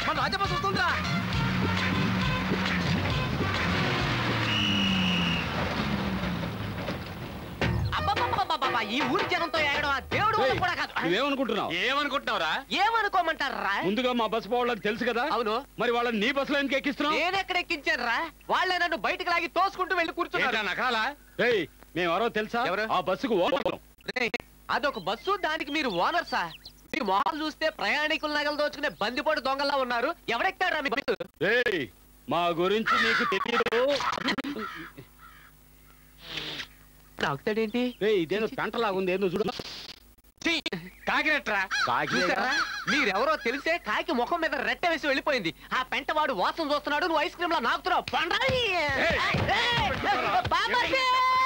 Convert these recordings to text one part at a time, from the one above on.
మన రాజబస్ వస్తుందిరా అబ్బబ్బబ్బబ్బబ్బబ్బ, ఈ ఊరి జనంతో ఏగడం ఆ దేవుడు వల్ల కూడా కాదు నువ్వేమనుకుంటున్నావు ఏమనుకుంటున్నావురా ఏమనుకోమంటారా ముందుగా మా బస్సు వాళ్ళకి తెలుసు కదా అవును మరి వాళ్ళని నీ బస్సులో ఎందుకు ఎక్కిస్తున్నావు నేనెక్కడ ఎక్కించానురా వాళ్ళే నన్ను బయటకు లాగి తోసుకుంటూ వెళ్ళి కూర్చున్నారు నకరాలా రేయ్ మేమెవరో తెలుసా ఎవరు? ఆ బస్సుకు ఓనరు. రేయ్, అదొక బస్సు దానికి మీరు ఓనర్ సార్ మీ మొహాలు చూస్తే ప్రయాణికుల నగలు దోచుకునే బందిపోటు దొంగల్లా ఉన్నారు ఎవరెక్తారా మీ బస్సు రేయ్ మా గురించి నీకు తెలియదు తాగుతాడేంటి రేయ్ ఇదేదో పెంటలాగుంది ఏందో చూడు కాకినట్రా కాకి చూసారా మీరెవరో తెలిసే కాకి ముఖం మీద రెట్ట వేసి వెళ్ళిపోయింది ఆ పెంటవాడు వాసన చూస్తున్నాడు నువ్వు ఐస్ క్రీమ్ లా నాకుతున్నావు పండ్రాయి! ఏయ్, బామ్మర్ది!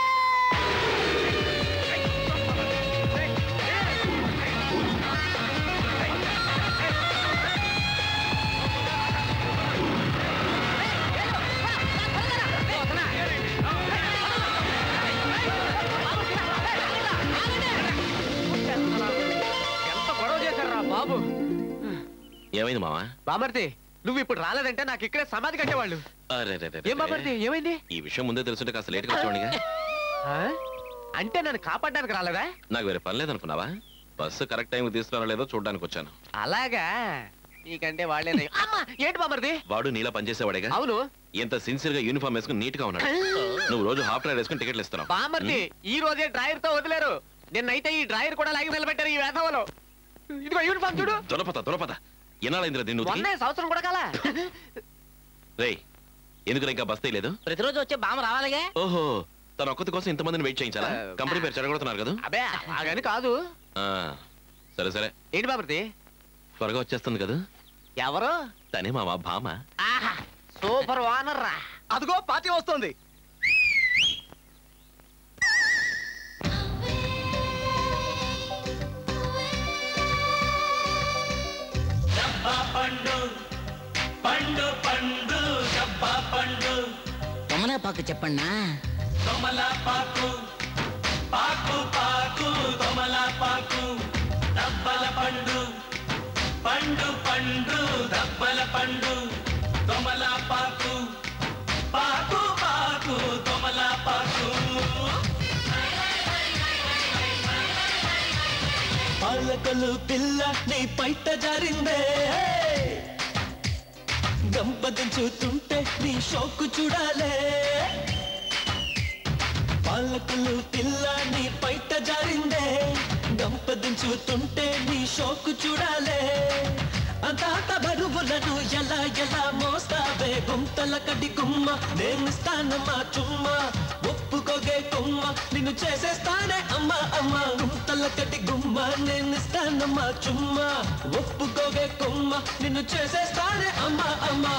ఎంత గొడవ చేశారా బాబు ఏమైంది మావా బామర్ది నువ్వు ఇప్పుడు రాలేదంటే నాకు ఇక్కడే సమాధి కట్టేవాళ్ళు అరే రే రే రే. ఏం బామర్ది ఏమైంది ఈ విషయం ముందే తెలుసుంటే కాస్త లేట్గా వచ్చేవాడిగా ఆ? అంటే నన్ను కాపాడడానికి రాలేదా నాకు వేరే పని లేదనుకున్నావా బస్సు కరెక్ట్ టైం తీసుకురావా లేదో చూడడానికి వచ్చాను అలాగా నీకంటే వాళ్ళే అమ్మా ఏంటి బామర్ది వాడు నీలా పనిచేసేవాడేగా అవును ఎంత సిన్సియర్ గా యూనిఫామ్ వేసుకుని నీట్ గా ఉన్నాడు నువ్వు రోజు హాఫ్ డ్రైవ్ వేసుకుని టికెట్లు ఇస్తున్నావు బామర్ది ఈ రోజే డ్రైవర్ తో వదిలేరు నిన్నైతే ఈ డ్రైవర్ కూడా లాగి నిలబెట్టారు ఈ వేధవలో ఇదిగో యూనిఫామ్ చూడు దొరపత దొరపత ఎన్నాళ్ళైందిరా దీన్ని ఉతికి? మొన్నే సంవత్సరం కూడా కాలా రేయ్ ఎందుకు ఇంకా బస్ లేదు ప్రతిరోజు వచ్చే బామ రావాలిగా ఓహో తన ఒక్కతి కోసం ఇంతమందిని వెయిట్ చేయించాలా కంపెనీ పేరు చెడగొడుతున్నారు కదా అబే అలాగని కాదు ఆ, సరే సరే ఏంటి బామర్ది త్వరగా వచ్చేస్తుంది కదా ఎవరు తనే మా భామ ఆహా సూపర్ వానర్ రా అదిగో పార్టీ వస్తుంది తమలపాకు చెప్పన్నా పాలకలు పిల్ల నీ పైట జారిందే గంపదించుతుంటే నీ షోకు చూడాలే పాలకులు పిల్ల నీ పైట జారిందే గంపదించుతుంటే నీ షోకు చూడాలే అంతాత బరువులను ఎలా ఎలా మోస్తావే గుంతల కడి గుమ్మ నేనిస్తానమ్మా చుమ్మా ఒప్పుకోగే కుమ్మ నిన్ను చేసేస్తానే అమ్మా అమ్మ గుంతల కటి గుమ్మ నేనిస్తానమ్మా చుమ్మా ఒప్పుకోగే కుమ్మ నిన్ను చేసేస్తానే అమ్మా అమ్మా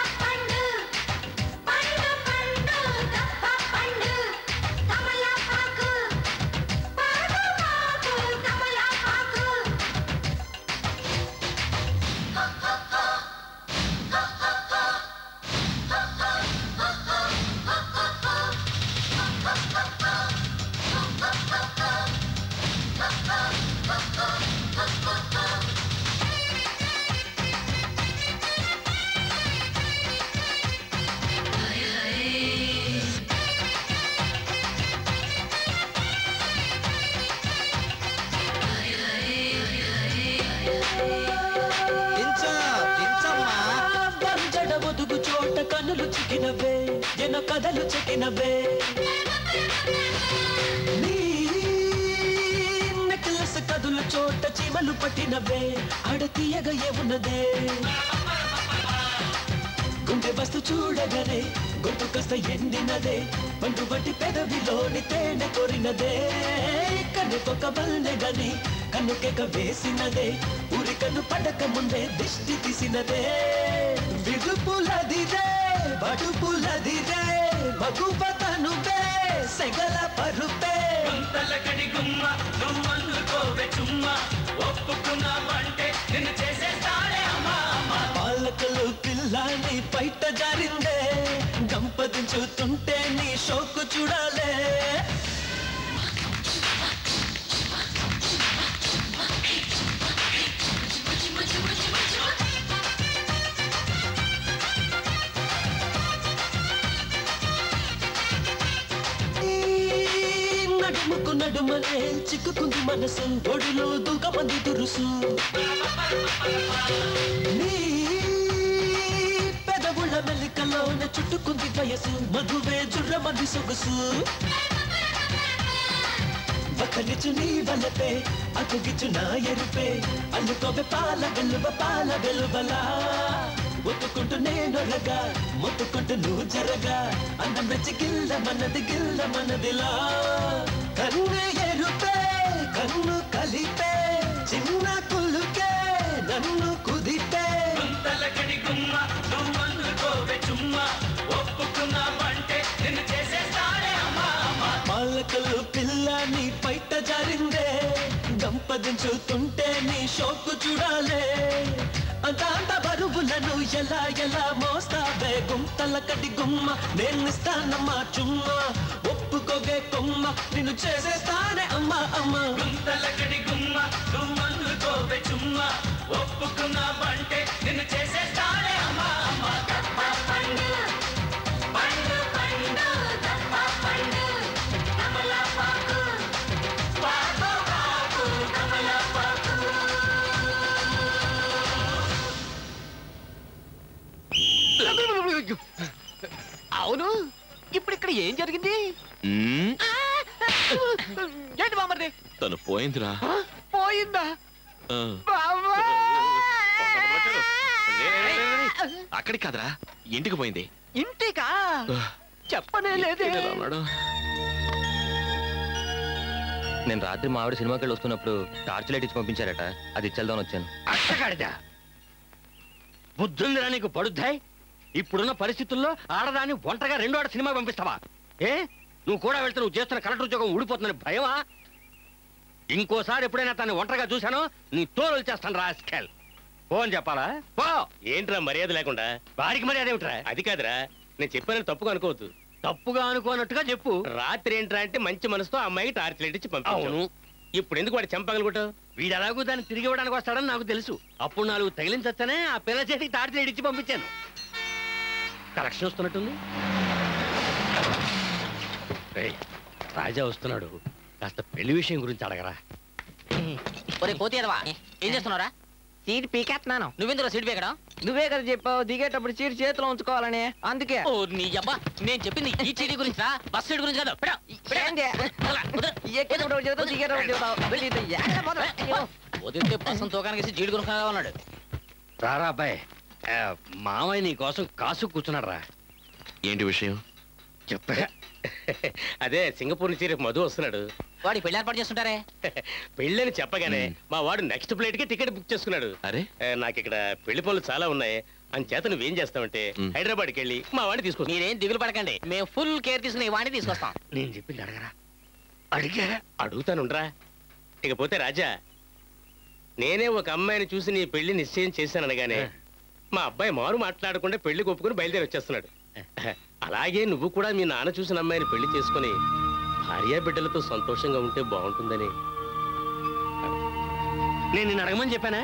బంజడ ఒదుగు చోట కనులు చికినవే ఎన కథలు చెక్కినవే నీ నెక్లెస్ కదులు చోట చీమలు పట్టినవే అడతీయగా ఏమున్నదే గుండె బస్తు చూడగనే గొంతు కాస్త ఎండినదే పండు బట్టి పెదవిలోని తేనె కొరినదే కన్నుకొక బల్లె గని కన్నుకెక వేసినదే ఊరి కన్ను పడక ముందే దిష్టి తీసినదే విడుపులదిదే బడుపులదిదే మగువ తనువే సెగల పరుపే తలకడి గుమ్మ నువ్వు అందుకోవే చుమ్మా ఒప్పుకున్నావంటే నిన్ను చేసేస్తాడే అమ్మా అమ్మా పాలకలు పిల్లాని బయట జారిందే గంపదించుతుంటే నీ షోకు చూడాలే గుడుమనే చిక్కుకుంది మనసు ఒడిలో దూకమంది దురుసు నీ పెదవుల మెల్లికలోన చుట్టుకుంది వయసు మధువే జుర్రమంది సొగసు ఒకరిచు నీ వలపే అకుగిచు నా ఎరుపే అల్లుకోవే పాల వెలువ పాల వెలువలా ఒత్తుకుంటూ నేనొరగా మొత్తుకుంటూ నువ్వు జరగా అందం రెచ్చి గిల్ల మనది గిల్ల మనదిలా కన్ను ఎరుపే కన్ను కలిపే చిన్న కులుకే నన్ను కుదిపే గుంతలకడి గుమ్మ నువ్వు అందుకోవే చుమ్మ ఒప్పుకున్నావంటే నిన్ను చేసేస్తాడే అమ్మా అమ్మా పాలకలు పిల్ల నీ పైట జారిందే గంపదించుతుంటే నీ షోకు చూడాలే అంత అంత బరువులను ఎలా ఎలా మోస్తావే గుంతల కడి గుమ్మ నేనిస్తానమ్మా చుమ్మ ఒప్పుకోగే కొమ్మ నిన్ను చేసేస్తానే అమ్మా అమ్మా గుంతలకడి గుమ్మ నువ్వు అందుకోవే చుమ్మ ఒప్పుకున్నావంటే నిన్ను చేసేస్తాడే అమ్మా అమ్మా తప్ప పండు పండు పండు తప్ప పండు కమలపాకు పాకు పాకు కమలపాకు అవును ఇప్పుడు ఇక్కడ ఏం జరిగింది మ్మ్, ఏంటి బామర్ది తను పోయిందిరా ఆ? పోయిందా ఆ. బావా! రే, రే, రే, రే. అక్కడికి కాదురా ఇంటికి పోయింది ఇంటికా చెప్పనే లేదే ఇక్కడ ఎలా ఉన్నాడు? నేను రాత్రి మా ఆవిడ సినిమాకి వెళ్ళి వస్తున్నప్పుడు టార్చ్ లైట్ ఇచ్చి పంపించారట అది ఇచ్చేద్దామని వచ్చాను అట్టగాడిదా బుద్ధుందిరా నీకు పడుద్దాయి ఇప్పుడున్న పరిస్థితుల్లో ఆడదాన్ని ఒంటగా రెండో ఆడ సినిమా పంపిస్తావా ఏ నువ్వు కూడా వెళ్తే నువ్వు చేస్తున్న కలెక్టర్ ఉద్యోగం ఊడిపోతుందని భయమా ఇంకోసారి ఎప్పుడైనా తను ఒంటరిగా చూశానో నీ తోలు చేస్తాను రాస్కెల్ ఫోన్ చెప్పాలా పో ఏంట్రా మర్యాద లేకుండా వారికి మరి అదేమిట్రా అది కాదురా నేను చెప్పానని తప్పుగా అనుకోవద్దు తప్పుగా అనుకోనట్టుగా చెప్పు రాత్రి ఏంట్రా అంటే మంచి మనసుతో ఆ అమ్మాయికి టార్చ్ లైట్ ఇచ్చి పంపించాను అవును ఇప్పుడు ఎందుకు వాడు చంపగలుగుతావు వీడు ఎలాగూ దాన్ని తిరిగి ఇవ్వడానికి వస్తాడని నాకు తెలుసు అప్పుడు నాలుగు తగిలించొచ్చనే ఆ పిల్ల చేతికి టార్చ్ లైట్ ఇచ్చి పంపించాను కలెక్షన్ వస్తున్నట్టుంది రేయ్, రాజా వస్తున్నాడు కాస్త పెళ్లి విషయం గురించి అడగరా ఒరే కోతి ఎదవా ఏం చేస్తున్నారా సీట్ పీకేస్తున్నాను నువ్వెందుకు సీట్ పీకడం నువ్వే కదా చెప్పావు దిగేటప్పుడు సీట్ చేతిలో ఉంచుకోవాలని అందుకే ఓ నీ అబ్బా నేను చెప్పింది ఈ చీటీ గురించి రా బస్ సీట్ గురించి కాదు పెడ, పెడ. ఏంటి? వదలా, వదలా. ఎక్కేటప్పుడు చెబుతావు దిగేటప్పుడు చెబుతావు వెళ్ళి ఇది ఎక్కడ పోతావు? అయ్యో. వదిలితే బస్సం తోకానికి జీడి కొనుక్కా ఉన్నాడు రారా అబ్బాయి ఆ, మామయ్య నీ కోసం కాసు కూర్చున్నాడు రా ఏంటి విషయం చెప్పా అదే సింగపూర్ నుంచి రేపు మధు వస్తున్నాడు వాడి పెళ్లి ఏర్పాటు చేస్తుంటారే పెళ్ళని చెప్పగానే మ్. మా వాడు నెక్స్ట్ ఫ్లైట్ కి టికెట్ బుక్ చేసుకున్నాడు అరే ఏ, నాకు ఇక్కడ పెళ్లి పనులు చాలా ఉన్నాయి అంచేత నువ్వేం చేస్తావంటే మ్. హైదరాబాద్కి వెళ్ళి మా వాడిని తీసుకొస్తా మీరేం దిగులు పడకండి మేము ఫుల్ కేర్ తీసుకుని వాడిని తీసుకొస్తాం నేను చెప్పింది అడగరా అడిగా అడుగుతానుండ్రా ఇకపోతే రాజా నేనే ఒక అమ్మాయిని చూసి నీ పెళ్లి నిశ్చయం చేశాననగానే మా అబ్బాయి మారు మాట్లాడకుండా పెళ్లి ఒప్పుకుని బయలుదేరి వచ్చేస్తున్నాడు అలాగే నువ్వు కూడా మీ నాన్న చూసిన అమ్మాయిని పెళ్లి చేసుకుని భార్యా బిడ్డలతో సంతోషంగా ఉంటే బాగుంటుందని నేను నిన్ను అడగమని చెప్పానా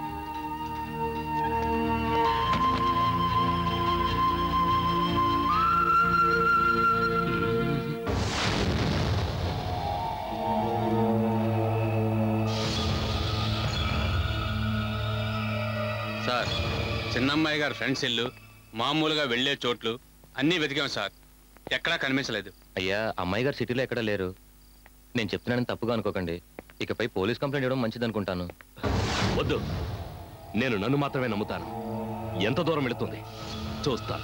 సార్ చిన్నమ్మాయి గారి ఫ్రెండ్స్ ఇల్లు మామూలుగా వెళ్ళే చోట్లు అన్నీ వెతికాం సార్ ఎక్కడా కనిపించలేదు అయ్యా అమ్మాయి గారు సిటీలో ఎక్కడ లేరు నేను చెప్తున్నానని తప్పుగా అనుకోకండి ఇకపై పోలీస్ కంప్లైంట్ ఇవ్వడం మంచిది అనుకుంటాను వద్దు నేను నన్ను మాత్రమే నమ్ముతాను ఎంత దూరం వెళుతుంది చూస్తాను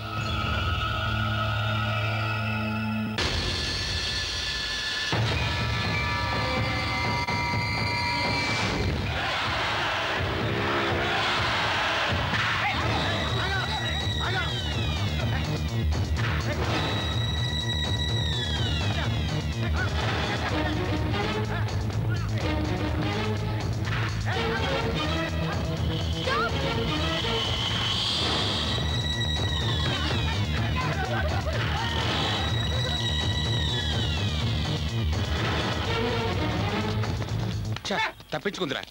ఛ, తప్పించుకుందిరా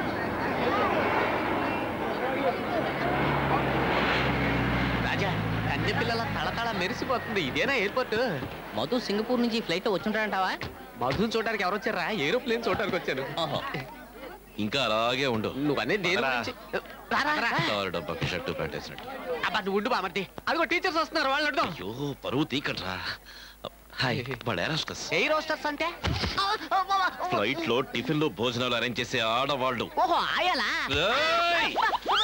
రాజా కన్నె పిల్లల తళతళ మెరిసిపోతుంది ఇదేనా ఎయిర్పోర్ట్ మధు సింగపూర్ నుంచి ఫ్లైట్ వచ్చుంటాడంటావా మధుని చూడడానికి ఎవరు వచ్చారా ఏరోప్లేన్ చూడడానికి వచ్చాను ఓహో ఇంకా అలాగే ఉండు నువ్వనే దేని రా. గురించి? రా, రా, రా. కారు డబ్బాకి షర్టు ప్యాంట్ వేసినట్టు అబ్బా నువ్వు ఉండు బామర్ది అదిగో టీచర్స్ వస్తున్నారు వాళ్ళు అడుగుదాం అయ్యో పరువు తీకట్రా హాయ్ వాడు ఏరోస్టస్ ఎయిర్ హోస్టర్స్ అంటే ఫ్లైట్ లో టిఫిన్ లో భోజనాలు అరేంజ్ చేసే ఆడవాళ్ళు ఓహో ఆయలా ఏయ్!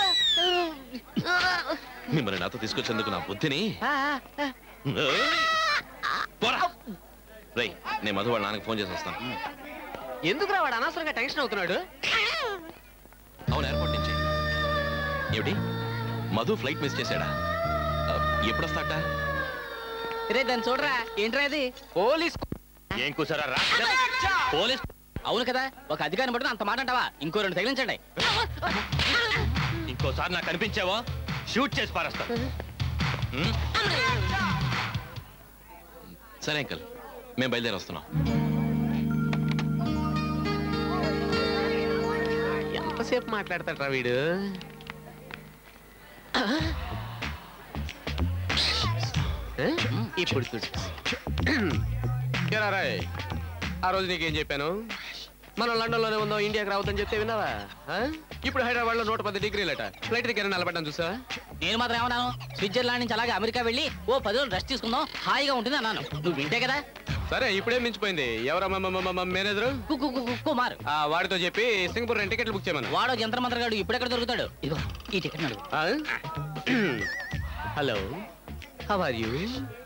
మిమ్మల్ని నాతో తీసుకొచ్చేందుకు నా బుద్ధిని ఏయ్! పోరా రేయ్ నేను మధు వాళ్ళ నాన్నకి ఫోన్ చేసి వస్తాను ఎందుకు వాడు అనవసరంగా టెన్షన్ అవుతున్నాడు అవును ఎయిర్పోర్ట్ నుంచి ఏమిటి మధు ఫ్లైట్ మిస్ చేశాడా ఆ, ఎప్పుడు వస్తాట రే దాన్ని చూడరా ఏంట్రా ఇది పోలీస్ ఏం కూసారా రా పోలీస్ అవును కదా ఒక అధికారిని పట్టుకుని అంత మాట అంటావా ఇంకో రెండు తగిలించండి ఇంకోసారి నాకు కనిపించావో షూట్ చేసి పారేస్తా హ్మ్? సరే అంకల్ మేము బయలుదేరి వస్తున్నాం ఎంతసేపు మాట్లాడతాడ్రా వీడు ఆ? ఇప్పుడు చూడు ఏరా రాయ్, ఆ రోజు నీకేం చెప్పాను మనం లండన్ లోనే ఉందాం ఇండియాకి రావద్దని చెప్తే విన్నావా ఆ? ఇప్పుడు హైదరాబాద్ లో నూట పది డిగ్రీలట ఫ్లైట్ దగ్గర నిలబడ్డాను చూసా నేను మాత్రం ఏమన్నాను స్విట్జర్లాండ్ నుంచి అలాగే అమెరికా వెళ్ళి ఓ పది రోజులు రెస్ట్ తీసుకుందాం హాయిగా ఉంటుంది అన్నాను నువ్వు వింటే కదా సరే ఇప్పుడే మించిపోయింది ఎవరమ్మా మేనేజర్ కు- కు- కు- కు- కుమార్ వాడితో చెప్పి సింగపూర్ రెండు టికెట్లు బుక్ చేయమను వాడో జంత్ర మంత్రగాడు ఇప్పుడెక్కడ దొరుకుతాడు ఇదిగో ఈ టికెట్ అడుగు హలో హౌ ఆర్ యూ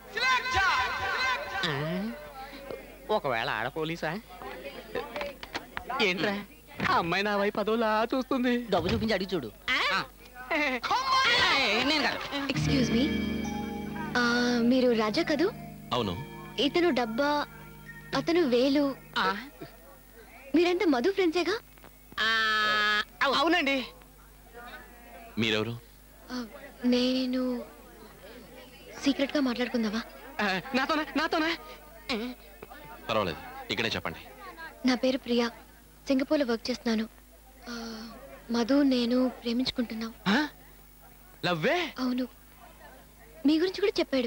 ఒకవేళ ఆడ పోలీసా ఏంట్రా ఆ అమ్మాయి నా వైపు అదోలా చూస్తుంది డబ్బు చూపించి అడిగి చూడు ఆ. ఏయ్, నేను కాదు ఎక్స్క్యూజ్ మీ మీరు రాజా కదూ అవును ఇతను డబ్బా అతను వేలు ఆ. మీరంతా మధు ఫ్రెండ్సేగా ఆ, అవు. అవునండి మీరెవరు ఆ, నేను సీక్రెట్ గా మాట్లాడుకుందావా ఆ, నాతోనా నాతోనా పర్వాలేదు ఇక్కడే చెప్పండి నా పేరు ప్రియా సింగపూర్లో వర్క్ చేస్తున్నాను ఆ, మధు నేను ప్రేమించుకుంటున్నాం ఆ? లవ్వే అవును మీ గురించి కూడా చెప్పాడు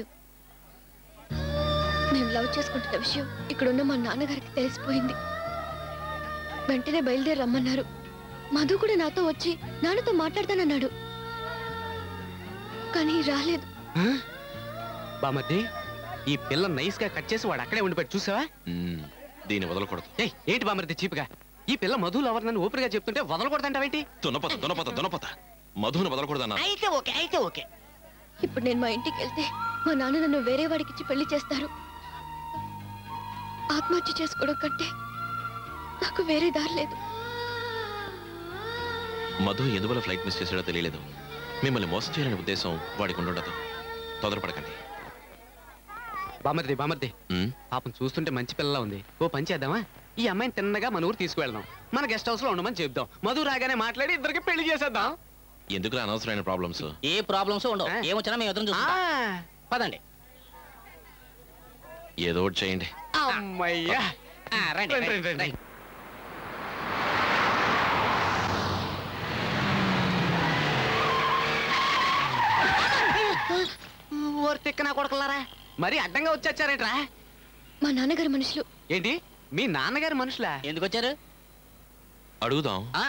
మేము లవ్ చేసుకుంటున్న విషయం ఇక్కడున్న మా నాన్నగారికి తెలిసిపోయింది వెంటనే బయలుదేరి రమ్మన్నారు మధు కూడా నాతో వచ్చి నాన్నతో మాట్లాడతానన్నాడు కానీ రాలేదు బామర్ది ఈ పిల్ల నైస్ గా కట్ చేసి వాడు అక్కడే ఉండిపోయి చూసావా మ్మ్, దీన్ని వదలకూడదు ఏయ్ ఏంటి బామర్ది చీప్గా ఈ పిల్ల మధులు ఎవరు నన్ను ఊపిరిగా చెప్తుంటే వదలకూడదంటావేంటి దునపత దునపత దునపత మధుని వదలకూడదన్నా అయితే ఓకే అయితే ఓకే ఇప్పుడు నేను మా ఇంటికి వెళ్తే మా నాన్న నన్ను వేరే వాడికిచ్చి పెళ్లి చేస్తారు ఆత్మహత్య చేసుకోవడం కంటే నాకు వేరే దారి లేదు మధు ఎందువల్ల ఫ్లైట్ మిస్ చేసాడో తెలియలేదు మిమ్మల్ని మోసం చేయాలనే ఉద్దేశం వాడికి ఉండుండదు తొందరపడకండి బామర్ది బామర్ది మ్మ్? పాపం చూస్తుంటే మంచి పిల్లలా ఉంది ఓ పని చేద్దామా ఈ అమ్మాయిని తిన్నగా మన ఊరు తీసుకువెళ్దాం మన గెస్ట్ హౌస్ లో ఉండమని చెప్దాం మధు రాగానే మాట్లాడి ఇద్దరికి పెళ్లి చేసేద్దాం ఎందుకు అనవసరమైన ప్రాబ్లమ్స్ ఏ ప్రాబ్లమ్స్ ఉండవు ఆ. ఏమొచ్చినా మేము ఎదురు ఆ, చూస్తాం పదండి ఏదో ఒకటి చేయండి అమ్మయ్యా ఆ, రండి, రండి, రండి, రండి. రండి. ఓరి తిక్కనా కొడకలారా మరి అడ్డంగా వచ్చారేంట్రా మా నాన్నగారి మనుషులు ఏంటి మీ నాన్నగారి మనుషులా ఎందుకు వచ్చారు అడుగుదాం ఆ,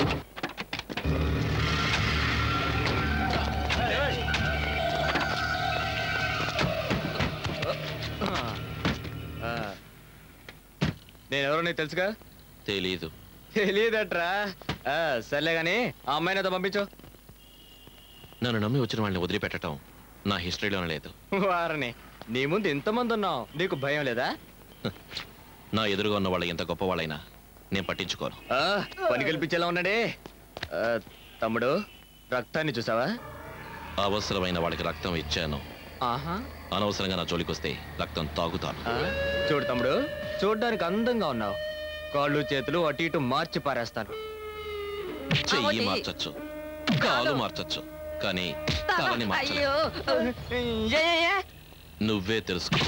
నేను ఎవరో నీకు తెలుసుగా తెలీదు తెలియదట్రా ఆ, సర్లే గాని ఆ అమ్మాయిని అదో పంపించు నన్ను నమ్మి వచ్చిన వాళ్ళని వదిలిపెట్టడం నా హిస్టరీలోనే లేదు వారని నీ ముందు ఇంతమంది ఉన్నావు నీకు భయం లేదా నా ఎదురుగా ఉన్న వాళ్ళు ఎంత గొప్పవాళ్ళైనా నేను పట్టించుకోను ఆ, పని కల్పించేలా ఉన్నాడే ఆ, తమ్ముడు రక్తాన్ని చూసావా అవసరమైన వాళ్ళకి రక్తం ఇచ్చాను ఆహా అనవసరంగా నా జోలికొస్తే రక్తం తాగుతాను ఆ, చూడు తమ్ముడు చూడ్డానికి అందంగా ఉన్నావు కాళ్ళు చేతులు అటు ఇటు మార్చి పారేస్తాను చెయ్యి మార్చచ్చు కాలు మార్చచ్చు కానీ తలని మార్చలేదు అయ్యో ఏ, ఏ, ఏ. నువ్వే తెలుసుకో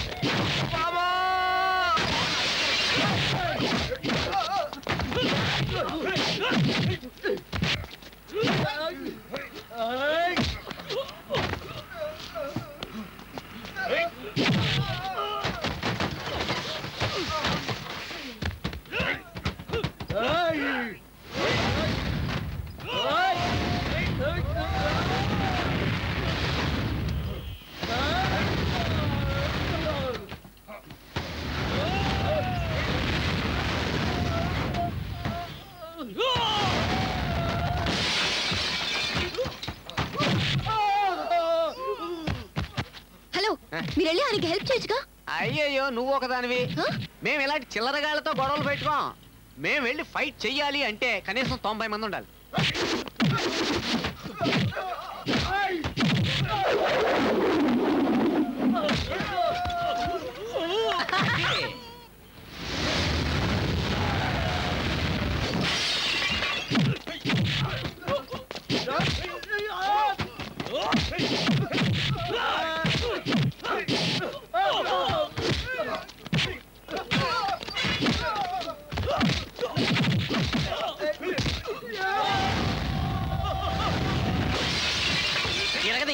మీరు వెళ్ళి ఆయనకి హెల్ప్ చేయొచ్చుగా అయ్యయ్యో నువ్వు ఒకదానివి మేము ఇలాంటి చిల్లరగాళ్ళతో గొడవలు పెట్టుకోం మేము వెళ్ళి ఫైట్ చెయ్యాలి అంటే కనీసం తొంభై మంది ఉండాలి తిరగది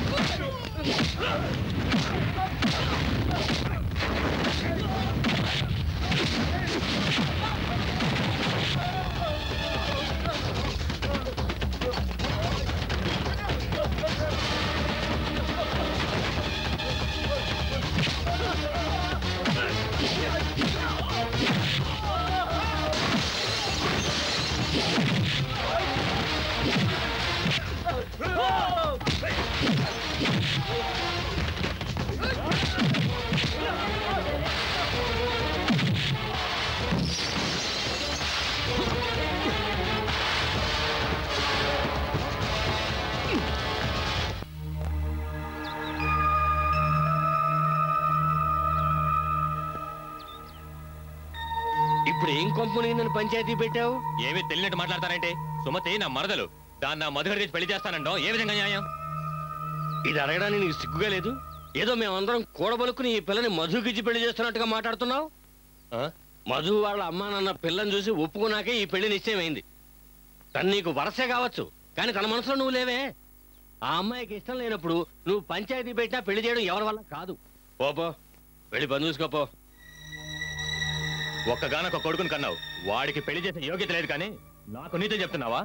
ఇప్పుడు ఏం కొంపనీందని పంచాయతీ పెట్టావు ఏమీ తెలియనట్టు మాట్లాడతారంటే సుమతి నా మరదలు దాన్ని నా మధుగడి తెచ్చి పెళ్లి చేస్తానంటాం ఏ విధంగా న్యాయం ఇది అడగడానికి నీకు సిగ్గుగా లేదు ఏదో మేమందరం కూడబలుకుని ఈ పిల్లని మధుకిచ్చి పెళ్లి చేస్తున్నట్టుగా మాట్లాడుతున్నావు మధు వాళ్ళ అమ్మా నాన్న పిల్లని చూసి ఒప్పుకున్నాకే ఈ పెళ్లి నిశ్చయమైంది తను నీకు వరసే కావచ్చు కానీ తన మనసులో నువ్వు లేవే ఆ అమ్మాయికి ఇష్టం లేనప్పుడు నువ్వు పంచాయతీ పెట్టినా పెళ్లి చేయడం ఎవరి వల్ల కాదు పోపో వెళ్ళి పని చూసుకోపో ఒక్కగానొక్క కొడుకుని కన్నావు వాడికి పెళ్లి చేసే యోగ్యత లేదు కానీ నాకు నీతో చెప్తున్నావా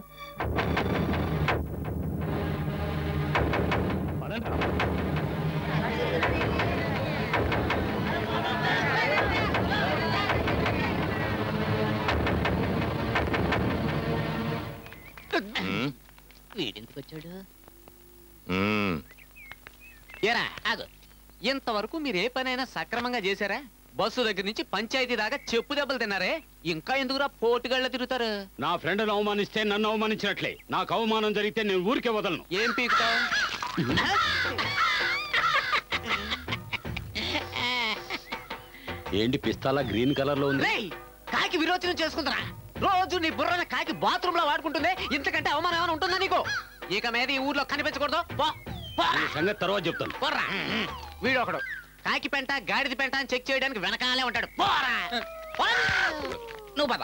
పదండ్రా. ఉమ్, వీడెందుకు వచ్చాడు ఉమ్. ఏరా ఆగు ఇంతవరకు మీరు ఏ పనైనా సక్రమంగా చేశారా బస్సు దగ్గర నుంచి పంచాయతీ దాకా చెప్పు దెబ్బలు తిన్నారే ఇంకా ఎందుకురా పోటుగాళ్ళ తిరుగుతారు నా ఫ్రెండ్ను అవమానిస్తే నన్ను అవమానించినట్లే నాకు అవమానం జరిగితే నేను ఊరికే వదలను ఏం పీకుతావు ఏంటి పిస్తాలా గ్రీన్ కలర్ లో ఉంది రేయ్ కాకి విరోచనం చేసుకుంటున్నా రోజు నీ బుర్రన కాకి బాత్రూమ్ లో వాడుకుంటుంది ఇంతకంటే అవమానం ఏమైనా ఉంటుందా నీకు ఇక మీద ఈ ఊర్లో కనిపించకూడదు పో పో. ఈ సంగతి తర్వాత చెప్తాను పోరా వీడు ఒకడు కాకి పెంట గాడిద పెంట అని చెక్ చేయడానికి వెనకాలే ఉంటాడు పోరా పోరా. నువ్వు పద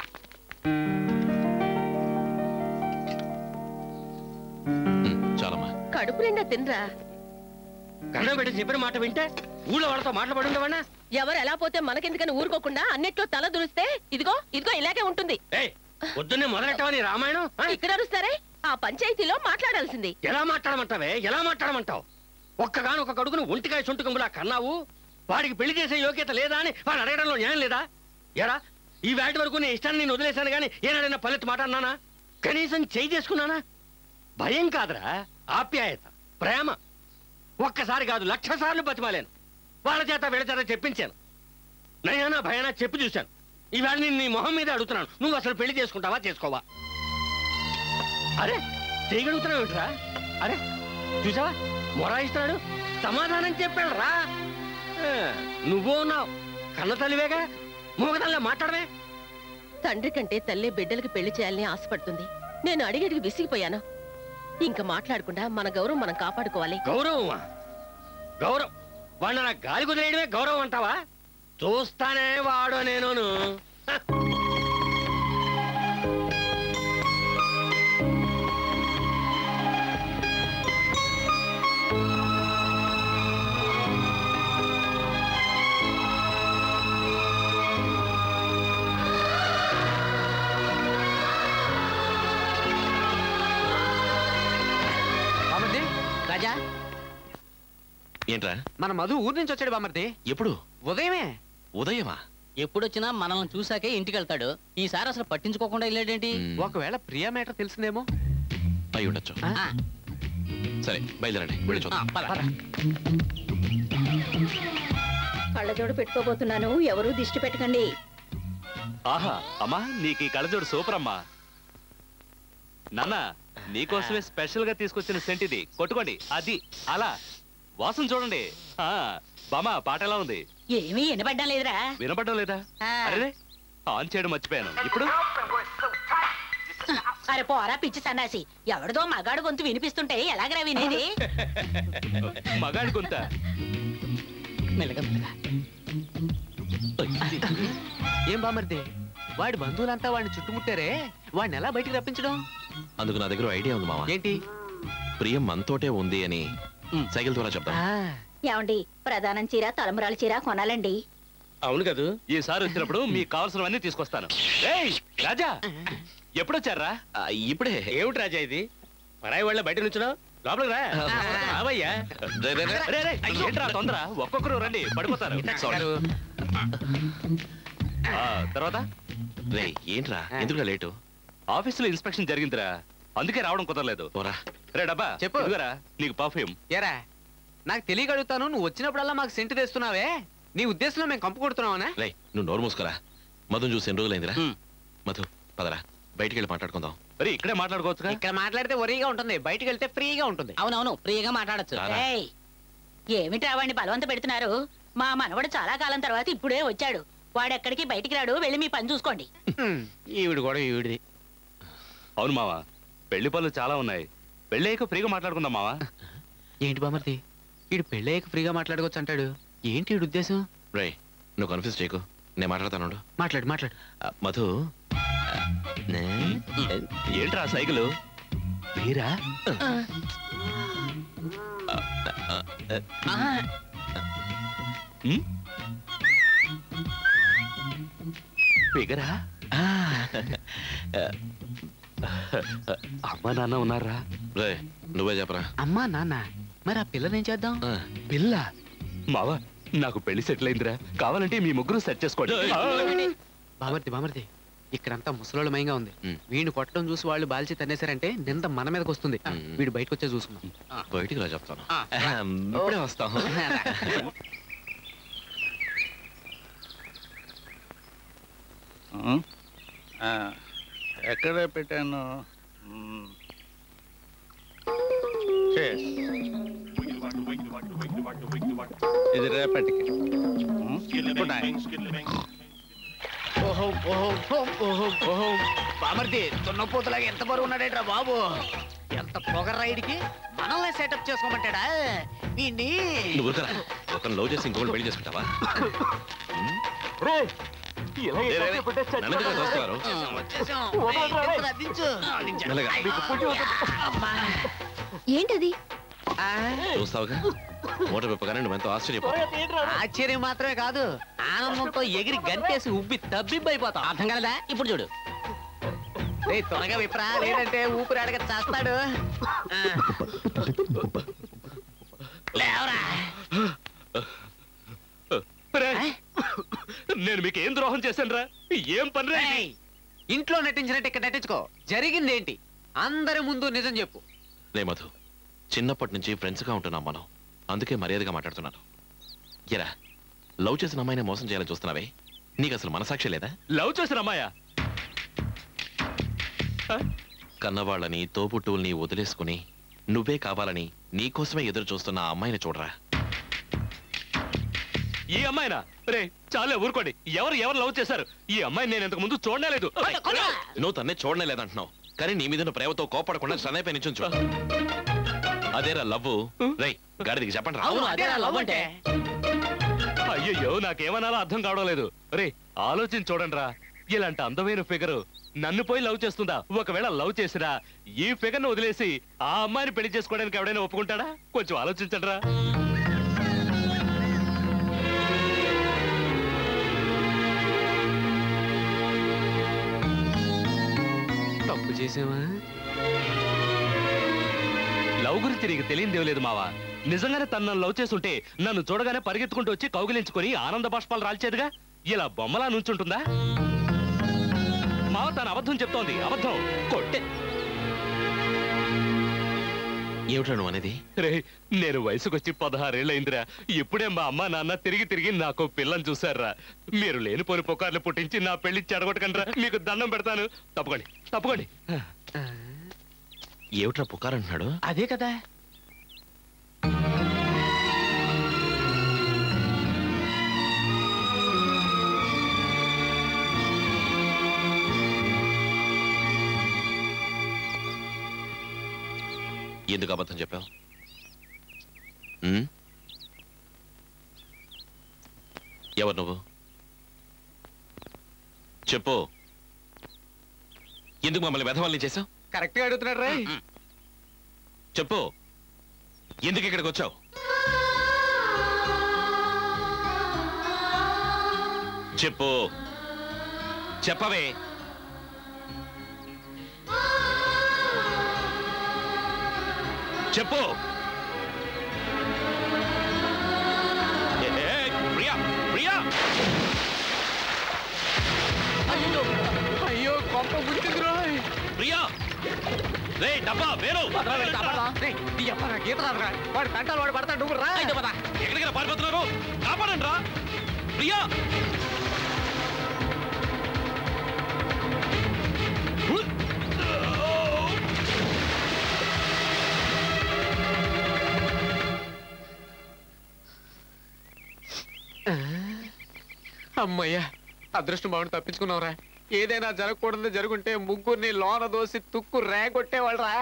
చాలమ్మా కడుపు నిండా తినరా కన్నం పెట్టి చెప్పిన మాట వింటే ఊళ్ళో వాళ్ళతో మాట్లాడి ఉండవన్నా ఎవరు ఎలా పోతే మనకెందుకని ఊరుకోకుండా అన్నిట్లో తల దురిస్తే ఇదిగో ఇదిగో ఇలాగే ఉంటుంది ఏయ్ పొద్దున్నే మొదలెట్టవని రామాయణం ఆ? ఇక్కడ అరుస్తారే ఆ పంచాయతీలో మాట్లాడాల్సింది ఎలా మాట్లాడమంటావే ఎలా మాట్లాడమంటావు ఒక్కగాను ఒక కొడుకును ఒంటికాయ చుంటుకుంబులా కన్నావు వాడికి పెళ్లి చేసే యోగ్యత లేదా అని వాడు అడగడంలో న్యాయం లేదా ఎరా ఈ వేటి వరకు నీ ఇష్టాన్ని నేను వదిలేశాను కానీ ఏనాడైనా పల్లెత్తు మాట అన్నానా కనీసం చేయి చేసుకున్నానా భయం కాదురా ఆప్యాయత ప్రేమ ఒక్కసారి కాదు లక్ష సార్లు బతిమాలేను వాళ్ళ చేత వీళ్ళ చేత చెప్పించాను నయానా భయానా చెప్పి చూశాను ఈవేళ నేను నీ మొహం మీద అడుగుతున్నాను నువ్వు అసలు పెళ్లి చేసుకుంటావా చేసుకోవా అరే చేయగలుగుతున్నావు ఏమిట్రా అరే చూసావా మొరాయిస్తున్నాడు సమాధానం చెప్పాడు రా ఆ, నువ్వు ఉన్నావు కన్న తల్లివేగా మూగదల్లా మాట్లాడమే తండ్రి కంటే తల్లి బిడ్డలకి పెళ్లి చేయాలని ఆశపడుతుంది నేను అడిగడిగి విసిగిపోయాను ఇంకా మాట్లాడకుండా మన గౌరవం మనం కాపాడుకోవాలి గౌరవమా గౌరవం వాడిని నా గాలి కుదిరేయడమే గౌరవం అంటావా చూస్తానే వాడు నేను బామర్ది రాజా ఏంట్రా మన మధు ఊరు నుంచి వచ్చాడు బామర్ది ఎప్పుడు ఉదయమే ఉదయమా ఎప్పుడొచ్చినా మనం చూసాకే ఇంటికి వెళ్తాడు ఈసారి అసలు పట్టించుకోకుండా వెళ్ళాడేంటి ఒకవేళ ప్రియా మేటర్ తెలిసిందేమో అయి ఉండొచ్చు సరే బయలుదేరండి వెళ్ళి చూద్దాం పద. కళ్ళజోడు పెట్టుకోబోతున్నాను ఎవరు దిష్టి పెట్టకండి ఆహా అమ్మా నీకు ఈ కళ్ళజోడు సూపర్ అమ్మా నాన్న నీకోసమే స్పెషల్ గా తీసుకొచ్చిన సెంట్ ఇది కొట్టుకోండి అది అలా వాసన చూడండి ఆ బామ్మ పాట ఎలా ఉంది ఏమీ వినబడ్డం లేదురా వినపడడం లేదా ఆ. అరే ఆన్ చేయడం మర్చిపోయాను ఇప్పుడు అరే పోరా పిచ్చి సన్నాసి ఎవరిదో మగాడు గొంతు వినిపిస్తుంటే ఎలాగరా వినేది మగాడి కొంత మెల్లగా మెల్లగా ఏం బామర్ది వాడి బంధువులంతా వాడిని చుట్టుముట్టారే వాడిని ఎలా బయటికి రప్పించడం అందుకు నా దగ్గర ఐడియా ఉంది మావా ఏంటి ప్రియం మనతోటే ఉంది అని సైకిల్ ద్వారా చెప్తాం ఏమండి ప్రధానం చీర తలంబరాల చీర కొనాలండి అవును కదా ఈసారి వచ్చినప్పుడు మీకు కావాల్సినవన్నీ తీసుకొస్తాను ఏయ్ రాజా ఎప్పుడొచ్చారా ఇప్పుడే ఏమిటి రాజా ఇది పరాయి వాళ్ళ బయట నుంచున్నావు లోపలికి రా రావయ్యా రే, రే, ఏంట్రా తొందర ఒక్కొక్కరు రండి పడిపోతారు ఆ, తర్వాత రే ఏంట్రా ఎందుకు లేటు ఆఫీసులో ఇన్స్పెక్షన్ జరిగిందిరా అందుకే రావడం కుదరలేదు రే డబ్బా చెప్పు. ఇదిగోరా, నీకు పర్ఫ్యూమ్ ఏరా నాకు తెలియక అడుగుతాను నువ్వు వచ్చినప్పుడల్లా మాకు సెంటు తెస్తున్నావే నీ ఉద్దేశంలో మేము కంపు కొడుతున్నావనా రే నువ్వు నోరు మూసుకోరా మధుని చూసి ఎన్ని రోజులైందిరా మధు పదరా బయటికి వెళ్ళి మాట్లాడుకుందాం మరి ఇక్కడే మాట్లాడుకోవచ్చు ఇక్కడ మాట్లాడితే వరీగా ఉంటుంది బయటికి వెళ్తే ఫ్రీగా ఉంటుంది అవునవును ఫ్రీగా మాట్లాడచ్చు రారా. ఏయ్, ఏమిట్రా వాడిని బలవంత పెడుతున్నారు మా మనవడు చాలా కాలం తర్వాత ఇప్పుడే వచ్చాడు వాడెక్కడికి బయటికి రాడు వెళ్ళి మీ పని చూసుకోండి ఈవిడ కూడా ఈవిడిది అవును మావా పెళ్లి పనులు చాలా ఉన్నాయి పెళ్ళయ్యాక ఫ్రీగా మాట్లాడుకుందాం మావా ఏంటి బామర్ది వీడు పెళ్ళయ్యాక ఫ్రీగా మాట్లాడుకోవచ్చు అంటాడు ఏంటి వీడి ఉద్దేశం రే నువ్వు కన్ఫ్యూజ్ చేయకు నేను మాట్లాడతాను మాట్లాడు మాట్లాడు మధు ఆ, నే- ఏంట్రా సైకిల్ మీరా ఫిగరా అమ్మా నాన్న ఉన్నారా రే నువ్వే చెప్పరా అమ్మా నాన్న మరి ఆ పిల్లని ఏం చేద్దాం పిల్ల మావా నాకు పెళ్లి సెటిల్ అయిందిరా కావాలంటే మీ ముగ్గురు సెట్ చేసుకోండి బామర్ది బామర్ది ఇక్కడంతా ముసలోళ్ళమయంగా ఉంది వీడిని కొట్టడం చూసి వాళ్ళు బాల్చి తన్నేశారంటే నింద మన మీదకి వస్తుంది వీడు బయటకు వచ్చే చూసుకుందాం బయటికి రా చెప్తాను ఇప్పుడే వస్తాం ఆ, ఎక్కడ పెట్టాను మ్మ్. Cheers. ఇది రేపటికి మ్మ్. Good night. ఓహో ఓహో ఓహో, ఓహో ఓహో బామర్ది తున్నపోతులాగా ఎంత బరువు ఉన్నాడేట్రా బాబు ఎంత పొగ రైడ్కి మనల్ని సెటప్ చేసుకోమంటాడా వీడిని నువ్వు ఊరుకోరా. ఒకరిని లవ్ చేసి ఇంకొకటి పెళ్లి చేసుకుంటావా నన్ను ఎందుకు తోస్తున్నారు? వచ్చేసాం. ఏయ్, ఎంత దించు. మెల్లగా. అమ్మా. ఏంటది చూస్తావుగా మూట విప్పగానే నువ్వెంతో ఆశ్చర్యపోతావు ఆశ్చర్యం మాత్రమే కాదు ఆనందంతో ఎగిరి గంతేసి ఉబ్బి తబ్బిబ్బైపోతాం అర్థం కలదా ఇప్పుడు చూడు రేయ్, త్వరగా విప్రా లేదంటే ఊపిరి అడగ చేస్తాడు ఆ. లేవరా నేను మీకు ఏం ద్రోహం చేశాను రా ఏం పని రా ఇది? ఇంట్లో నటించినట్టు ఇక్కడ నటించుకో జరిగింది ఏంటి అందరి ముందు నిజం చెప్పు రే మధు చిన్నప్పటి నుంచి ఫ్రెండ్స్ గా ఉంటున్నాం మనం అందుకే మర్యాదగా మాట్లాడుతున్నాను ఎరా లవ్ చేసిన అమ్మాయిని మోసం చేయాలని చూస్తున్నావే నీకు అసలు మనసాక్షి లేదా లవ్ చేసిన అమ్మాయా కన్నవాళ్ళని తోబుట్టువుల్ని వదిలేసుకుని నువ్వే కావాలని నీకోసమే ఎదురు చూస్తున్న ఆ అమ్మాయిని చూడరా ఈ అమ్మాయినా రే చాలే ఊరుకోండి ఎవరు ఎవరు లవ్ చేశారు ఈ అమ్మాయిని నేను ఇంతకు ముందు చూడనే లేదు నువ్వు తన్నే చూడనే లేదంటున్నావు కానీ నీ మీద ఉన్న ప్రేమతో కోపడకుండా సన్నైపై నుంచి చూడు అదేరా లవ్వు రై గాడిదికి చెప్పండి అవును అదే లవ్ అంటే అయ్యయ్యో నాకేమనాలో అర్థం కావడం లేదు రే ఆలోచించి చూడండి రా ఇలాంటి అందమైన ఫిగర్ నన్ను పోయి లవ్ చేస్తుందా ఒకవేళ లవ్ చేసినా ఈ ఫిగర్ ను వదిలేసి ఆ అమ్మాయిని పెళ్లి చేసుకోవడానికి ఎవడైనా ఒప్పుకుంటాడా కొంచెం ఆలోచించండి రా తప్పు చేసావా లవ్ గురించి నీకు తెలియదేం లేదు మావా నిజంగానే తను నన్ను లవ్ చేస్తుంటే నన్ను చూడగానే పరిగెత్తుకుంటూ వచ్చి కౌగిలించుకొని ఆనంద బాష్పాలు రాల్చేదిగా ఇలా బొమ్మలా నుంచుంటుందా మావ తను అబద్ధం చెప్తోంది అబద్ధం కొట్టే ఏమిట్రా నువ్వు అనేది రే నేను వయసుకొచ్చి పదహారేళ్ళయిందిరా ఇప్పుడే మా అమ్మ నాన్న తిరిగి తిరిగి నాకు పిల్లని చూశారా మీరు లేనిపోని పుకార్లు పుట్టించి నా పెళ్లి చెడగొట్టకండి మీకు దండం పెడతాను తప్పకండి తప్పకండి ఏమిట్రా పుకారంటున్నాడు అదే కదా ఎందుకు అబద్ధం చెప్పావు ఉమ్? ఎవరు నువ్వు చెప్పు ఎందుకు మమ్మల్ని వెధవాళ్ళని చేశావు కరెక్ట్ గా అడుగుతున్నాడు రే చెప్పు ఎందుకు ఇక్కడికి వచ్చావు చెప్పు చెప్పవే చెప్పు ఏ, ఏ, ప్రియా ప్రియా అయ్యో అయ్యో కొంప గుర్తింది రోయ్ ప్రియా రే డబ్బా వేరు గీత రాదురా వాడు కంటాలు వాడు పడతాడు నువ్వు రా ఎక్కడికి పారిపోతున్నారు కాపాడండి రా ప్రియా అమ్మయ్యా అదృష్టం బాగుండి తప్పించుకున్నావురా ఏదైనా జరగకూడదు జరుగుంటే ముగ్గురిని లోన దోసి తుక్కు రేగొట్టేవాళ్ళు రా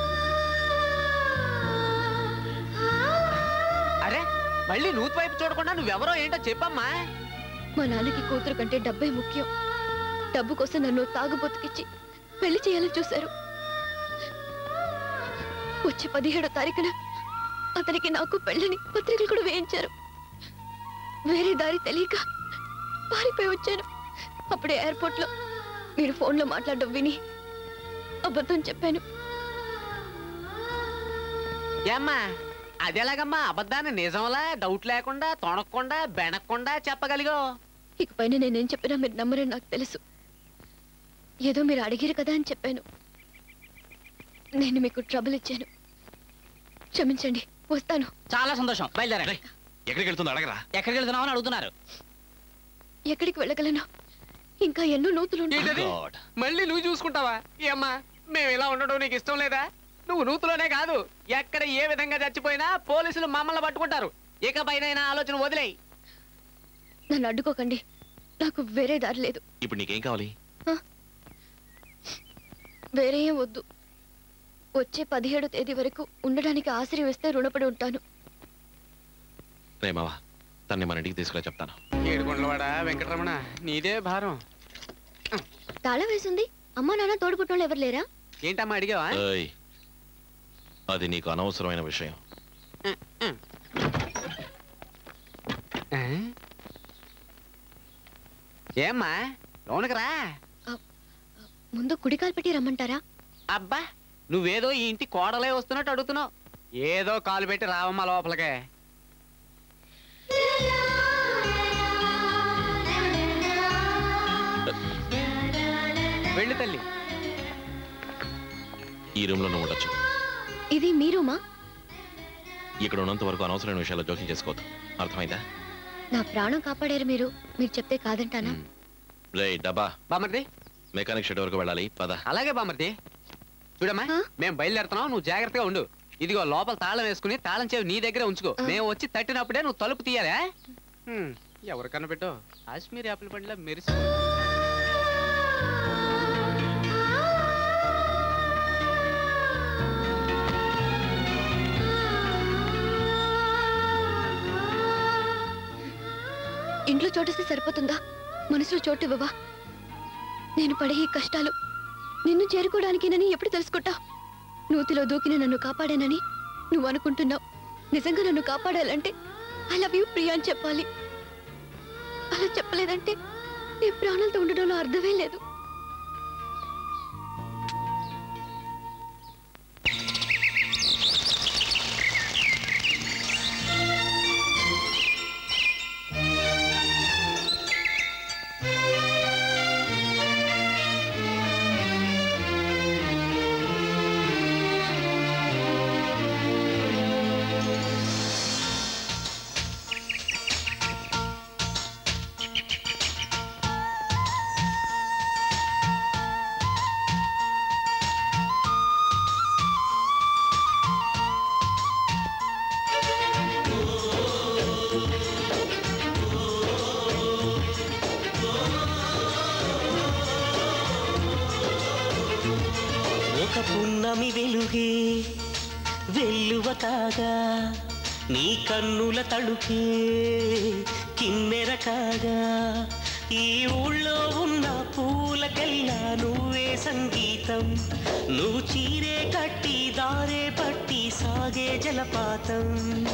అరే మళ్ళీ నూతి వైపు చూడకుండా నువ్వెవరో ఏంటో చెప్పమ్మా మా నాన్నకి కూతురు కంటే డబ్బే ముఖ్యం డబ్బు కోసం నన్ను తాగుబోతుకిచ్చి పెళ్లి చేయాలని చూశారు వచ్చే పదిహేడో తారీఖున అతనికి నాకు పెళ్ళని పత్రికలు కూడా వేయించారు వేరే దారి తెలియక పారిపోయి వచ్చాను అప్పుడే ఎయిర్పోర్ట్ లో మీరు ఫోన్లో మాట్లాడడం విని అబద్ధం చెప్పాను ఏమ్మా అదెలాగమ్మా అబద్ధాన్ని నిజంలా డౌట్ లేకుండా తొణక్కుండా బెనక్కుండా చెప్పగలిగో ఇకపైన నేనేం చెప్పినా మీరు నమ్మరని నాకు తెలుసు ఏదో మీరు అడిగారు కదా అని చెప్పాను నేను మీకు ట్రబుల్ ఇచ్చాను క్షమించండి వస్తాను చాలా సంతోషం బయలుదేరండి ఎక్కడికి వెళ్తుందో అడగరా ఎక్కడికి వెళ్తున్నామని అడుగుతున్నారు ఎక్కడికి వెళ్ళగలను ఇంకా ఎన్నో నూతులు ఏంటది? మళ్ళీ నువ్వు చూసుకుంటావా ఏమ్మా మేము ఇలా ఉండడం నీకు ఇష్టం లేదా నువ్వు నూతులోనే కాదు ఎక్కడ ఏ విధంగా చచ్చిపోయినా పోలీసులు మమ్మల్ని పట్టుకుంటారు ఇక పైన ఆలోచన వదిలేయి నన్ను అడ్డుకోకండి నాకు వేరే దారి లేదు ఇప్పుడు నీకేం కావాలి వేరే ఏం వద్దు వచ్చే పదిహేడో తేదీ వరకు ఉండడానికి ఆశ్రయం ఇస్తే రుణపడి ఉంటాను రేమావా తన్ని మన ఇంటికి తీసుకురా చెప్తాను ఏడుకొండలవాడ వెంకటరమణ నీదే భారం తాళం వేసింది అమ్మా నాన్న తోడుపుట్టోళ్ళు ఎవరు లేరా ఏంటమ్మా అడిగావా ఏయ్, అది నీకు అనవసరమైన విషయం ఆ? ఏమ్మా లోనకి రా ముందు కుడికాలు పెట్టి రమ్మంటారా అబ్బా నువ్వేదో ఈ ఇంటి కోడలే వస్తున్నట్టు అడుగుతున్నావు ఏదో కాలు పెట్టి రావమ్మా లోపలికే వెళ్ళి తల్లి ఈ రూమ్ లో నువ్వు ఉండొచ్చు ఇది మీ రూమా ఇక్కడ ఉన్నంత వరకు అనవసరమైన విషయాల్లో జోక్యం చేసుకోవద్దు అర్థమైందా నా ప్రాణం కాపాడారు మీరు మీకు చెప్తే కాదంటానా రే డబ్బా బామర్ది మెకానిక్ షెడ్ వరకు వెళ్ళాలి పద అలాగే బామర్ది చూడమ్మా మేము బయలుదేరుతున్నాం నువ్వు జాగ్రత్తగా ఉండు ఇదిగో లోపల తాళం వేసుకుని తాళం చెవి నీ దగ్గర ఉంచుకో మేము వచ్చి తట్టినప్పుడే నువ్వు తలుపు తీయాలా హ్మ్, ఎవరికన్నా పెట్టో కాశ్మీర్ యాపిల్ పండులో మెరిసి ఇంట్లో చోటిస్తే సరిపోతుందా మనసులో చోటు ఇవ్వవా నేను పడే ఈ కష్టాలు నిన్ను చేరుకోవడానికేనని ఎప్పుడు తెలుసుకుంటా నూతిలో దూకిన నన్ను కాపాడానని నువ్వు అనుకుంటున్నావు నిజంగా నన్ను కాపాడాలంటే ఐ లవ్ యూ ప్రియా అని చెప్పాలి అలా చెప్పలేదంటే నీ ప్రాణాలతో ఉండడంలో అర్థమే లేదు పున్నమి వెలుగే వెల్లువ కాగా నీ కన్నుల తడుకే కిన్నెర కాగా ఈ ఊళ్ళో ఉన్న పూలకెల్లా నువ్వే సంగీతం నువ్వు చీరే కట్టి దారే పట్టి సాగే జలపాతం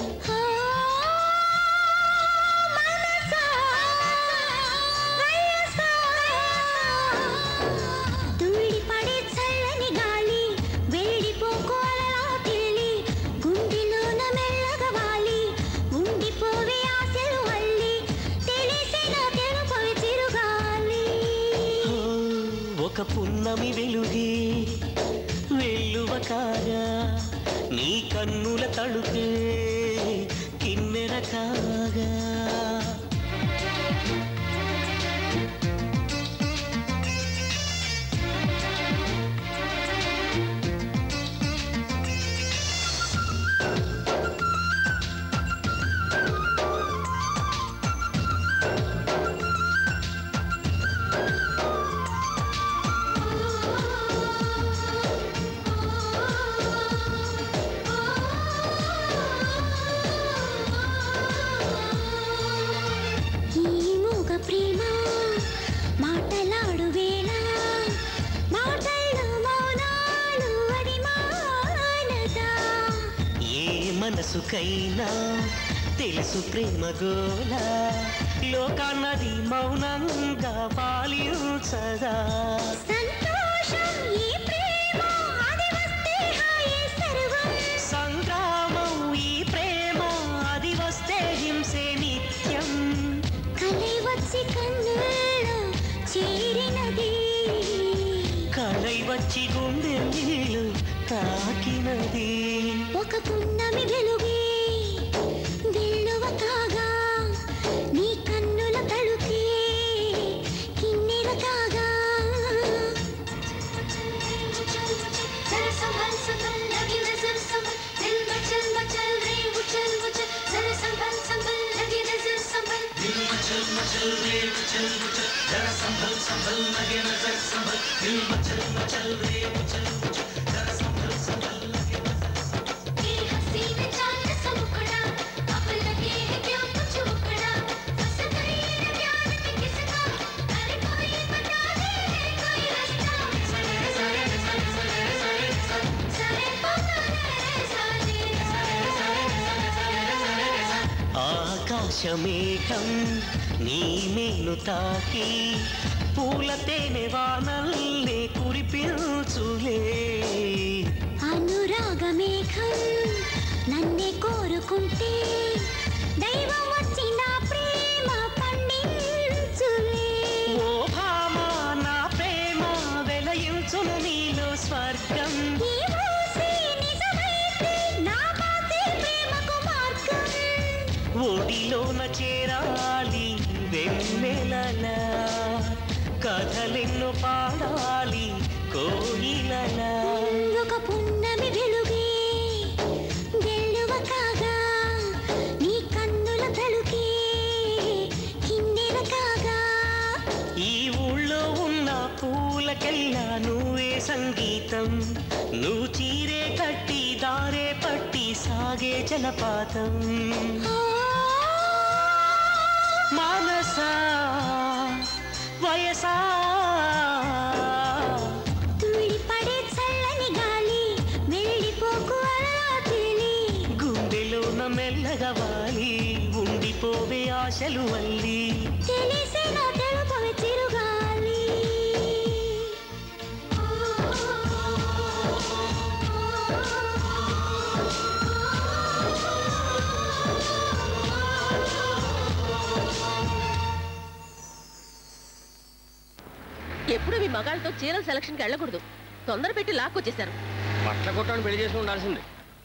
తుళ్ళిపడే చల్లని గాలి వెళ్ళిపోకు అలలా తిల్లి గుండెలోన మెల్లగా వాలి ఉండిపోవే ఆశలు అల్లి తెలిసిన తెలుపవి తిరుగాలి ఒక పున్నమి వెలుగే వెల్లువ కాగా నీ కన్నుల తడుకే కిన్నెర కాగా ఈ మూగ ప్రేమ మాటలాడు వేళ మాటలు మౌనాలు అది మానదా ఏ మనసుకైనా తెలుసు ప్రేమ గోల లోకాన్నది మౌనంగా పాలించదా సంతోషం ఈ ప్రేమ అది వస్తే హాయే సర్వం సంగ్రామం ఈ ప్రేమ అది వస్తే హింసే నిత్యం కలై వచ్చి కన్నుల్లో చేరినది కళై వచ్చి గుండె నీళ్ళు తాకినది ఒక పున్నమి వెలుగే వెల్లువ కాగా నీ కన్నుల తడుకే కిన్నెర కాగా जरा संभल संभल लगी नजर संभल दिल मचल मचल रे उछल उछल जरा संभल संभल लगी नजर संभल दिल मचल मचल रे उछल उछल जरा संभल संभल लगे नजर संभल दिल मचल मचल रे उछल उछल जरा संभल संभल लगे नजर हसीन चांद सा मुखड़ा अब लगे है क्या कुछ उखड़ा फंस गई है प्यार में किसका अरे कोई बता दे है कोई रास्ता सरे सरे सरे सरे सरे सरे सरे पता रे सरे सरे सरे सरे सरे सरे ఆకాశమేఘం నీ మేలు తాకి పూల తేనె వానల్లే కురిపించులే అనురాగ మేఘం నన్నే కోరుకుంటే దైవం వచ్చి నా ప్రేమ పండించులే ఓ భామ నా ప్రేమ వెలయించును నీలో స్వర్గం ఈ ఊసే నిజమైతే నా బాసే ప్రేమకు మార్గం ఒడిలోన చేరాలి వెన్నెలలా కథలెన్నో పాడాలి కోయిలలా ఒక పున్నమి వెలుగే వెల్లువ కాగా నీ కన్నుల తలుకే కిన్నెర కాగా ఈ ఊళ్ళో ఉన్న పూలకెల్లా నువ్వే సంగీతం నువ్వు చీరే కట్టి దారే పట్టి సాగే జలపాతం మానసా వయసా తుళ్ళిపడే చల్లని గాలి వెళ్ళిపోకు అలా తేలి గుండెలోన మెల్లగా వాలి ఉండిపోవే ఆశలు వల్లి తెలిసిన తెలుపవి తిరుగాలి ఎప్పుడు మీ మగాళ్ళతో చీరల సెలక్షన్కి వెళ్ళకూడదు తొందర పెట్టి లాక్కొచ్చేశారు బట్టల కొట్టని పెళ్లి చేసుకుని ఉండాల్సింది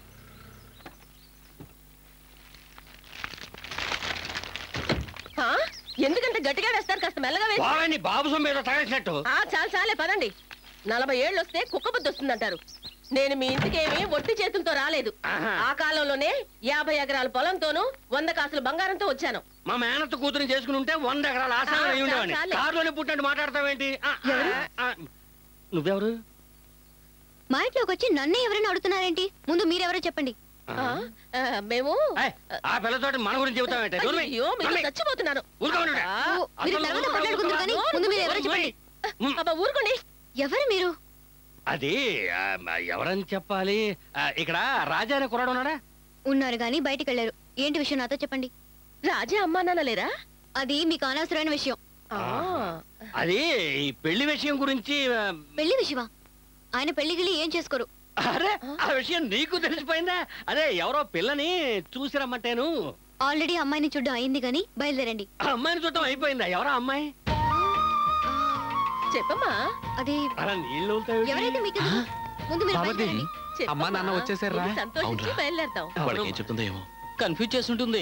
ఆ? ఎందుకంటే గట్టిగా వేస్తారు కాస్త మెల్లగా వేసి వాళ్ళని బాబు సొమ్ము ఏదో తగలేసినట్టు ఆ, చాలు చాలే పదండి నలభై ఏళ్ళు వస్తే కుక్క బుద్ధి వస్తుందంటారు నేను మీ ఇంటికేమి ఒట్టి చేతులతో రాలేదు ఆ కాలంలోనే యాభై ఎకరాల పొలంతోనూ వంద కాసులు బంగారంతో వచ్చాను మా మేనత్త కూతురు చేసుకుని ఉంటే వంద ఎకరాల ఆశాలు ఆ, అయి ఉండేవాడిని చాలే. కారులోనే పుట్టినట్టు మాట్లాడతావేంటి ఆ, ఆ, ఆ, నువ్వెవరు మా ఇంట్లోకి వచ్చి నన్నే ఎవరైనా అడుగుతున్నారేంటి ముందు మీరెవరో చెప్పండి ఆ, ఆ, మేము ఆ పిల్లతోటి మన గురించి చెబుతావేంటి నోర్మి, అయ్యో మీకు నోర్మి. చచ్చిపోతున్నాను ఊరుకోమంటుండే. ఆ, ఓ, మీరు అసలు తర్వాత ఊరుకో, మాట్లాడుకుందరు కానీ ఊరుకో, ముందు మీరు ఎవరో ఊరుకో, చెప్పండి అబ్బా ఊరుకోండి ఎవరు మీరు అది ఆ, ఎవరని చెప్పాలి ఆ, ఇక్కడ రాజా అనే కుర్రాడు ఉన్నాడా ఉన్నారు గాని బయటికి వెళ్ళారు ఏంటి విషయం నాతో చెప్పండి రాజా అమ్మా నాన్న లేరా అది మీకు అనవసరమైన విషయం అది ఈ పెళ్లి విషయం గురించి ఆ, పెళ్లి విషయమా ఆయన పెళ్లిగిళ్ళి ఏం చేసుకోరు అరే ఆ విషయం నీకు తెలిసిపోయిందా అదే ఎవరో పిల్లని చూసి రమ్మంటేను ఆల్రెడీ అమ్మాయిని చూడడం అయింది గాని బయలుదేరండి ఆ అమ్మాయిని చూడటం అయిపోయిందా ఎవరో అమ్మాయి చెప్పమ్మా అది అలా నీళ్ళు వదులుతావేంటి? ఎవరైతే మీకు ఎందుకు? ముందు మీరు బామర్ది, బయలుదేరండి అమ్మా నాన్న వచ్చేసారా ఇది సంతోషించి బయలుదేరతాం వాడికి ఏం చెప్తుందో ఏమో కన్ఫ్యూజ్ చేస్తుంటుంది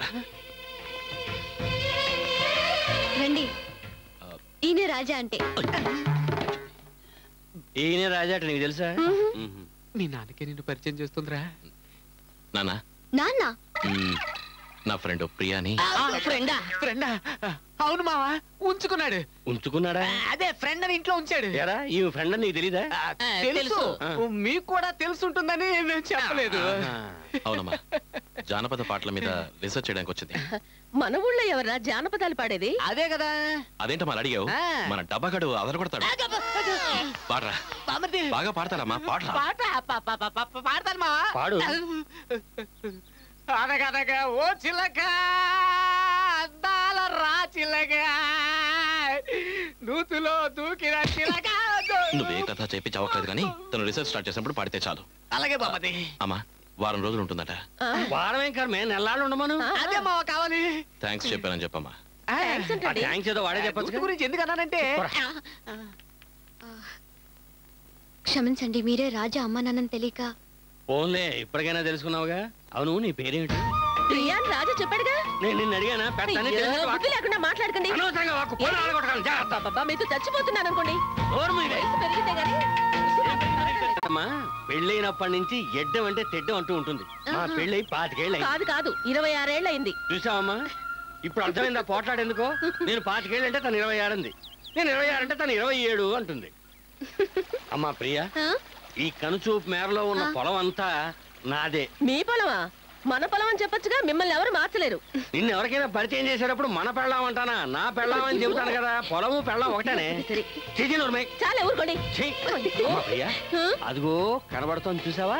రండి ఈయన రాజా అంటే ఈయన రాజా అట నీకు తెలుసా మీ నాన్నకి నిన్ను పరిచయం చేస్తుందిరా నాన్న నాన్న మ్మ్, నా ఫ్రెండ్ ప్రియాని ఫ్రెండా ఫ్రెండా అవును మావా ఉంచుకున్నాడు ఉంచుకున్నాడా అదే ఫ్రెండ్ అని ఇంట్లో ఉంచాడు ఎరా ఈ ఫ్రెండ్ నీకు తెలీదా తెలుసు మీకు కూడా తెలుసుంటుందని నేను చెప్పలేదు అవునమ్మా జానపద పాటల మీద రీసెర్చ్ చేయడానికి వచ్చింది మన ఊళ్ళో ఎవరా జానపదాలు పాడేది అదే కదా అదేంటో మరి అడిగావు ఆ. మన డబ్బాగడు అదర కొడతాడు పాడరా బామర్ది బాగా పాడతారమ్మా పాడరా పాట పా- పా- పా- పా- పాడతాను మావా పాడు. అనగనగా ఓ చిలక అందాల రా చిలక నూతులో దూకిన చిలక నువ్వే కథ చెప్పి చవకలేదు కానీ తను రీసెర్చ్ స్టార్ట్ చేసినప్పుడు పాడితే చాలు అలాగే బామది అమ్మా వారం రోజులు ఉంటుందట వారం ఏం కాదు మేము నెల్లాళ్ళు ఉండమను అదే మావ కావాలి థ్యాంక్స్ చెప్పానని చెప్పమ్మా థ్యాంక్స్ ఏదో వాడే చెప్పొచ్చు నూతి గురించి ఎందుకు అన్నానంటే క్షమించండి మీరే రాజా అమ్మ నాన్నని తెలియక ఫోన్లే ఇప్పటికైనా తెలుసుకున్నావుగా అవును నీ పేరేమిటి ప్రియా అని రాజా చెప్పాడుగా నేను నిన్ను అడిగానా పెట్టని అయ్యో, బుద్ధి లేకుండా మాట్లాడకండి అనవసరంగా వాక్కు, పొలం ఆడగొట్టకండి, జాగ్రత్త. అబ్బబ్బా, మీతో చచ్చిపోతున్నాను అనుకోండి నోరు మూయవే. వయసు పెరిగిందే గానీ అమ్మా పెళ్ళైనప్పటి నుంచి ఎడ్డం అంటే తెడ్డం అంటూ ఉంటుంది మా పెళ్ళై పాతికేళ్ళు అయింది కాదు కాదు ఇరవై ఆరేళ్ళు అయింది చూసావమ్మా ఇప్పుడు అర్థమైందా పోట్లాడేందుకో నేను పాతికేళ్ళు అంటే తను ఇరవై ఆరు అంది నేను ఇరవై ఆరు అంటే తను ఇరవై ఏడు అంటుంది అమ్మా ప్రియా ఈ కనుచూపు మేరలో ఉన్న పొలం అంతా నాదే మీ పొలమా మన పొలం అని చెప్పొచ్చుగా మిమ్మల్ని ఎవరు మార్చలేరు నిన్ను ఎవరికైనా పరిచయం చేసేటప్పుడు మన పెళ్ళాం అంటానా నా పెళ్ళాం అని చెబుతాను కదా పొలము పెళ్ళాం ఒకటేనే చేసి నోర్మై చాలా ఊరుకోండి ప్రియా అదిగో కనబడుతోంది చూసావా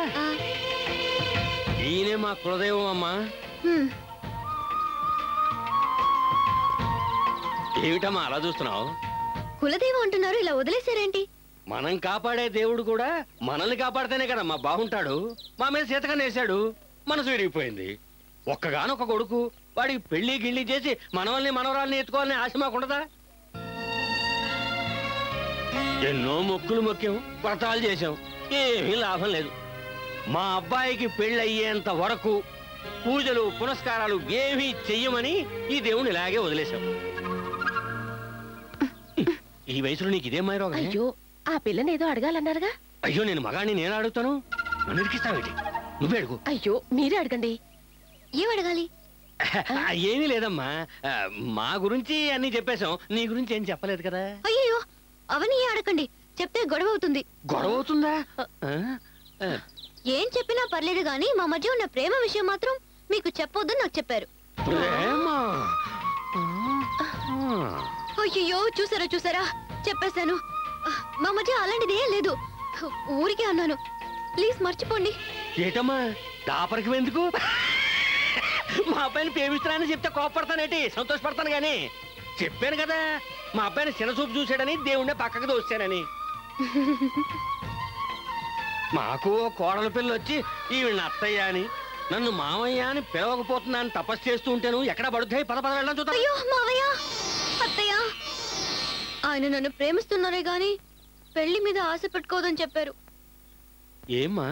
ఈయనే మా కులదైవం అమ్మా హ్మ్, ఏమిటమ్మా అలా చూస్తున్నావు కులదైవం అంటున్నారు ఇలా వదిలేశారేంటి మనం కాపాడే దేవుడు కూడా మనల్ని కాపాడితేనే కదా మా బాగుంటాడు మా మీద సీతకన్నా వేశాడు మనసు విరిగిపోయింది ఒక్కగానొక్క కొడుకు వాడికి పెళ్లి గిళ్ళి చేసి మనవల్ని మనవరాల్ని ఎత్తుకోవాలని ఆశ మాకుండదా ఎన్నో మొక్కులు మొక్కాం వ్రతాలు చేశాం ఏమీ లాభం లేదు మా అబ్బాయికి పెళ్లి అయ్యేంత వరకు పూజలు పునస్కారాలు ఏమీ చెయ్యమని ఈ దేవుని ఇలాగే వదిలేశాం ఈ వయసులో నీకు ఇదే మాయరోగం అయ్యో ఆ పిల్లని ఏదో అడగాలన్నారుగా అయ్యో నేను మగాడిని నేను అడుగుతాను నన్ను ఇరికిస్తావేంటి నువ్వే అడుగు అయ్యో మీరే అడగండి ఏం అడగాలి ఆ, ఏమీ లేదమ్మా ఆ, మా గురించి అన్ని చెప్పేశాం నీ గురించి ఏం చెప్పలేదు కదా అయ్యో అవన్నీ ఏం అడగండి చెప్తే గొడవ అవుతుంది గొడవ అవుతుందా ఆ? ఆ, ఏం చెప్పినా పర్లేదు గానీ మా మధ్య ఉన్న ప్రేమ విషయం మాత్రం మీకు చెప్పొద్దని నాకు చెప్పారు ప్రేమ అయ్యో చూసారా చూసారా చెప్పేశాను మా మధ్య అలాంటిది ఏం లేదు ఊరికే అన్నాను ప్లీజ్ మర్చిపోండి ఏటమ్మా దాపరికి ఎందుకు మా అబ్బాయిని ప్రేమిస్తున్నానని చెప్తే కోపడతానేటి సంతోషపడతాను గాని చెప్పాను కదా మా అబ్బాయిని చిన్నచూపు చూశాడని దేవుణ్ణి పక్కకు దోస్తానని మాకు ఓ కోడల పిల్ల వచ్చి ఈవిడ అత్తయ్య అని నన్ను మామయ్య అని పిలవకపోతున్నాను తపస్సు చేస్తూ ఉంటాను ఎక్కడ పడుతాయి పద పద వెళ్ళడం చూద్దాం అయ్యో మావయ్య అత్తయ్య ఆయన నన్ను ప్రేమిస్తున్నారే గాని పెళ్లి మీద ఆశ పెట్టుకోదని చెప్పారు ఏమ్మా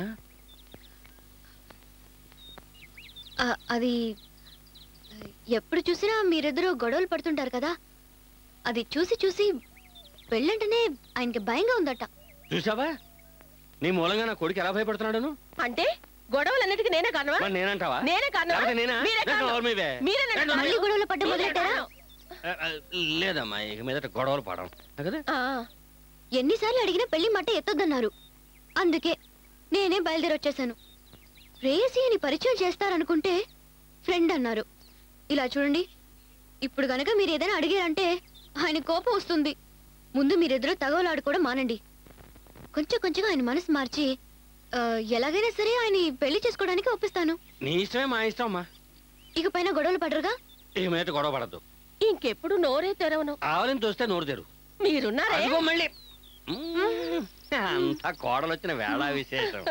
ఆ, అది ఎప్పుడు చూసినా మీరిద్దరూ గొడవలు పడుతుంటారు కదా అది చూసి చూసి పెళ్ళంటేనే ఆయనకి భయంగా ఉందట చూసావా నీ మూలంగా నా కొడుకు ఎలా భయపడుతున్నాడను అంటే గొడవలన్నిటికీ నేనే కారణమా మరి నేనంటావా నేనే కారణమా లేకపోతే నేనా? మీరే లేక కారణం. నోరు మీవే? మీరే లేక నన్ను నోరు మళ్ళీ గొడవలు పడ్డ మీరే మొదలెట్టారా కారణం. ఆ, ఆ, లేదమ్మా ఇక మీదట గొడవలు పడం కదా ఎన్నిసార్లు అడిగినా పెళ్లి మాట ఎత్తొద్దన్నారు అందుకే నేనే బయలుదేరి వచ్చేసాను రేసి అని పరిచయం చేస్తారనుకుంటే ఫ్రెండ్ అన్నారు ఇలా చూడండి ఇప్పుడు గనక మీరు ఏదైనా అడిగారంటే ఆయన కోపం వస్తుంది ముందు మీరిద్దరూ తగవలాడుకోవడం మానండి కొంచెం కొంచెం ఆయన మనసు మార్చి ఆ, ఎలాగైనా సరే ఆయన పెళ్లి చేసుకోవడానికి ఒప్పిస్తాను నీ ఇష్టమే మా ఇష్టం అమ్మా ఇక పైన గొడవలు పడరుగా ఇక మీద గొడవ పడద్దు ఇంకెప్పుడు నోరే తెరవను ఆవలిని చూస్తే నోరు తెరు మీరున్నారే అదిగో మళ్ళీ మ్మ్. అంతా కోడలు వచ్చిన వేళ విశేషం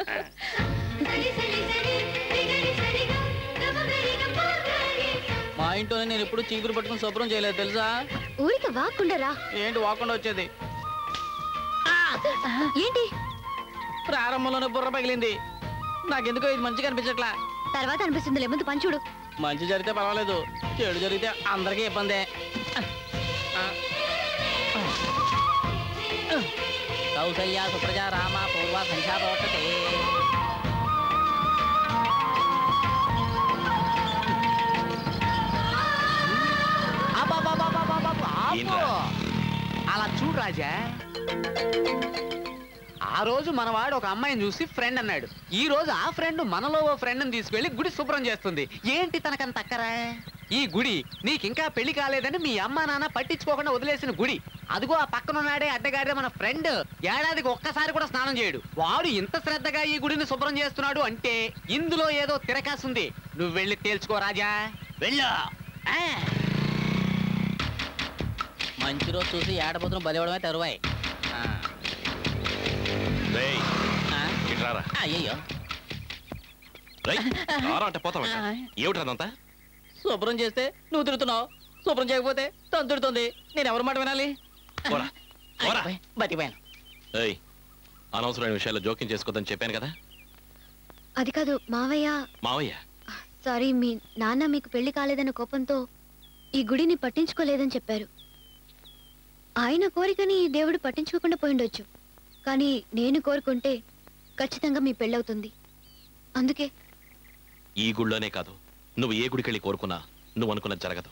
మా ఇంట్లోనే నేను ఎప్పుడు చీపురు పట్టుకుని శుభ్రం చేయలేదు తెలుసా ఊరికి వాక్కుండరా ఏంటి వాకుండా వచ్చేది ఏంటి ప్రారంభంలోనే బుర్ర పగిలింది నాకెందుకో ఇది మంచిగా అనిపించట్లా తర్వాత అనిపిస్తుంది ముందు పంచుడు మంచి జరిగితే పర్వాలేదు చెడు జరిగితే అందరికీ ఇబ్బందే కౌసల్య సుప్రజ రామ పూర్వ సంఖ్యా ప్రవర్తతే అబ్బబ్బబ్బబ్బబ్బబ్బ, ఆపు. ఏంట్రా? అలా చూడు రాజా ఆ రోజు మనవాడు ఒక అమ్మాయిని చూసి ఫ్రెండ్ అన్నాడు ఈ రోజు ఆ ఫ్రెండ్ మనలో ఓ ఫ్రెండ్ని తీసుకెళ్లి గుడి శుభ్రం చేస్తుంది ఏంటి తనకంత అక్కరా ఈ గుడి నీకింకా పెళ్లి కాలేదని మీ అమ్మా నాన్న పట్టించుకోకుండా వదిలేసిన గుడి అదిగో ఆ పక్కన ఉన్నాడే అడ్డగాడే మన ఫ్రెండ్ ఏడాదికి ఒక్కసారి కూడా స్నానం చేయడు వాడు ఇంత శ్రద్ధగా ఈ గుడిని శుభ్రం చేస్తున్నాడు అంటే ఇందులో ఏదో తిరకాసుంది నువ్వు వెళ్ళి తేల్చుకో రాజా వెళ్ళు ఆ. మంచి రోజు చూసి ఏడపోతున్న బలివడమే తరువాయి రేయ్, ఇటు రారా. అయ్యయ్యో రేయ్, రారా అంటే పోతావంట ఏమిటి అదంతా శుభ్రం చేస్తే నువ్వు తిడుతున్నావు శుభ్రం చేయకపోతే తను తిడుతుంది నేను ఎవరి మాట వినాలి అయిపోయి, బతికిపోయాను ఏయ్ అనవసరమైన విషయాల్లో జోక్యం చేసుకోవద్దని చెప్పాను కదా అది కాదు మావయ్య మావయ్య సారీ మీ నాన్న మీకు పెళ్లి కాలేదన్న కోపంతో ఈ గుడిని పట్టించుకోలేదని చెప్పారు ఆయన కోరికని ఈ దేవుడు పట్టించుకోకుండా పోయిండొచ్చు కానీ నేను కోరుకుంటే ఖచ్చితంగా మీ పెళ్ళవుతుంది అందుకే ఈ గుళ్ళోనే కాదు నువ్వు ఏ గుడికెళ్ళి కోరుకున్నా నువ్వు అనుకున్నది జరగదు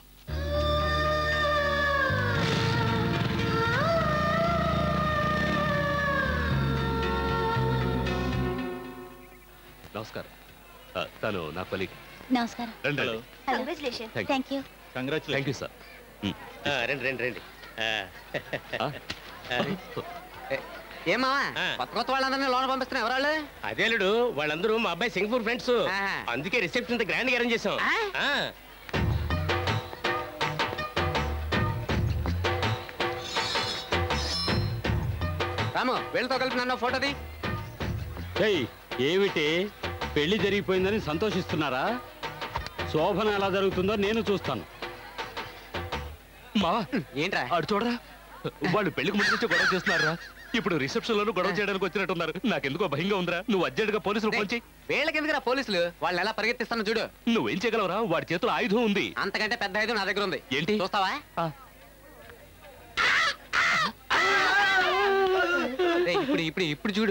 నమస్కారం ఆ, తను నా కొలీగ్ నమస్కారం రండి రండి. Congratulation Thank you. Thank you thank you sir రండి రండి రండి ఏమా కొత్త కొత్త వాళ్ళందరినీ లోన పంపిస్తున్నా ఎవరాళ్ళు అదేలుడు వాళ్ళందరూ మా అబ్బాయి సింగపూర్ ఫ్రెండ్స్ అందుకే రిసెప్షన్ ఇంత గ్రాండ్ గా అరేంజ్ చేసాం ఆ. రాము వీళ్ళతో కలిపి నన్ను ఫోటోది ఏయ్ ఏమిటి పెళ్లి జరిగిపోయిందని సంతోషిస్తున్నారా శోభన ఎలా జరుగుతుందో నేను చూస్తాను మా ఏంట్రా అటు చూడరా వాళ్ళు పెళ్లికి ముందు నుంచి గొడవ చేస్తున్నారా ఇప్పుడు రిసెప్షన్ లోను గొడవ చేయడానికి వచ్చినట్టున్నారు నాకెందుకో భయంగా ఉందిరా నువ్వు అర్జెంట్ గా పోలీసులు ఫోన్ చేయి వీళ్ళకి ఎందుకురా పోలీసులు వాళ్ళని ఎలా పరిగెత్తిస్తాను చూడు నువ్వేం చేయగలవురా వాడి చేతిలో ఆయుధం ఉంది అంతకంటే పెద్ద ఐదు నా దగ్గర ఉంది ఏంటి చూస్తావా రేయ్, ఇప్పుడు ఇప్పుడు ఇప్పుడు చూడు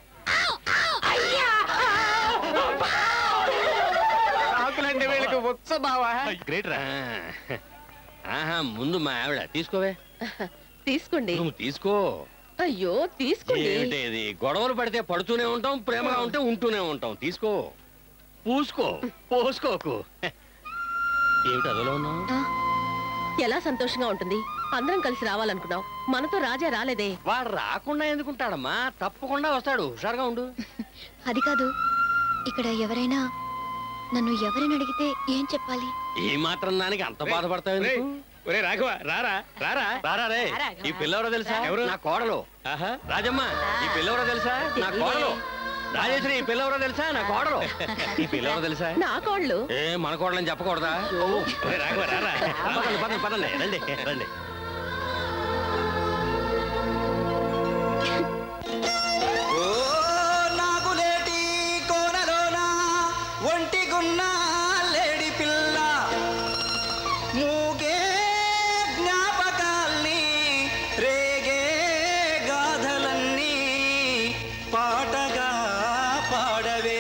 ఆకులంటే వీళ్ళకి ఉత్స బావా గ్రేట్ రా ఆహా ముందు మా ఆవిడ తీసుకోవే తీసుకోండి నువ్వు తీసుకో అయ్యో తీసుకోండి ఏమిటి ఇది గొడవలు పడితే పడుతూనే ఉంటాం ప్రేమగా ఉంటే ఉంటూనే ఉంటాం తీసుకో పూసుకో పోసుకోకు ఏమిటి అదలో ఉన్నావు ఎలా సంతోషంగా ఉంటుంది అందరం కలిసి రావాలనుకున్నాం మనతో రాజా రాలేదే వాడు రాకుండా ఎందుకుంటాడమ్మా తప్పకుండా వస్తాడు హుషారుగా ఉండు అది కాదు ఇక్కడ ఎవరైనా నన్ను ఎవరైనా అడిగితే ఏం చెప్పాలి ఈ మాత్రం దానికి అంత బాధపడతావు ఎందుకు? ఒరే రాఘవ రారా రారా రారా రే ఈ పిల్లవరో తెలుసా ఎవరు? నా కోడలు రాజమ్మ ఈ పిల్లవరో తెలుసా నా కోడలు రాజేశ్వరి ఈ పిల్లవరో తెలుసా నా కోడలు ఈ పిల్లవరో తెలుసా నా కోళ్ళు ఏ మన కోడలని చెప్పకూడదా ఒరే రాఘవ రారా పదండి పదండి పదండి రండి రండి ఓ నాగులేటి కోనలోన ఒంటిగున్న లేడి పిల్ల మూగే జ్ఞాపకాల్ని రేగే గాథలన్నీ పాటగా పాడవే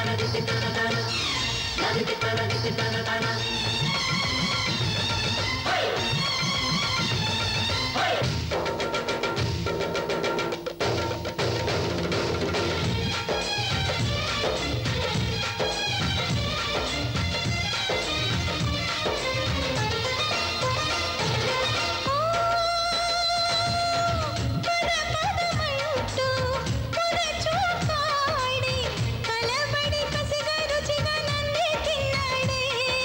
కలబడి కసిగా రుచిగా నన్నే తిన్నాడే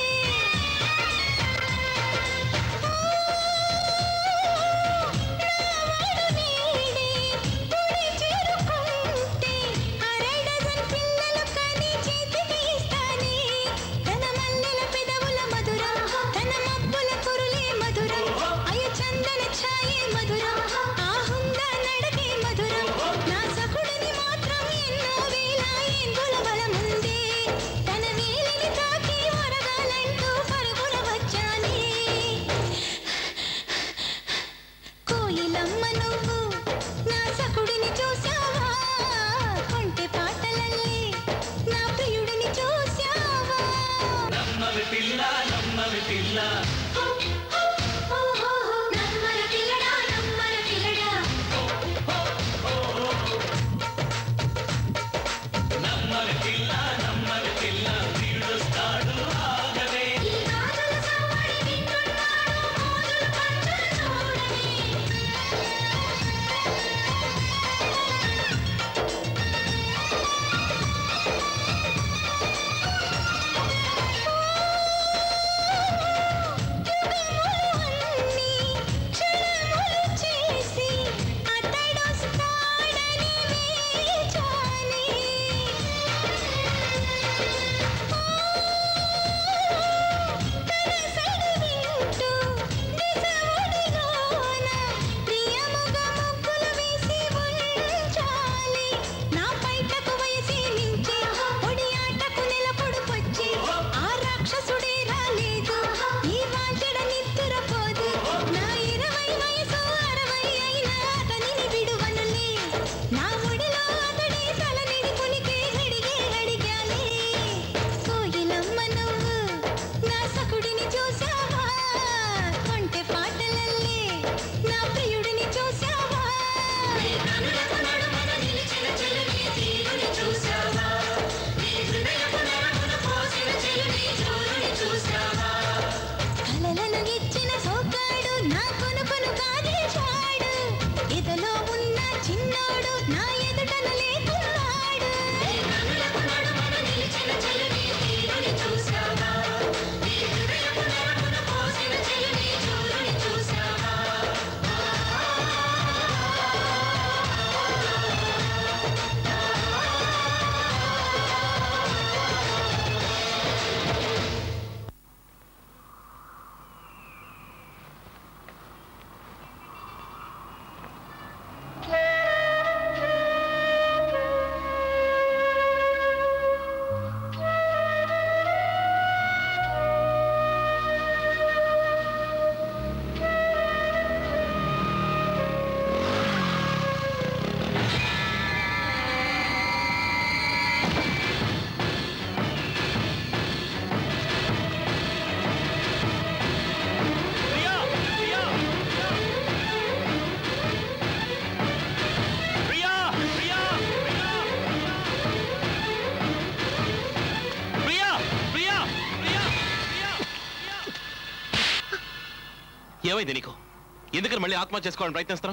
ఏమైంది నీకు ఎందుకని మళ్ళీ ఆత్మహత్య చేసుకోవాలని ప్రయత్నిస్తున్నావు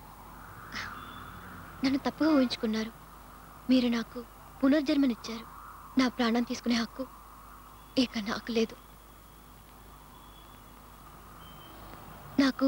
నన్ను తప్పుగా ఊహించుకున్నారు మీరు నాకు పునర్జన్మనిచ్చారు నా ప్రాణం తీసుకునే హక్కు ఇక నాకు లేదు నాకు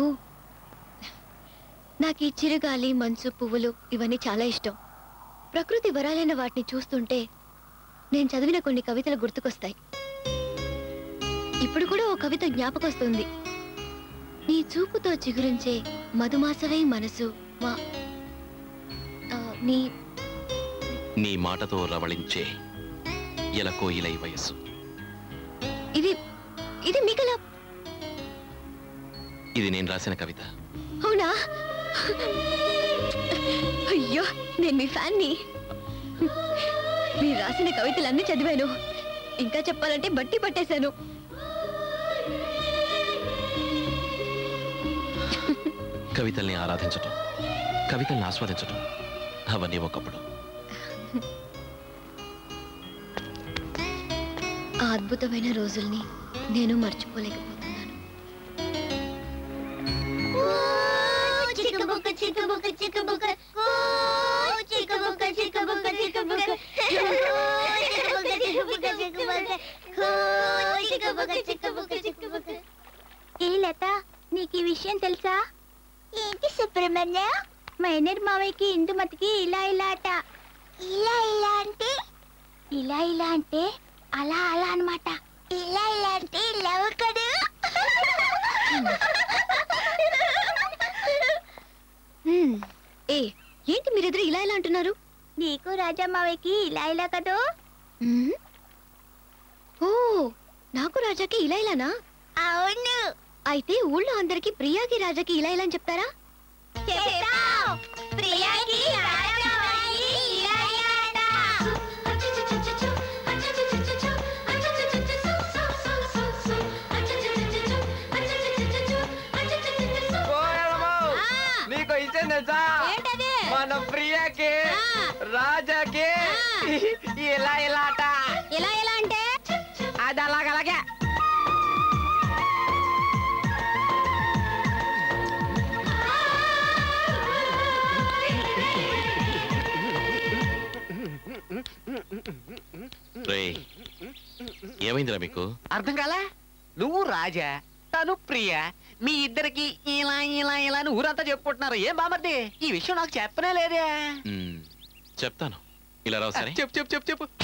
నాకు ఈ చిరుగాలి మంచు పువ్వులు ఇవన్నీ చాలా ఇష్టం ప్రకృతి వరాలైన వాటిని చూస్తుంటే నేను చదివిన కొన్ని కవితలు గుర్తుకొస్తాయి ఇప్పుడు కూడా ఓ కవిత జ్ఞాపకొస్తుంది నీ చూపుతో చిగురించే మధుమాసవై మనసు మా ఆ, నీ నీ మాటతో రవళించే ఎలకో ఇలై వయస్సు ఇది ఇది మీకలా ఇది నేను రాసిన కవిత అవునా అయ్యో నేను మీ ఫ్యాన్ని మీరు రాసిన కవితలన్నీ చదివాను ఇంకా చెప్పాలంటే బట్టి పట్టేశాను కవితల్ని ఆరాధించటం కవితల్ని ఆస్వాదించటం అవన్నీ ఒకప్పుడు ఆ అద్భుతమైన రోజుల్ని నేను మర్చిపోలేకపోతున్నాను చిక్కుబుక్క చిక్కుబుక్క చిక్కుబుక్క ఓ చిక్కుబుక్క చిక్కుబుక్క చిక్కుబుక్క చిక్కుబుక్క చిక్కుబుక్క చిక్కుబుక్క ఓ చిక్కుబుక్క చిక్కుబుక్క చిక్కుబుక్క ఏ లత నీకు ఈ విషయం తెలుసా ఏంటి సుబ్రహ్మణ్య మైనర్ మావయ్యకి ఇందుమతికి ఇలా ఇలా అట ఇలా ఇలా అంటే ఇలా ఇలా అంటే అలా అలా అన్నమాట ఇలా ఇలా అంటే లవ్ కడు హ్మ్. ఏ ఏంటి మీరెదురు ఇలా ఇలా అంటున్నారు నీకు రాజామావయ్యకి ఇలా ఇలా కదూ హ్మ్? ఓ నాకు రాజాకి ఇలా ఇలానా అవును అయితే ఊళ్ళో అందరికి ప్రియాకి రాజాకి ఇలా ఇలా అని చెప్తారా చెప్తాం ప్రియాకి రాజామావయ్యకి ఇలా ఇలా అట నీకు ఇష్టం తెలుసా మన ప్రియాకి రాజాకి ఇలా ఇలా అట ఇలా ఇలా అంటే అది అలాగలాగే రేయ్ ఏమైందిరా మీకు అర్థం కాలా నువ్వు రాజా తను ప్రియ మీ ఇద్దరికి ఇలా ఇలా ఇలా అని ఊరంతా చెప్పుకుంటున్నారు ఏం బామర్ది ఈ విషయం నాకు చెప్పనే లేదే మ్మ్. చెప్తాను ఇలా రావు సరే చెప్పు చెప్పు చెప్పు చెప్పు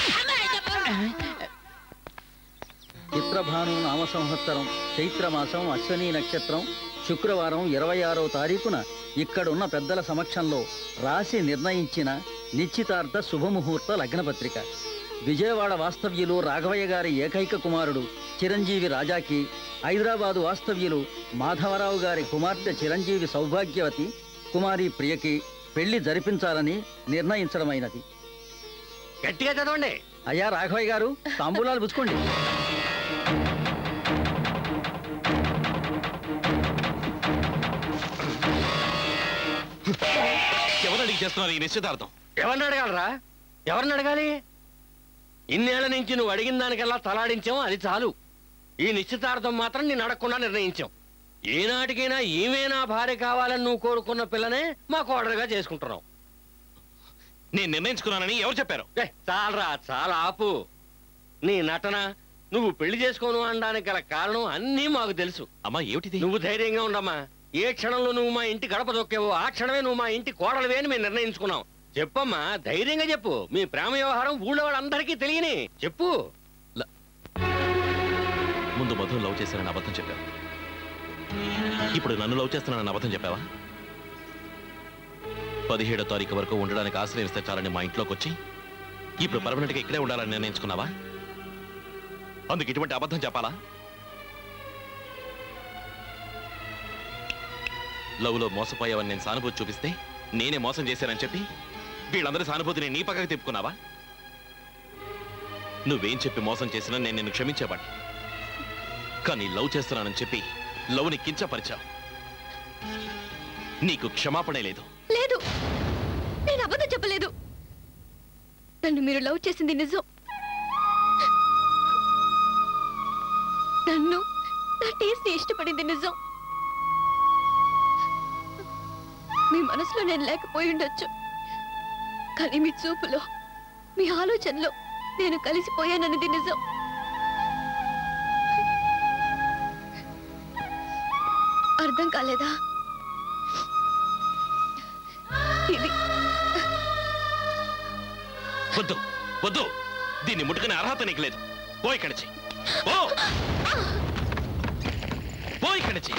చిత్రభాను నామ సంవత్సరం చైత్రమాసం అశ్వని నక్షత్రం శుక్రవారం ఇరవై ఆరవ తారీఖున ఇక్కడున్న పెద్దల సమక్షంలో రాసి నిర్ణయించిన నిశ్చితార్థ శుభముహూర్త లగ్నపత్రిక విజయవాడ వాస్తవ్యులు రాఘవయ్య గారి ఏకైక కుమారుడు చిరంజీవి రాజాకి హైదరాబాదు వాస్తవ్యులు మాధవరావు గారి కుమార్తె చిరంజీవి సౌభాగ్యవతి కుమారి ప్రియకి పెళ్లి జరిపించాలని నిర్ణయించడమైనది గట్టిగా చదవండి అయ్యా రాఘవయ్య గారు తాంబూలాలు పుచ్చుకోండి ఎవరు అడిగి చేస్తున్నారు ఈ నిశ్చితార్థం ఎవరిని అడగాలరా ఎవరిని అడగాలి ఇన్నేళ్ల నుంచి నువ్వు అడిగిన దానికల్లా తలాడించాం అది చాలు ఈ నిశ్చితార్థం మాత్రం నేను అడగకుండా నిర్ణయించాం ఏనాటికైనా ఈమె నా భార్య కావాలని నువ్వు కోరుకున్న పిల్లనే మా కోడలుగా చేసుకుంటున్నావు నేను నిర్ణయించుకున్నానని ఎవరు చెప్పారు ఏయ్, చాలరా చాలా ఆపు నీ నటన నువ్వు పెళ్లి చేసుకోను అనడానికి గల కారణం అన్నీ మాకు తెలుసు అమ్మా ఏమిటిది నువ్వు ధైర్యంగా ఉండమ్మా ఏ క్షణంలో నువ్వు మా ఇంటి గడప దొక్కావో ఆ క్షణమే నువ్వు మా ఇంటి కోడలివే అని మేము నిర్ణయించుకున్నాం చెప్పమ్మా ధైర్యంగా చెప్పు మీ ప్రేమ వ్యవహారం ఊళ్ళో వాళ్ళందరికీ తెలియని చెప్పు ముందు మధు లవ్ చేశానని అబద్ధం చెప్పావు ఇప్పుడు నన్ను లవ్ చేస్తున్నానని అబద్ధం చెప్పావా పదిహేడో తారీఖు వరకు ఉండడానికి ఆశ్రయిస్తే చాలని మా ఇంట్లోకి వచ్చి ఇప్పుడు పర్మనెంట్ గా ఇక్కడే ఉండాలని నిర్ణయించుకున్నావా అందుకు ఇటువంటి అబద్ధం చెప్పాలా లవ్ లో మోసపోయావని నేను సానుభూతి చూపిస్తే నేనే మోసం చేశానని చెప్పి వీళ్ళందరి సానుభూతిని నీ పక్కకి తిప్పుకున్నావా నువ్వేం చెప్పి మోసం చేసినా నేను నిన్ను క్షమించేవాడిని కానీ లవ్ చేస్తున్నానని చెప్పి లవ్ని కించపరిచావు నీకు క్షమాపణే లేదు లేదు నేను అబద్ధం చెప్పలేదు నన్ను మీరు లవ్ చేసింది నిజం నన్ను నా టేస్ట్ ని ఇష్టపడింది నిజం మీ మనసులో నేను లేకపోయి ఉండొచ్చు కానీ మీ చూపులో మీ ఆలోచనలో నేను కలిసిపోయానన్నది నిజం అర్థం కాలేదా ఇది వద్దు వద్దు దీన్ని ముట్టుకునే అర్హత నీకు లేదు పో ఇక్కడి నుంచి పో పో ఇక్కడి నుంచి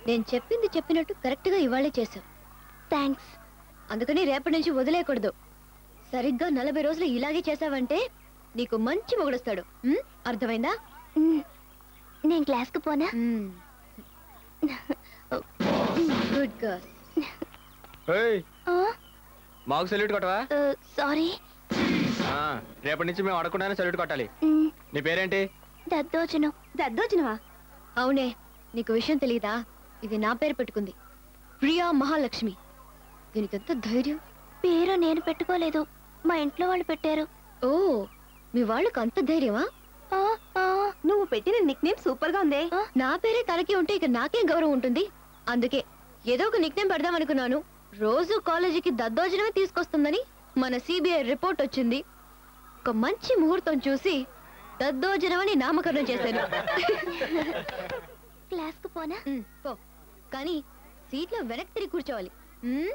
నేను చెప్పింది చెప్పినట్టు కరెక్ట్ గా ఇవాళే చేసావు థ్యాంక్స్ అందుకని రేపటి నుంచి వదిలేయకూడదు సరిగ్గా నలభై రోజులు ఇలాగే చేసావంటే నీకు మంచి మొగుడొస్తాడు ఉమ్, అర్థమైందా నేను క్లాస్కి పోనా గుడ్ గర్ల్ ఏయ్ మాకు సెల్యూట్ కొట్టవా సారీ ఆ, రేపటి నుంచి మేము అడగకుండానే సెల్యూట్ కొట్టాలి నీ పేరేంటి దద్దోజనం దద్దోజనమా అవునే నీకు విషయం తెలీదా ఇది నా పేరు పెట్టుకుంది ప్రియా మహాలక్ష్మి దీనికి ఎంత ధైర్యం పేరు నేను పెట్టుకోలేదు మా ఇంట్లో వాళ్ళు పెట్టారు ఓ మీ వాళ్ళకి అంత ధైర్యమా నువ్వు పెట్టిన నిక్ నేమ్ సూపర్ గా ఉంది నా పేరే తనకి ఉంటే ఇక నాకేం గౌరవం ఉంటుంది అందుకే ఏదో ఒక నిక్ నేమ్ పెడదాం అనుకున్నాను రోజు కాలేజీకి దద్దోజనమే తీసుకొస్తుందని మన సిబిఐ రిపోర్ట్ వచ్చింది ఒక మంచి ముహూర్తం చూసి దద్దోజనం అని నామకరణం చేశాను క్లాస్ కు పోనా పో కానీ సీట్లో వెనక్కి తిరిగి కూర్చోవాలి ఉమ్?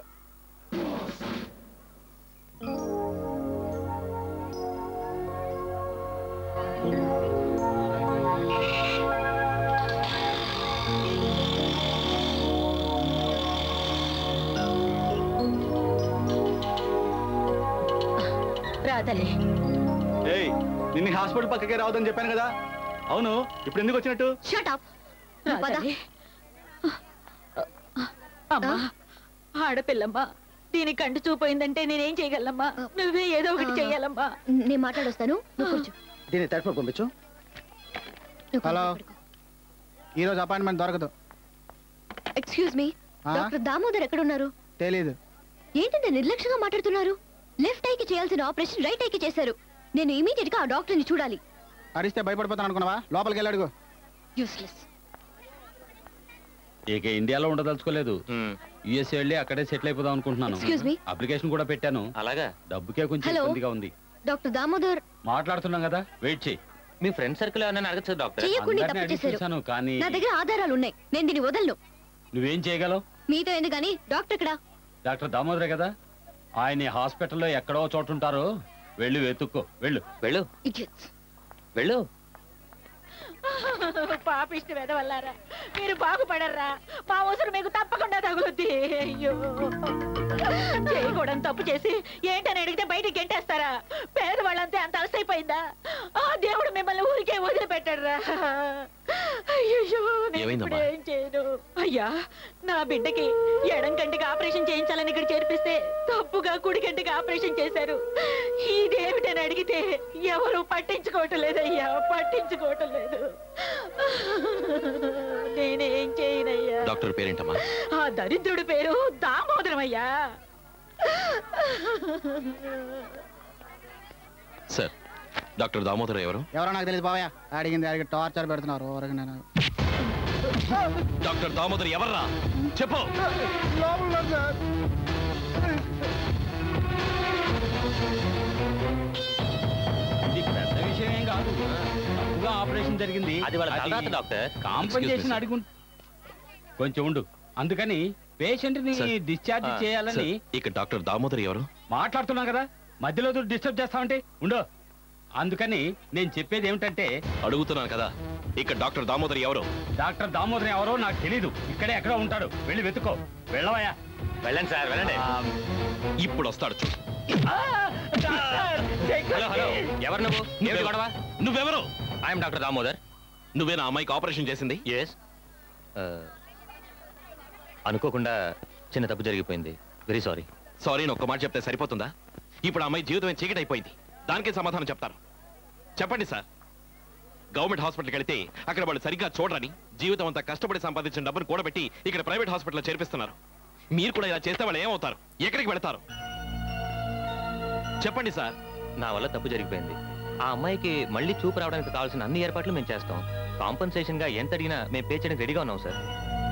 రాదలే ఏయ్ నిన్ను హాస్పిటల్ పక్కకే రావద్దని చెప్పాను కదా అవును ఇప్పుడు ఎందుకు వచ్చినట్టు షట్ అప్ పద అమ్మా ఆడపిల్లమ్మా దీని కంటి చూపోయిందంటే నేనేం చేయగలమ్మా నువ్వే ఏదో ఒకటి చెయ్యాలమ్మా నేను మాట్లాడొస్తాను నువ్వు కూర్చో దీన్ని తరఫు పంపించు హలో ఈరోజు అపాయింట్మెంట్ దొరకదు ఎక్స్క్యూజ్ మీ ఆ? డాక్టర్ దామోదర్ ఎక్కడున్నారు తెలీదు ఏంటంటే నిర్లక్ష్యంగా మాట్లాడుతున్నారు లెఫ్ట్ ఐకి చేయాల్సిన ఆపరేషన్ రైట్ ఐకి చేశారు నేను ఇమీడియట్ గా ఆ డాక్టర్ ని చూడాలి అరిస్తే భయపడిపోతాను అనుకున్నావా లోపలికి వెళ్ళి అడుగు యూస్లెస్ ఇక ఇండియాలో ఉండదలుచుకోలేదు యుఎస్ వెళ్ళి అక్కడే సెటిల్ అయిపోదాం అనుకుంటున్నాను Excuse me? అప్లికేషన్ కూడా పెట్టాను అలాగా డబ్బుకే కొంచెం Hello? ఇబ్బందిగా ఉంది డాక్టర్ దామోదర్ మాట్లాడుతున్నాం కదా వెయిట్ చేయి మీ ఫ్రెండ్ సర్కిల్ ఏమైనా అడగచ్చు డాక్టర్ చెయ్యకుండా అందరినీ తప్పు అడిగి చేశారు చూశాను, కానీ నా దగ్గర ఆధారాలు ఉన్నాయి నేను దీన్ని వదలను నువ్వేం చేయగలవు మీతో ఎందుకని డాక్టర్ ఇక్కడ డాక్టర్ దామోదరే కదా ఆయన ఈ హాస్పిటల్లో ఎక్కడో చోట ఉంటారో వెళ్ళి వెతుక్కో వెళ్ళు వెళ్ళు ఇడియట్స్ వెళ్ళు పాపిష్టి వెదవల్లారా మీరు బాగుపడర్రా మా అవసరం మీకు తప్పకుండా తగులుద్ది అయ్యో చేయకూడని తప్పు చేసి ఏంటని అడిగితే బయటికి గెంటేస్తారా పేదవాళ్ళంతే అంత అలసైపోయిందా ఆ దేవుడు మిమ్మల్ని ఊరికే వదిలిపెట్టాడురా అయ్యో నేను ఏమైందమ్మా? ఇప్పుడు ఏం చేయను అయ్యా నా బిడ్డకి ఎడం కంటికి ఆపరేషన్ చేయించాలని ఇక్కడ చేర్పిస్తే తప్పుగా కుడి కంటికి ఆపరేషన్ చేశారు ఇదేమిటని అడిగితే ఎవరు పట్టించుకోవటం లేదయ్యా పట్టించుకోవటం లేదు నేనేం చేయనయ్యా డాక్టర్ పేరేంటమ్మా ఆ దరిద్రుడి పేరు దామోదరమయ్యా సార్ డాక్టర్ దామోదర్ ఎవరు ఎవరో నాకు తెలియదు బావయ్య అడిగింది అడిగి టార్చర్ పెడుతున్నారు ఊరకి నేను డాక్టర్ దామోదర్ ఎవర్రా చెప్పు ఇది పెద్ద విషయం ఏం కాదు తప్పుగా ఆపరేషన్ జరిగింది అది వాళ్ళ తలరాత, డాక్టర్. కాంపన్సేషన్ Excuse me, అడిగి కొంచెం ఉండు అందుకని పేషెంట్ ని సార్. డిశ్చార్జ్ ఆ, చేయాలని సార్, ఇక డాక్టర్ దామోదర్ ఎవరు మాట్లాడుతున్నాం కదా మధ్యలో డిస్టర్బ్ చేస్తామంటే ఉండు అందుకని నేను చెప్పేది ఏమిటంటే అడుగుతున్నాను కదా ఇక డాక్టర్ దామోదర్ ఎవరు డాక్టర్ దామోదర్ ఎవరో నాకు తెలీదు ఇక్కడే ఎక్కడో ఉంటాడు వెళ్ళి వెతుక్కో వెళ్ళవయ్యా వెళ్ళండి సార్ వెళ్ళండి ఇప్పుడు వస్తాడు చూడు హలో హలో ఎవరు నువ్వు ఏమిటి గొడవ నువ్వెవరు ఐఎమ్ డాక్టర్ దామోదర్ నువ్వేనా అమ్మాయికి ఆపరేషన్ చేసింది ఎస్ అనుకోకుండా చిన్న తప్పు జరిగిపోయింది వెరీ సారీ సారీ ఒక్క మాట చెప్తే సరిపోతుందా ఇప్పుడు ఆ అమ్మాయి జీవితం చీకటైపోయింది దానికే సమాధానం చెప్తారు చెప్పండి సార్ గవర్నమెంట్ హాస్పిటల్కి వెళితే అక్కడ వాళ్ళు సరిగ్గా చూడరని జీవితం అంతా కష్టపడి సంపాదించిన డబ్బును కూడబెట్టి ఇక్కడ ప్రైవేట్ హాస్పిటల్లో చేర్పిస్తున్నారు మీరు కూడా ఇలా చేస్తే వాళ్ళు ఏమవుతారు ఎక్కడికి వెళతారు చెప్పండి సార్ నా వల్ల తప్పు జరిగిపోయింది ఆ అమ్మాయికి మళ్ళీ చూపు రావడానికి కావాల్సిన అన్ని ఏర్పాట్లు మేము చేస్తాం కాంపన్సేషన్ గా ఎంత అడిగినా మేము పే చేయడానికి రెడీగా ఉన్నాం సార్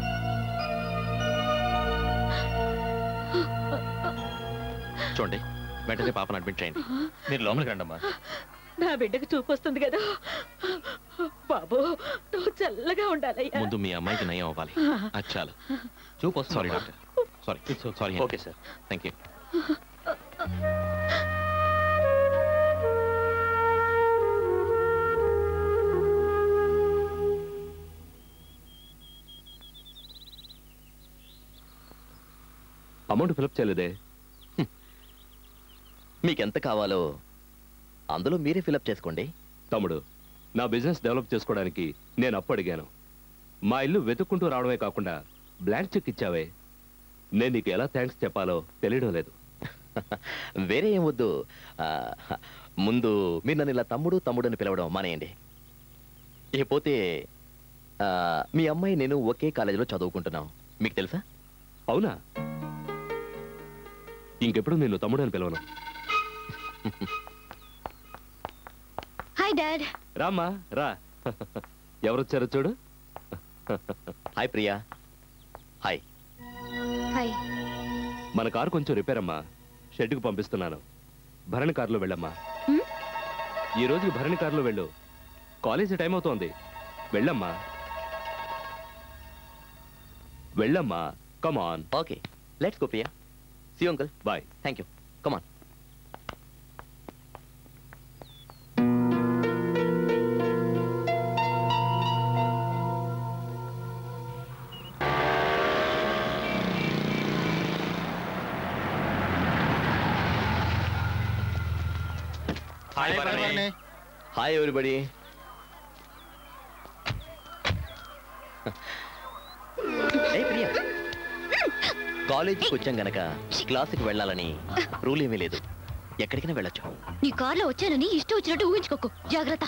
చూడండి వెంటనే పాపను అడ్మిట్ చేయండి మీరు లోపలికి రండమ్మా నా బిడ్డకు చూపు వస్తుంది కదా బాబు నువ్వు చల్లగా ఉండాలయ్యా ముందు మీ అమ్మాయికి నయం అవ్వాలి అది చాలు చూపు sorry doctor sorry sorry okay sir thank you amount fill up చేయలేదే మీకెంత కావాలో అందులో మీరే ఫిలప్ చేసుకోండి తమ్ముడు నా బిజినెస్ డెవలప్ చేసుకోవడానికి నేను అప్పు అడిగాను మా ఇల్లు వెతుక్కుంటూ రావడమే కాకుండా బ్లాంక్ చెక్ ఇచ్చావే నేను నీకు ఎలా థ్యాంక్స్ చెప్పాలో తెలియడం లేదు వేరే ఏం వద్దు ఆ, ముందు మీరు నన్ను ఇలా తమ్ముడు తమ్ముడు అని పిలవడం మానేయండి ఇకపోతే ఆ, మీ అమ్మాయి నేను ఒకే కాలేజీలో చదువుకుంటున్నాం మీకు తెలుసా అవునా ఇంకెప్పుడు నేను తమ్ముడు అని పిలవను హాయ్ డాడ్ రామ్మా రా ఎవరొచ్చారో చూడు హాయ్ ప్రియా హాయ్ హాయ్ మన కారు కొంచెం రిపేర్ అమ్మా షెడ్కి పంపిస్తున్నాను భరణి కారులో వెళ్ళమ్మా ఈ రోజు భరణి కారులో వెళ్ళు కాలేజీ టైం అవుతోంది వెళ్ళమ్మా వెళ్ళమ్మా come on okay let's go Priya see uncle bye thank you come on hi Bharani. Hi ఎవరిబడి ఏ ప్రియా కాలేజీకి వచ్చాం గనక క్లాసుకి వెళ్ళాలని రూల్ ఏమీ లేదు ఎక్కడికైనా వెళ్ళొచ్చు నీ కార్లో వచ్చానని ఇష్టం వచ్చినట్టు ఊహించుకోకు జాగ్రత్త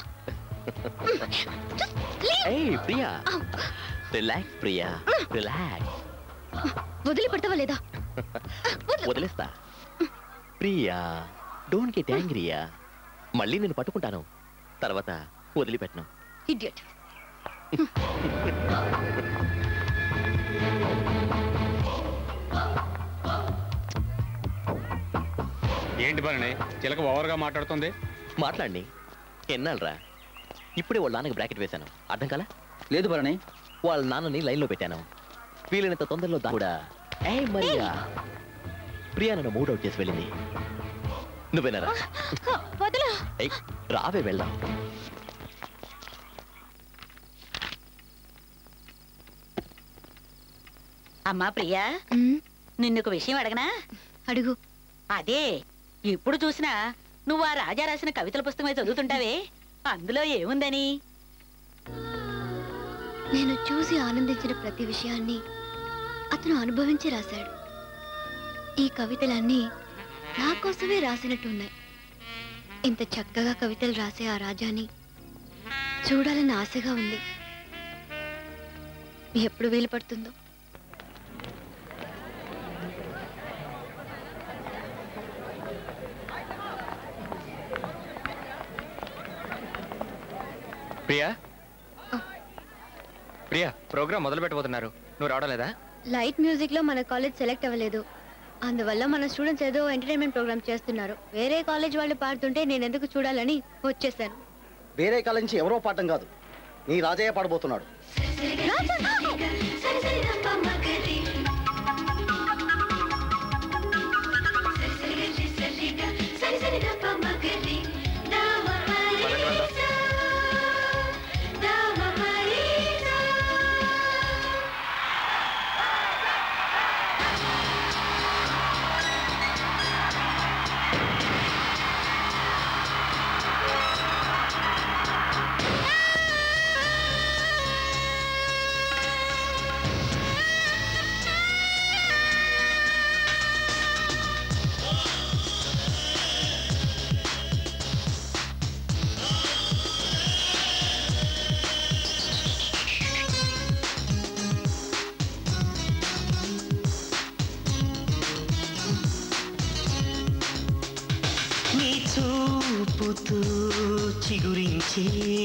ఏయ్ ప్రియా రిలాక్స్ ప్రియా రిలాక్స్ వదిలి పెడతావా లేదా వదిలేస్తా ప్రియా డోంట్ గెట్ యాంగ్రియా మళ్ళీ నేను పట్టుకుంటాను తర్వాత వదిలిపెట్టను ఇడియట్ ఏంటి భరణి చిలక ఓవర్గా మాట్లాడుతుంది మాట్లాడండి ఎన్నాళ్ళరా ఇప్పుడే వాళ్ళ నాన్నకి బ్రాకెట్ వేశాను అర్థం కాలా లేదు భరణి వాళ్ళ నాన్నని లైన్లో పెట్టాను వీలైనంత తొందరలో దా కూడా ఏ మరియా ప్రియా నన్ను మూడ్ అవుట్ చేసి వెళ్ళింది నువ్వేనారా వదలు ఏయ్, రావే వెళ్దాం అమ్మా ప్రియా నిన్నొక విషయం అడగనా అడుగు అదే ఎప్పుడు చూసినా నువ్వు ఆ రాజా రాసిన కవితల పుస్తకమే చదువుతుంటావే అందులో ఏముందని నేను చూసి ఆనందించిన ప్రతి విషయాన్ని అతను అనుభవించి రాశాడు ఈ కవితలన్నీ నా కోసమే రాసినట్టున్నాయి ఇంత చక్కగా కవితలు రాసే ఆ రాజాని చూడాలని ఆశగా ఉంది ఎప్పుడు వీలు పడుతుందో ప్రియా ప్రియా ప్రోగ్రామ్ మొదలు పెట్టబోతున్నారు నువ్వు రావడం లేదా లైట్ మ్యూజిక్ లో మన కాలేజ్ సెలెక్ట్ అవ్వలేదు అందువల్ల మన స్టూడెంట్స్ ఏదో ఎంటర్టైన్మెంట్ ప్రోగ్రామ్ చేస్తున్నారు వేరే కాలేజ్ వాళ్ళు పాడుతుంటే నేను ఎందుకు చూడాలని వచ్చేసాను వేరే కాలం నుంచి ఎవరో పాడటం కాదు నీ రాజయ్య పాడబోతున్నాడు నీ చూపుతూ చిగురించే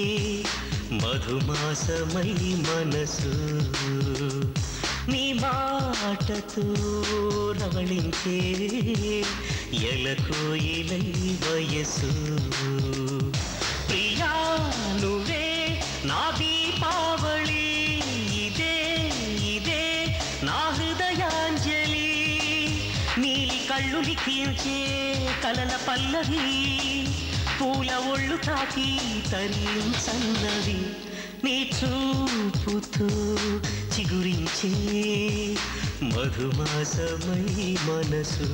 మధుమాసమై మనసు నీ మాటతో రవళించే ఎలకోయిలై వయసు ప్రియా నువ్వే నా దీపావళి ఇదే ఇదే నా హృదయాంజలి నీలి కళ్ళు లిఖించే కలల పల్లవి పూల ఒళ్ళు తాకి తరియం సన్నది నీ చూపుతో చిగురించే మధుమాసమై మనసు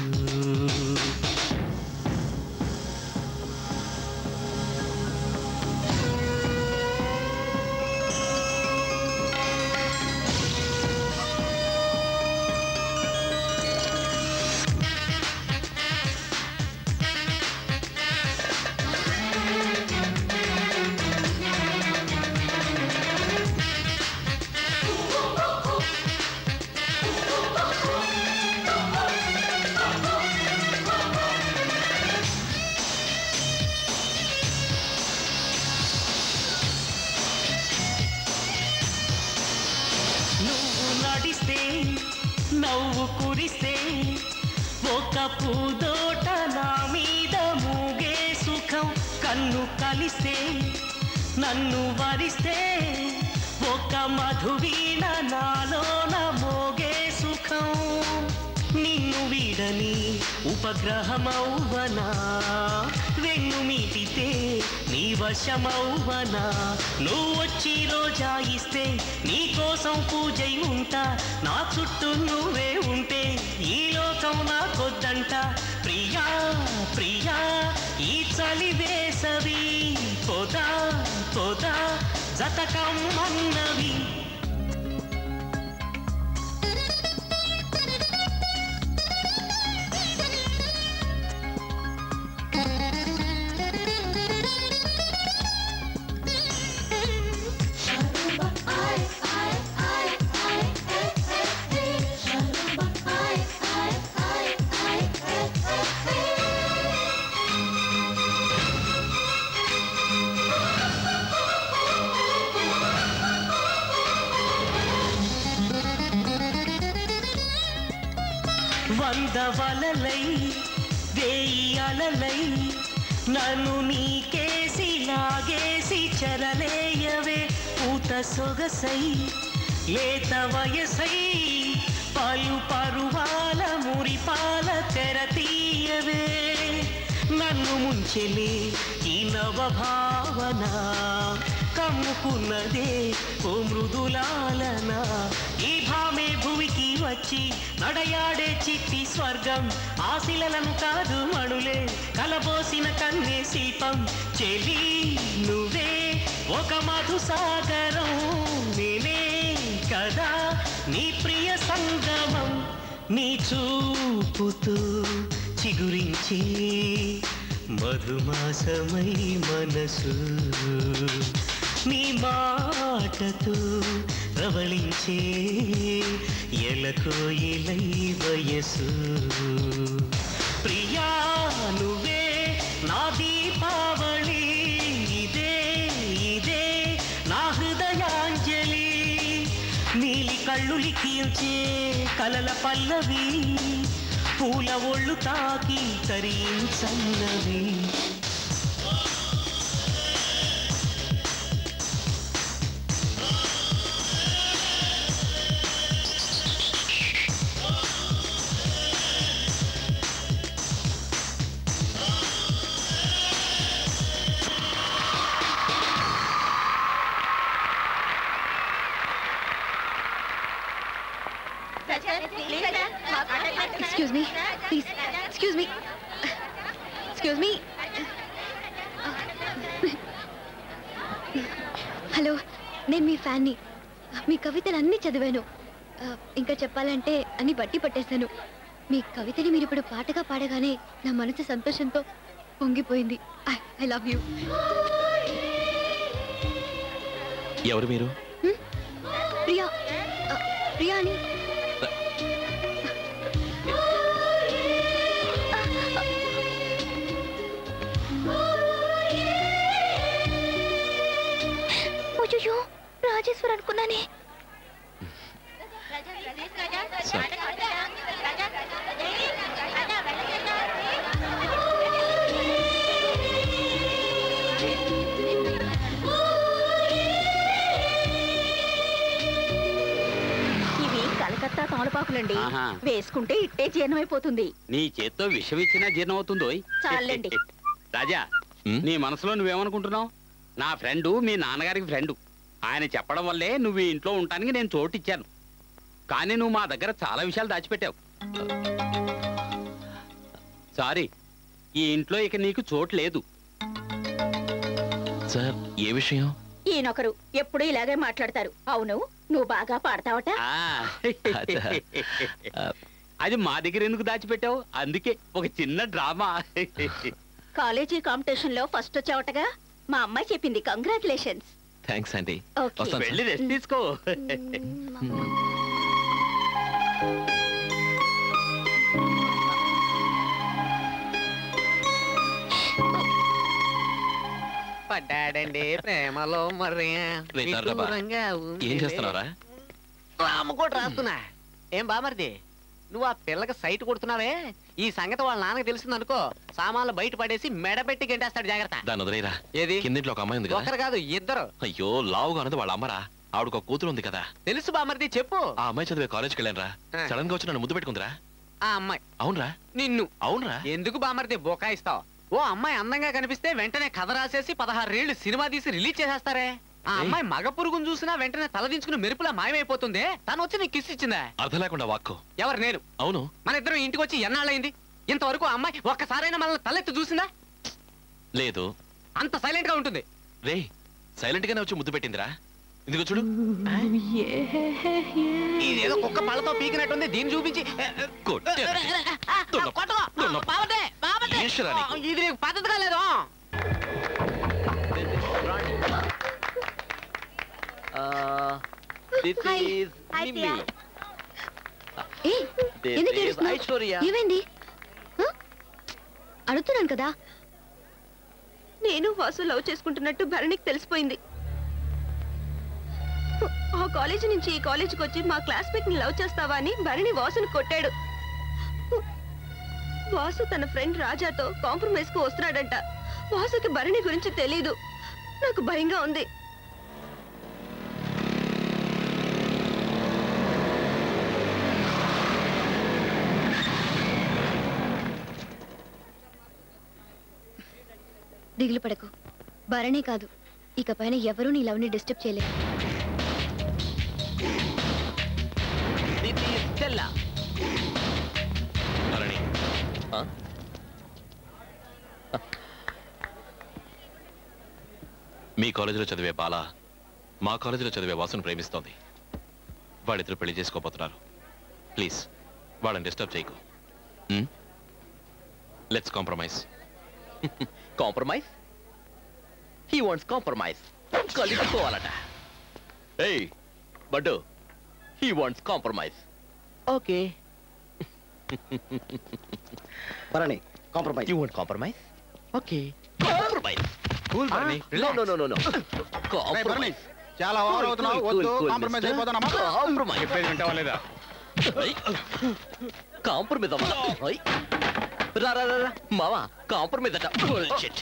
నువ్వు నడిస్తే నవ్వు కురిస్తే ఒక పూదోట నా మీద మూగే సుఖం కన్ను కలిస్తే నన్ను వరిస్తే ఒక మధువీణ నాలోన మోగే సుఖం నిన్ను వీడని ఉపగ్రహమౌవనా వెన్ను మీటితే నీ వశమౌవనా నువ్వు వచ్చి రోజా ఇస్తే నీ కోసం పూజై ఉంటా నా చుట్టూ నువ్వే ఉంటే ఈ లోకం నాకొద్దంట ప్రియా ప్రియా ఈ చలి వేసవి పోదా పోదా జతకమ్మన్నవి వంద వలలై వేయి అలలై నన్ను నీకేసి లాగేసి చరలేయవే పూత సొగసై లేత వయసై పలు పరువాల మురిపాల తెర తీయవే నన్ను ముంచెలే ఈ నవ భావన కమ్ముకున్నదే ఓ మృదులాలన ఈ భామే భూమికి వచ్చి నడయాడే చిట్టి స్వర్గం ఆశిలలను కాదు మణులే కలబోసిన కన్నే శిల్పం చెలి నువ్వే ఒక మధుసాగరం నేనే కదా నీ ప్రియ సంగమం నీ చూపుతూ చిగురించే మధుమాసమై మనసు నీ మాటతో ప్రవళించే ఎలకోయిలై వయసు ప్రియా నువ్వే నా దీపావళి ఇదే ఇదే నా హృదయాంజలి నీలి కళ్ళు లిఖించే కలల పల్లవి పూల ఒళ్ళు తాకి తరించన్నవి excuse me please excuse me excuse me hello నేను మీ ఫ్యాన్ని మీ కవితలు అన్నీ చదివాను ఆ, ఇంకా చెప్పాలంటే అన్ని బట్టి పట్టేశాను మీ కవితని మీరు ఇప్పుడు పాటగా పాడగానే నా మనసు సంతోషంతో పొంగిపోయింది ఐ లవ్ యూ ఎవరు మీరు ప్రియా ఆ, ప్రియా అని అయ్యో రాజేశ్వర్ అనుకున్నానే ఇవి కలకత్తా తమలపాకులండి ఆహా. వేసుకుంటే ఇట్టే జీర్ణమైపోతుంది నీ చేత్తో విషం ఇచ్చినా జీర్ణం అవుతుందో చాలండి. రాజా నీ మనసులో నువ్వేమనుకుంటున్నావు నా ఫ్రెండు మీ నాన్నగారికి ఫ్రెండు ఆయన చెప్పడం వల్లే నువ్వు ఈ ఇంట్లో ఉండటానికి నేను చోటు ఇచ్చాను కానీ నువ్వు మా దగ్గర చాలా విషయాలు దాచిపెట్టావు సారీ ఈ ఇంట్లో ఇక నీకు చోటు లేదు సార్ ఏ విషయం ఈయనొకరు ఎప్పుడు ఇలాగే మాట్లాడతారు అవును నువ్వు బాగా పాడతావట అది మా దగ్గర ఎందుకు దాచిపెట్టావు అందుకే ఒక చిన్న డ్రామా కాలేజీ కాంపిటీషన్ లో ఫస్ట్ వచ్చావటగా మా అమ్మాయి చెప్పింది కంగ్రాచులేషన్స్ థ్యాంక్స్ అండి Okay. వస్తాను వెళ్ళి రెస్ట్ తీసుకో పడ్డాడండి ప్రేమలో మరి రే తారడబ్బా, విడ్డూరంగా ఏం చేస్తున్నావురా రాము కూడా రాస్తున్నా ఏం బామర్ది నువ్వు ఆ పిల్లకి సైట్ కొడుతున్నావే ఈ సంగతి వాళ్ళ నాన్నకి తెలిసిందనుకో సామాన్లు బయట పడేసి మెడ పెట్టి గెంటేస్తాడు జాగ్రత్త దాన్ని వదిలేరా ఏది కిందింట్లో ఒక అమ్మాయి ఉంది కదా ఒకరు కాదు ఇద్దరు అయ్యో లావుగా ఉన్నది వాళ్ళ అమ్మరా ఆవిడకు ఒక కూతురు ఉంది కదా తెలుసు బామర్ది చెప్పు ఆ అమ్మాయి చదివే కాలేజ్కి వెళ్ళాను ఆ. సడన్ గా వచ్చి నన్ను ముద్దు పెట్టుకుందిరా ఆ అమ్మాయి అవునరా నిన్ను అవునరా ఎందుకు బామర్ది బోకాయిస్తావు ఓ అమ్మాయి అందంగా కనిపిస్తే వెంటనే కథ రాసేసి పదహారు రేళ్లు సినిమా తీసి రిలీజ్ చేసేస్తారే ఆ అమ్మాయి మగ పురుగును చూసినా వెంటనే తలదించుకుని మెరుపులా మాయమైపోతుంది తను వచ్చి నీకు కిస్ ఇచ్చిందా అర్థం లేకుండా వాక్కు ఎవరు నేను అవును మన ఇద్దరం ఇంటికి వచ్చి ఎన్నాళ్ళైంది ఇంతవరకు ఆ అమ్మాయి ఒక్కసారైనా మనల్ని తలెత్తి చూసిందా లేదు అంత సైలెంట్ గా ఉంటుంది రే సైలెంట్ గానే వచ్చి ముద్దు పెట్టిందిరా ఇదిగో చూడు ఇదేదో కుక్క పళ్ళతో పీకినట్టుంది దీన్ని చూపించి కొట్టాను. కొట్టవా? బావటే, బావటే. ఈశ్వరా నీకు. ఇది నీకు పద్ధతిగా లేదు this Hi. Is Hi, Nimmi ఏ This ఎందుకు is ఏడుస్తున్నావ్? ఐశ్వర్య. ఏమైంది హ? అడుగుతున్నాను కదా నేను వాసు లవ్ చేసుకుంటున్నట్టు భరణికి తెలిసిపోయింది ఆ కాలేజీ నుంచి ఈ కాలేజీకి వచ్చి మా క్లాస్మేట్ ని లవ్ చేస్తావా అని భరణి వాసుని కొట్టాడు వాసు తన ఫ్రెండ్ రాజాతో కాంప్రమైజ్ కు వస్తున్నాడంట వాసుకి భరణి గురించి తెలీదు నాకు భయంగా ఉంది దిగులు పడకు భరణి కాదు ఇక పైన ఎవరూ నీ లవ్ని డిస్టర్బ్ చేయలేరు దిస్ ఈజ్ స్టెల్లా భరణి మీ కాలేజీలో చదివే బాల మా కాలేజీలో చదివే వాసును ప్రేమిస్తోంది వాళ్ళిద్దరు పెళ్లి చేసుకోబోతున్నారు ప్లీజ్ వాళ్ళని డిస్టర్బ్ చేయకు let's compromise compromise he wants compromise కలిసిపోవాలట ఏయ్ బడ్డు he wants compromise okay Bharani compromise you want compromise okay compromise cool Bharani, no no no no no రేయ్ భరణి, చాలా ఓవర్ అవుతున్నావు వద్దు కాంప్రమైజ్ అయిపోతానమ్మా కాంప్రమైజ్ చెప్పేది వింటావా లేదా కాంప్రమైజ్ అవ్వాలా ఓయ్. రా రా రా రా మావా కాంప్రమైజ్ అట Bullshit.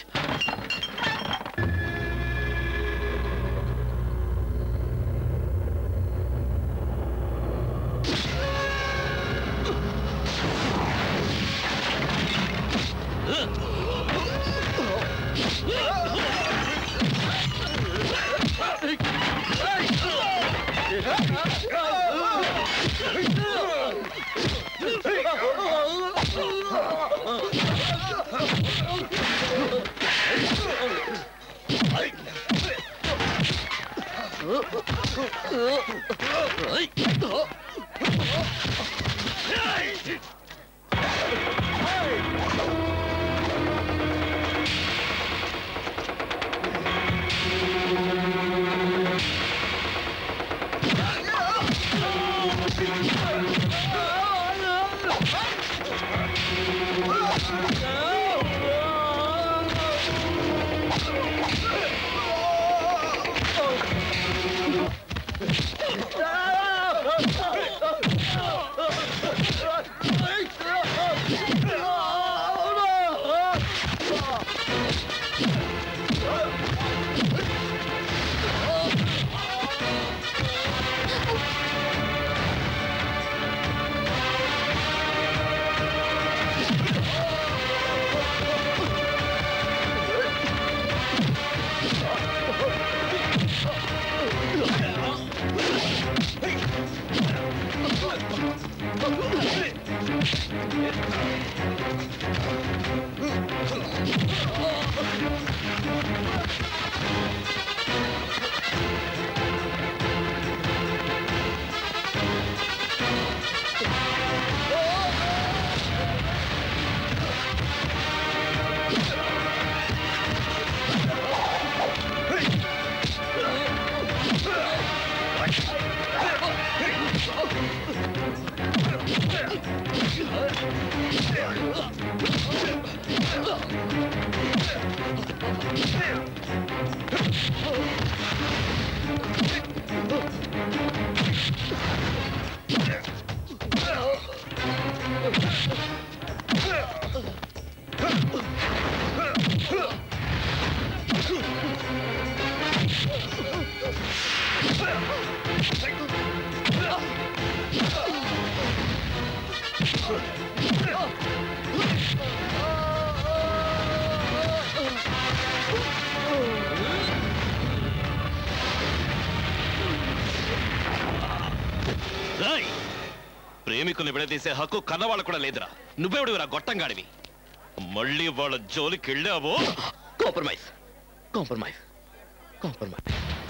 రాయ్ ప్రేమికుల్ని విడదీసే హక్కు కన్నవాళ్ళు కూడా లేదురా నువ్వెవడివిరా గొట్టంగాడివి మళ్ళీ వాళ్ళ జోలికి వెళ్ళావో compromise compromise compromise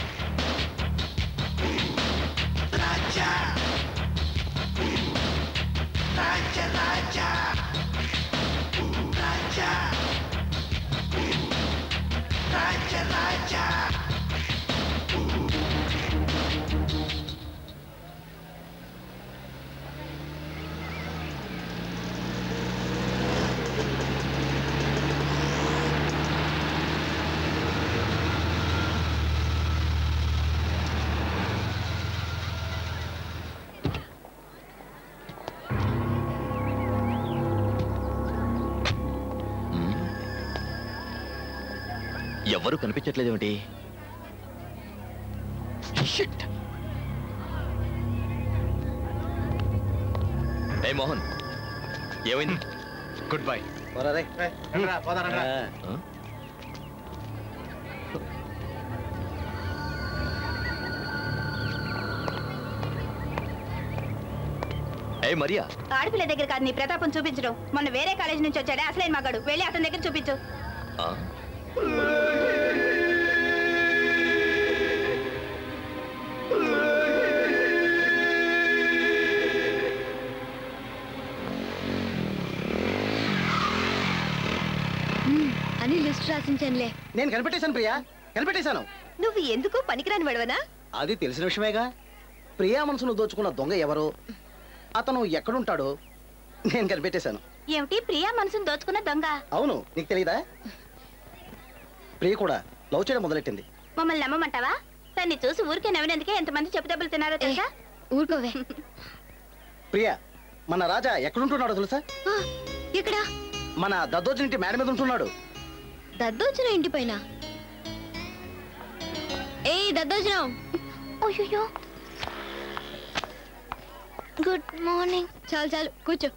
Raja Raja Raja Raja Raja Raja ఎవ్వరూ కనిపించట్లేదేమిటి Shit. ఏ మోహన్ ఏమైంది గుడ్ బై ఏ మరియా ఆడపిల్ల దగ్గర కాదు నీ ప్రతాపం చూపించడం మొన్న వేరే కాలేజ్ నుంచి వచ్చాడే అసలైన మగాడు వెళ్ళి అతని దగ్గర చూపించు ఆ? మ్మ్, అని లిస్ట్ రాసించానులే నేను కనిపెట్టేశాను ప్రియా కనిపెట్టేశాను నువ్వు ఎందుకు పనికిరాని వడవనా అది తెలిసిన విషయమేగా ప్రియా మనసును దోచుకున్న దొంగ ఎవరు అతను ఎక్కడుంటాడో నేను కనిపెట్టేశాను ఏమిటి ప్రియా మనసును దోచుకున్న దొంగ అవును నీకు తెలియదా ప్రియ కూడా లవ్ చేయడం మొదలెట్టింది మమ్మల్ని నమ్మమంటావా తన్ని చూసి ఊరికే నవ్వినందుకే ఎంతమంది చెప్పు దెబ్బలు తిన్నారో తెలుసా ఊరుకోవే ప్రియా మన రాజా ఎక్కడుంటున్నాడో తెలుసా ఇక్కడ మన దద్దోజునింటి మేడ మీద ఉంటున్నాడు దద్దోజనం ఇంటి పైన ఏ దద్దోజనం అయ్యో గుడ్ మార్నింగ్ చాలు చాలు కూర్చో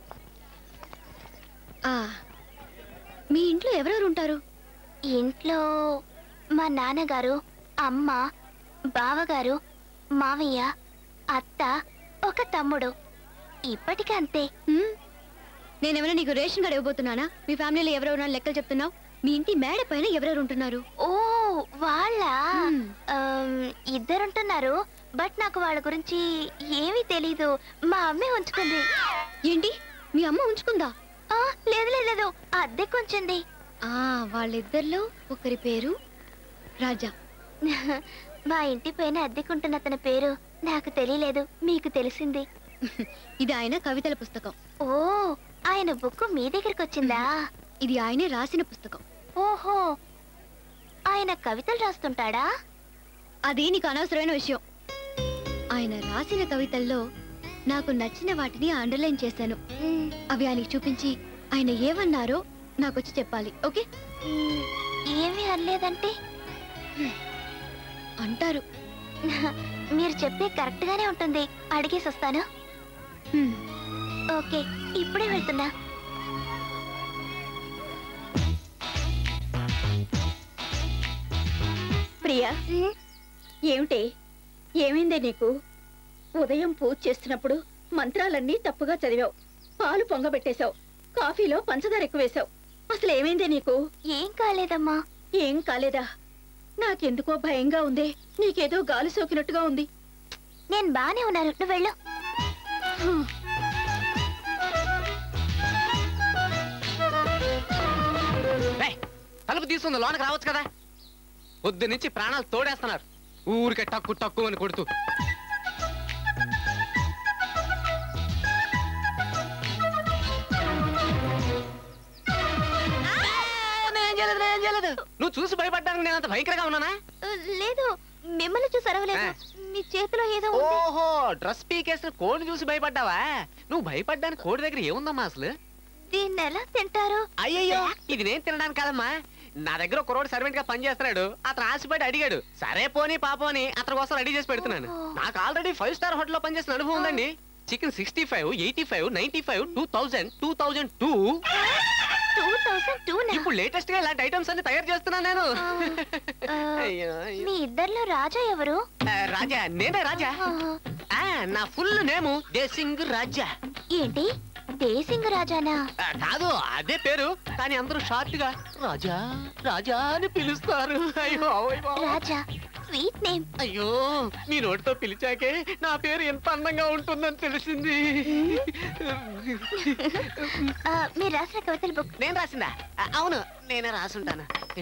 ఆ, మీ ఇంట్లో ఎవరెవరు ఉంటారు ఇంట్లో మా నాన్నగారు అమ్మ బావగారు మావయ్య అత్త ఒక తమ్ముడు ఇప్పటికీ అంతే నేనేమైనా నీకు రేషన్ కార్డు ఇవ్వబోతున్నానా మీ ఫ్యామిలీలో ఎవరెవరు లెక్కలు చెప్తున్నావు మీ ఇంటి మేడ పైన ఎవరెవరు ఉంటున్నారు ఓ వాళ్ళ ఇద్దరుంటున్నారు బట్ నాకు వాళ్ళ గురించి ఏమీ తెలీదు మా అమ్మే ఉంచుకుంది ఏంటి మీ అమ్మ ఉంచుకుందా ఆ, లేదు లేదు లేదు అద్దెకు ఉంచింది ఆ వాళ్ళిద్దరిలో ఒకరి పేరు రాజా మా ఇంటి పైన అద్దెకుంటున్న అతని పేరు నాకు తెలియలేదు మీకు తెలిసింది ఇది ఆయన కవితల పుస్తకం ఓ ఆయన బుక్ మీ దగ్గరికి వచ్చిందా ఇది ఆయనే రాసిన పుస్తకం ఓహో ఆయన కవితలు రాస్తుంటాడా అది నీకు అనవసరమైన విషయం ఆయన రాసిన కవితల్లో నాకు నచ్చిన వాటిని అండర్లైన్ చేశాను అవి ఆయనకి చూపించి ఆయన ఏమన్నారో నాకు వచ్చి చెప్పాలి ఓకే మ్, ఏమీ అనలేదంటే అంటారు మీరు చెప్తే కరెక్ట్ గానే ఉంటుంది అడిగేసి వస్తాను హ్మ్. ఓకే ఇప్పుడే వెళ్తున్నా ప్రియా ఏమిటి ఏమైందే నీకు ఉదయం పూజ చేస్తున్నప్పుడు మంత్రాలన్నీ తప్పుగా చదివావు పాలు పొంగబెట్టేశావు కాఫీలో పంచదార ఎక్కువేశావు అసలు ఏమైందే నీకు ఏం కాలేదమ్మా ఏం కాలేదా నాకెందుకో భయంగా ఉందే నీకేదో గాలి సోకినట్టుగా ఉంది నేను బానే ఉన్నాను నువ్వు వెళ్ళు ఏయ్, తలుపు తీసుకుంది లోనకి రావచ్చు కదా పొద్దు నుంచి ప్రాణాలు తోడేస్తున్నారు ఊరికే టక్కు టక్కు అని కొడుతూ నేను చేయలేదు నేను చేయలేదు లేదు నువ్వు చూసి భయపడ్డానికి నేను అంత భయంకరంగా ఉన్నానా లేదు మిమ్మల్ని చూసి అరవలేదు మీ చేతిలో ఏదో ఉంది. ఓహో డ్రెస్ పీకేసిన కోడిని చూసి భయపడ్డావా నువ్వు భయపడ్డానికి కోడి దగ్గర ఏముందమ్మా అసలు దీన్ని ఎలా తింటారు అయ్యయ్యో ఇది నేను తినడానికి కాదమ్మా నా దగ్గర ఒక రోడ్ సర్వెంట్ గా పనిచేస్తున్నాడు అతను ఆశపడి అడిగాడు సరే పోనీ పాపోని అతని కోసం రెడీ చేసి పెడుతున్నాను నాకు ఆల్రెడీ ఫైవ్ స్టార్ హోటల్ లో పనిచేసిన అనుభవం ఉందండి chicken sixty five eighty five ninety five two thousand two thousand two two thousand two ఇప్పుడు లేటెస్ట్ గా ఇలాంటి ఐటమ్స్ అన్ని తయారు చేస్తున్నాను నేను అయ్యో, అయ్యో. మీ ఇద్దర్లో రాజా ఎవరు ఆ, రాజా నేనే రాజా ఆ, నా ఫుల్ నేము దేశింగ్ రాజా ఏంటి దేశింగ్ రాజానా ఆ, కాదు అదే పేరు కానీ అందరూ షార్ట్ గా రాజా రాజా అని పిలుస్తారు అయ్యో అయ్యో. రాజా స్వీట్ నేమ్ అయ్యో మీ నోటితో పిలిచాకే నా పేరు ఎంత అందంగా ఉంటుందని తెలిసింది ఆ, మీరు రాసిన కవితల బుక్ నేను రాసిందా ఆ, అవును నేనే రాసుంటాను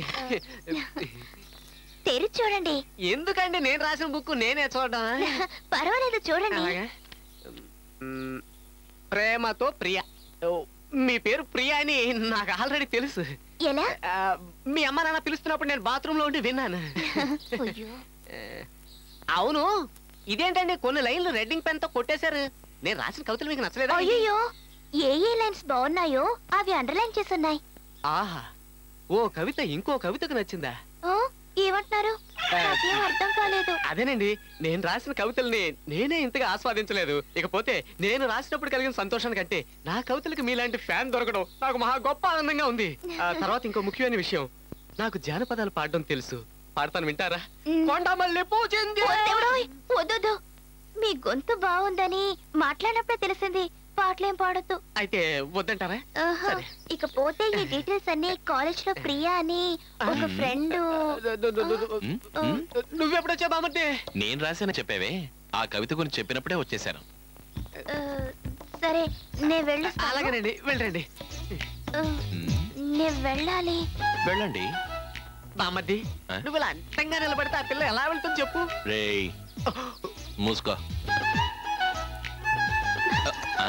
తెరిచి చూడండి ఎందుకండి నేను రాసిన బుక్ నేనే చూడడం పర్వాలేదు చూడండి అలాగా? మ్, ప్రేమతో ప్రియ ఓ, మీ పేరు ప్రియ అని నాకు ఆల్రెడీ తెలుసు ఎలా ఆ, మీ అమ్మ నాన్న పిలుస్తున్నప్పుడు నేను బాత్రూమ్ లో ఉండి విన్నాను అయ్యో. ఆ, అవును ఇదేంటండి కొన్ని లైన్లు రెడ్డింగ్ పెన్ తో కొట్టేశారు నేను రాసిన కవితలు మీకు నచ్చలేదా అయ్యో ఏ ఏ లైన్స్ బాగున్నాయో అవి అండర్లైన్ చేసున్నాయి ఆహా ఓ కవిత ఇంకో కవితకు నచ్చిందా ఓ, ఏమంటున్నారు నాకేం అర్థం కాలేదు అదేనండి నేను రాసిన కవితల్ని నేనే ఇంతగా ఆస్వాదించలేదు ఇకపోతే నేను రాసినప్పుడు కలిగిన సంతోషానికి కంటే నా కవితలకు మీలాంటి ఫ్యాన్ దొరకడం నాకు మహా గొప్ప ఆనందంగా ఉంది ఆ తర్వాత ఇంకో ముఖ్యమైన విషయం నాకు జానపదాలు పాడడం తెలుసు పాడతాను వింటారా కొండమల్లి పూజింది వద్దెవడోయ్, వద్దొద్దు మీ గొంతు బాగుందని మాట్లాడినప్పుడే తెలిసింది పాటలేం పాడొద్దు అయితే వద్దంటారా ఆహా, ఇకపోతే ఈ డీటెయిల్స్ అన్ని కాలేజ్ లో ప్రియా అని ఒక ఫ్రెండ్ నువ్వెప్పుడొచ్చా బామర్ది నేను రాశానని చెప్పావే ఆ కవిత గురించి చెప్పినప్పుడే వచ్చేసాను సరే నేను వెళ్ళొస్తాను అలాగేనండి వెళ్ళండి ఆ, నేను వెళ్ళాలి వెళ్ళండి బామర్ది ఆ? నువ్వు ఇలా అంతంగా నిలబడితే ఆ పిల్ల ఎలా వెళ్తుంది చెప్పు రేయ్ మూసుకో ఆ,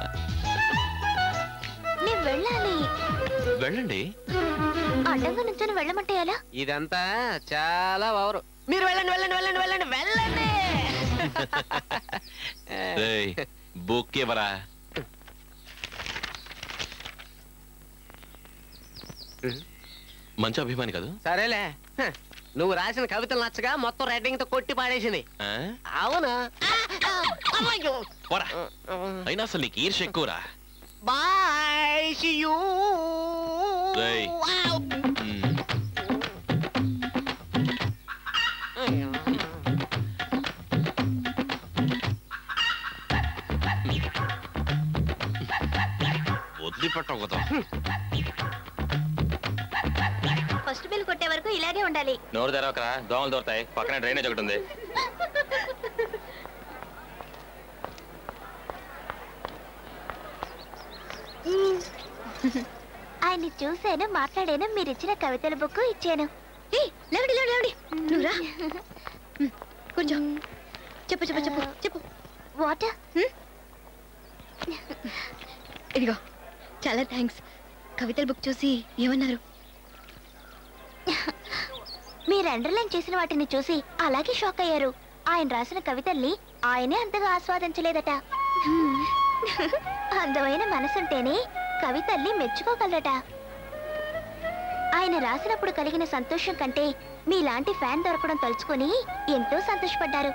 నేను వెళ్ళాలి వెళ్ళండి అడ్డంగా నుంచొని వెళ్ళమంటే ఎలా ఇదంతా చాలా ఓవరు మీరు వెళ్ళండి వెళ్ళండి వెళ్ళండి వెళ్ళండి వెళ్ళండి రేయ్ బుక్ ఇవ్వరా మంచి అభిమాని కదా సరేలే హ, నువ్వు రాసిన కవితలు నచ్చగా మొత్తం రెడ్డింగ్ తో కొట్టి పాడేసింది ఆ? అవునా పోరా అయినా అసలు నీకు ఈర్ష ఎక్కువరా బాయ్ యూ రేయ్ మ్, వదిలిపెట్టవు కదా ఫస్ట్ బిల్ కొట్టే వరకు ఇలాగే ఉండాలి నోరు తెరవకరా దోమలు దొరుకుతాయి పక్కన డ్రైనేజ్ ఒకటి ఉంది ఆయన్ని చూశాను మాట్లాడాను మీరు ఇచ్చిన కవితల బుక్ ఇచ్చాను లేవండి లేవండి లేవండి నువ్వు రా ఉమ్, కూర్చో చెప్పు చెప్పు చెప్పు చెప్పు వాటర్ ఇదిగో చాలా థ్యాంక్స్ కవితల బుక్ చూసి ఏమన్నారు మీరు అండర్లైన్ చేసిన వాటిని చూసి అలాగే షాక్ అయ్యారు ఆయన రాసిన కవితల్ని ఆయనే అంతగా ఆస్వాదించలేదట అందమైన మనసుంటేనే కవితల్ని మెచ్చుకోగలరట ఆయన రాసినప్పుడు కలిగిన సంతోషం కంటే మీలాంటి ఫ్యాన్ దొరకడం తలుచుకొని ఎంతో సంతోషపడ్డారు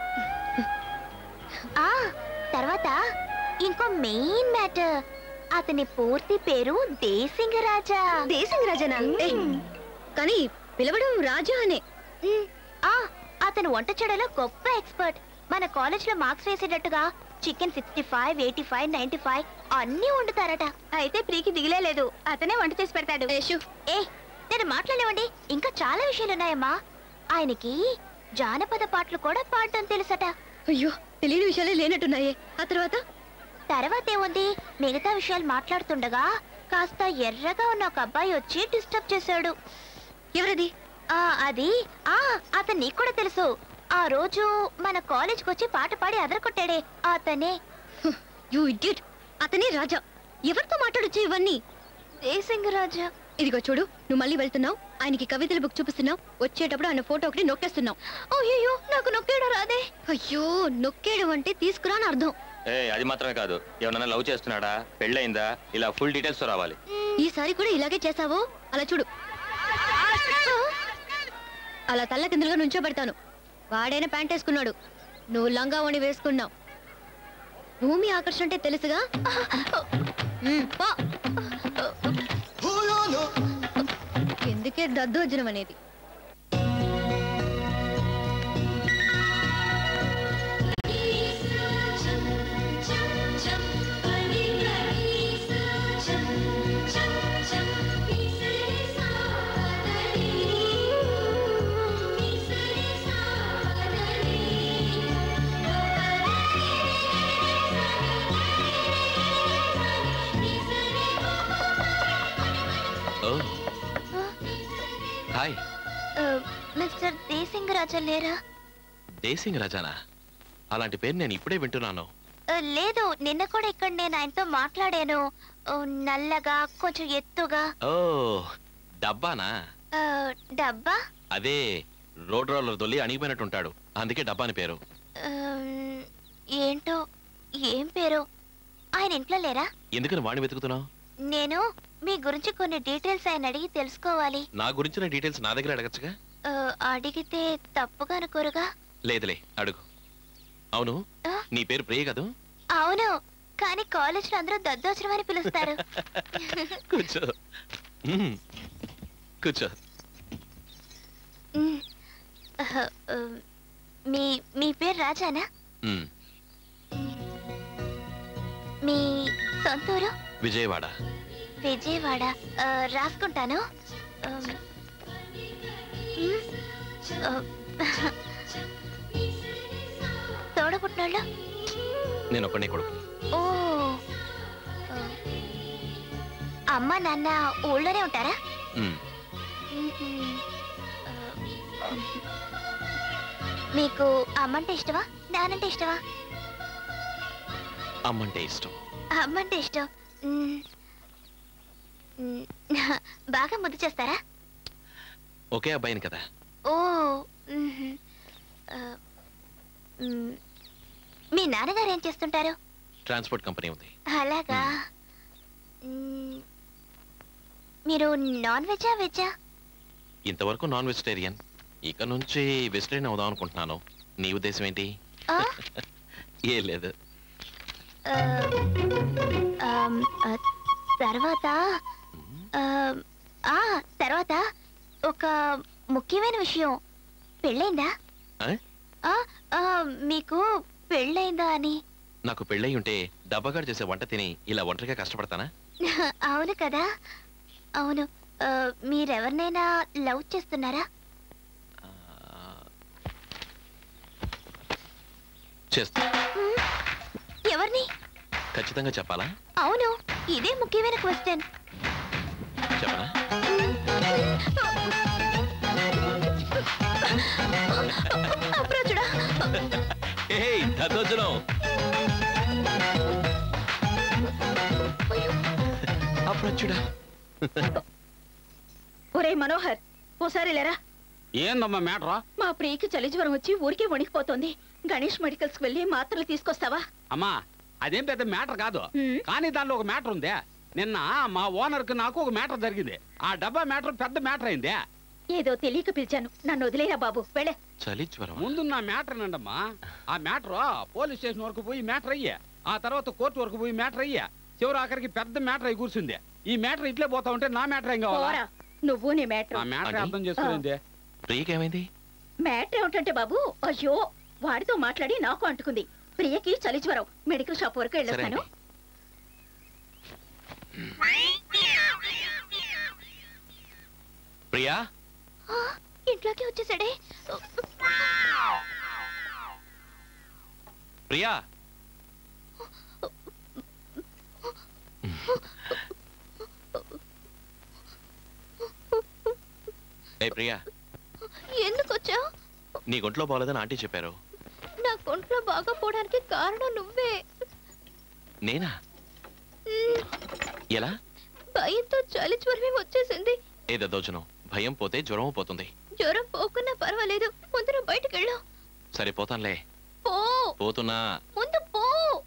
ఆ తర్వాత ఇంకో మెయిన్ మ్యాటర్ అతని పూర్తి పేరు దేశింగ రాజా దేశింగ రాజానా ఏయ్, కానీ పిలవడం రాజా అనే ఆ అతను వంట చేయడంలో గొప్ప ఎక్స్పర్ట్ మన కాలేజ్ లో మార్క్స్ వేసేటట్టుగా chicken sixty five eighty five ninety five అన్ని వండుతారట అయితే ప్రీకి దిగిలే లేదు అతనే వంట చేసి పెడతాడు ఏ నేను మాట్లాడేవండి ఇంకా చాలా విషయాలు ఉన్నాయమ్మా ఆయనకి జానపద పాటలు కూడా పాడటం తెలుసట అయ్యో తెలియని విషయాలే లేనట్టున్నాయే ఆ తర్వాత తర్వాత ఏముంది మిగతా విషయాలు మాట్లాడుతుండగా కాస్త ఎర్రగా ఉన్న ఒక అబ్బాయి వచ్చి డిస్టర్బ్ చేశాడు ఎవరది ఆ అది ఆ అతను నీకు కూడా తెలుసు ఆ రోజు మన కాలేజ్కి వచ్చి పాట పాడి అదరకొట్టాడే అతనే యూ ఇడియట్ అతనే రాజా ఎవరితో మాట్లాడొచ్చు ఇవన్నీ దేశింగ రాజా ఇదిగో చూడు నువ్వు మళ్ళీ వెళ్తున్నావు ఆయనకి కవితల బుక్ చూపిస్తున్నావు వచ్చేటప్పుడు ఆయన ఫోటో ఒకటి నొక్కేస్తున్నావు అయ్యో నాకు నొక్కేయడం రాదే అయ్యో నొక్కేయడం అంటే తీసుకురా అని అర్థం ఏ అది మాత్రమే కాదు ఏమన్నా లవ్ చేస్తున్నాడా పెళ్ళయిందా ఇలా ఫుల్ డీటెయిల్స్ రావాలి ఈసారి కూడా ఇలాగే చేసావు అలా చూడు అలా తల్ల కిందలుగా నుంచోబెడతాను వాడైనా ప్యాంట్ వేసుకున్నాడు నువ్వు లంగా వణి వేసుకున్నావు భూమి ఆకర్షణ అంటే తెలుసుగా ఉమ్, పో. ఎందుకే దద్దోజనం అనేది ఓ హాయ్ ఆ, మిస్టర్ దేశింగ్ రాజా లేరా దేశింగ్ రాజానా అలాంటి పేరు నేను ఇప్పుడే వింటున్నాను ఆ, లేదు నిన్న కూడా ఇక్కడ నేను ఆయనతో మాట్లాడాను ఓ, నల్లగా కొంచెం ఎత్తుగా ఓ డబ్బానా ఆ, డబ్బా అదే రోడ్ రోలర్ దొల్లి అణిగిపోయినట్టు ఉంటాడు అందుకే డబ్బా అని పేరు ఆమ్, ఏంటో ఏం పేరు ఆయన ఇంట్లో లేరా ఎందుకని వాడిని వెతుకుతున్నావు నేను మీ గురించి కొన్ని డీటెయిల్స్ ఆయన అడిగి తెలుసుకోవాలి నా గురించిన డీటెయిల్స్ నా దగ్గర అడగచ్చుగా ఆ, అడిగితే తప్పుగా అనుకోరుగా లేదులే అడుగు అవును నీ పేరు ప్రియ కదూ అవును కానీ కాలేజ్ లో అందరూ దద్దోచనం అని పిలుస్తారు కూర్చో మ్మ్. కూర్చో ఉమ్, ఆహ్, ఆ, మీ మీ పేరు రాజానా మ్మ్. మీ సొంతూరు విజయవాడ విజయవాడ ఆ, రాసుకుంటాను ఆమ్, ఉమ్, ఆ, తోడబుట్టినోళ్ళు నేను ఒక్కడే కొడుకు ఓ ఆ, అమ్మ నాన్న ఊళ్ళోనే ఉంటారా మ్మ్. మ్మ్. ఆ, మీకు అమ్మంటే ఇష్టమా నానంటే ఇష్టమా అమ్మంటే ఇష్టం అమ్మంటే ఇష్టం మ్మ్. మ్మ్. బాగా ముద్దు చేస్తారా ఒకే అబ్బాయిని కదా ఓ మ్మ్. ఆ, మ్మ్. మీ నాన్నగారు ఏం చేస్తుంటారు ట్రాన్స్పోర్ట్ కంపెనీ ఉంది అలాగా మ్మ్. మీరు నాన్ వెజా వెజ్జా ఇంతవరకు నాన్ వెజిటేరియన్ ఇక నుంచి వెజిటేరియన్ అవుదాం అనుకుంటున్నాను నీ ఉద్దేశం ఏంటి ఆ? ఏ లేదు ఆ, ఆమ్, ఆ, తర్వాత ఆమ్, ఆ, తర్వాత ఒక ముఖ్యమైన విషయం పెళ్ళైందా ఆ? ఆ, ఆ, మీకు పెళ్ళైందా అని నాకు పెళ్ళయి ఉంటే డబ్బగాడు చేసే వంట తిని ఇలా ఒంటరిగా కష్టపడతానా అవును కదా అవును ఆ, మీరెవరినైనా లవ్ చేస్తున్నారా చేస్తా మ్మ్. ఎవరిని ఖచ్చితంగా చెప్పాలా అవును ఇదే ముఖ్యమైన క్వశ్చన్ చెప్పనా అప్రోచుడా ఏయ్ దద్దోజనం అప్రోచుడా ఒరే మనోహర్ ఓసారి లేరా ఏందమ్మా మ్యాటరా మా ప్రియకి చలి జ్వరం వచ్చి ఊరికే వణికిపోతోంది గణేష్ మెడికల్స్ కి వెళ్ళి మాత్రలు తీసుకొస్తావా అమ్మా అదేం పెద్ద మ్యాటర్ కాదు కానీ దానిలో ఒక మ్యాటర్ ఉందే నిన్న మా ఓనర్ కి నాకు ఒక మ్యాటర్ జరిగింది ఆ డబ్బా మ్యాటర్ పెద్ద మ్యాటర్ అయిందే ఏదో తెలియక పిలిచాను నన్ను వదిలేరా బాబు వెళ్ళే చలి జ్వరం ముందు నా మ్యాటర్ నండమ్మా ఆ మ్యాటర్ పోలీస్ స్టేషన్ వరకు పోయి మ్యాటర్ అయ్యే ఆ తర్వాత కోర్టు వరకు పోయి మ్యాటర్ అయ్యే చివరి ఆఖరికి పెద్ద మ్యాటర్ అయి కూర్చుంది ఈ మ్యాటర్ ఇట్లే పోతా ఉంటే నా మ్యాటర్ ఏం కావాలా పోరా నువ్వు నీ మ్యాటర్ ఆ మ్యాటర్ అర్థం చేసుకోలేందే ప్రియకేమైంది మ్యాటర్ ఏమిటంటే బాబు అయ్యో వాడితో మాట్లాడి నాకు అంటుకుంది ప్రియకి చలి జ్వరం మెడికల్ షాప్ వరకు వెళ్ళొస్తాను ప్రియా ఆ, ఇంట్లోకి వచ్చేసాడే ప్రియా ఏ ప్రియా ఎందుకు వచ్చావు నీ ఒంట్లో బాగోలేదని ఆంటీ చెప్పారు నా ఒంట్లో బాగా పోవడానికి కారణం నువ్వే నేనా ఎలా భయంతో చలి జ్వరమే వచ్చేసింది ఏదో దోచనం భయం పోతే జ్వరం పోతుంది జ్వరం పోకున్నా పర్వాలేదు ముందు నువ్వు బయటికి వెళ్ళు సరే పోతానులే పో పోతున్నా ముందు పో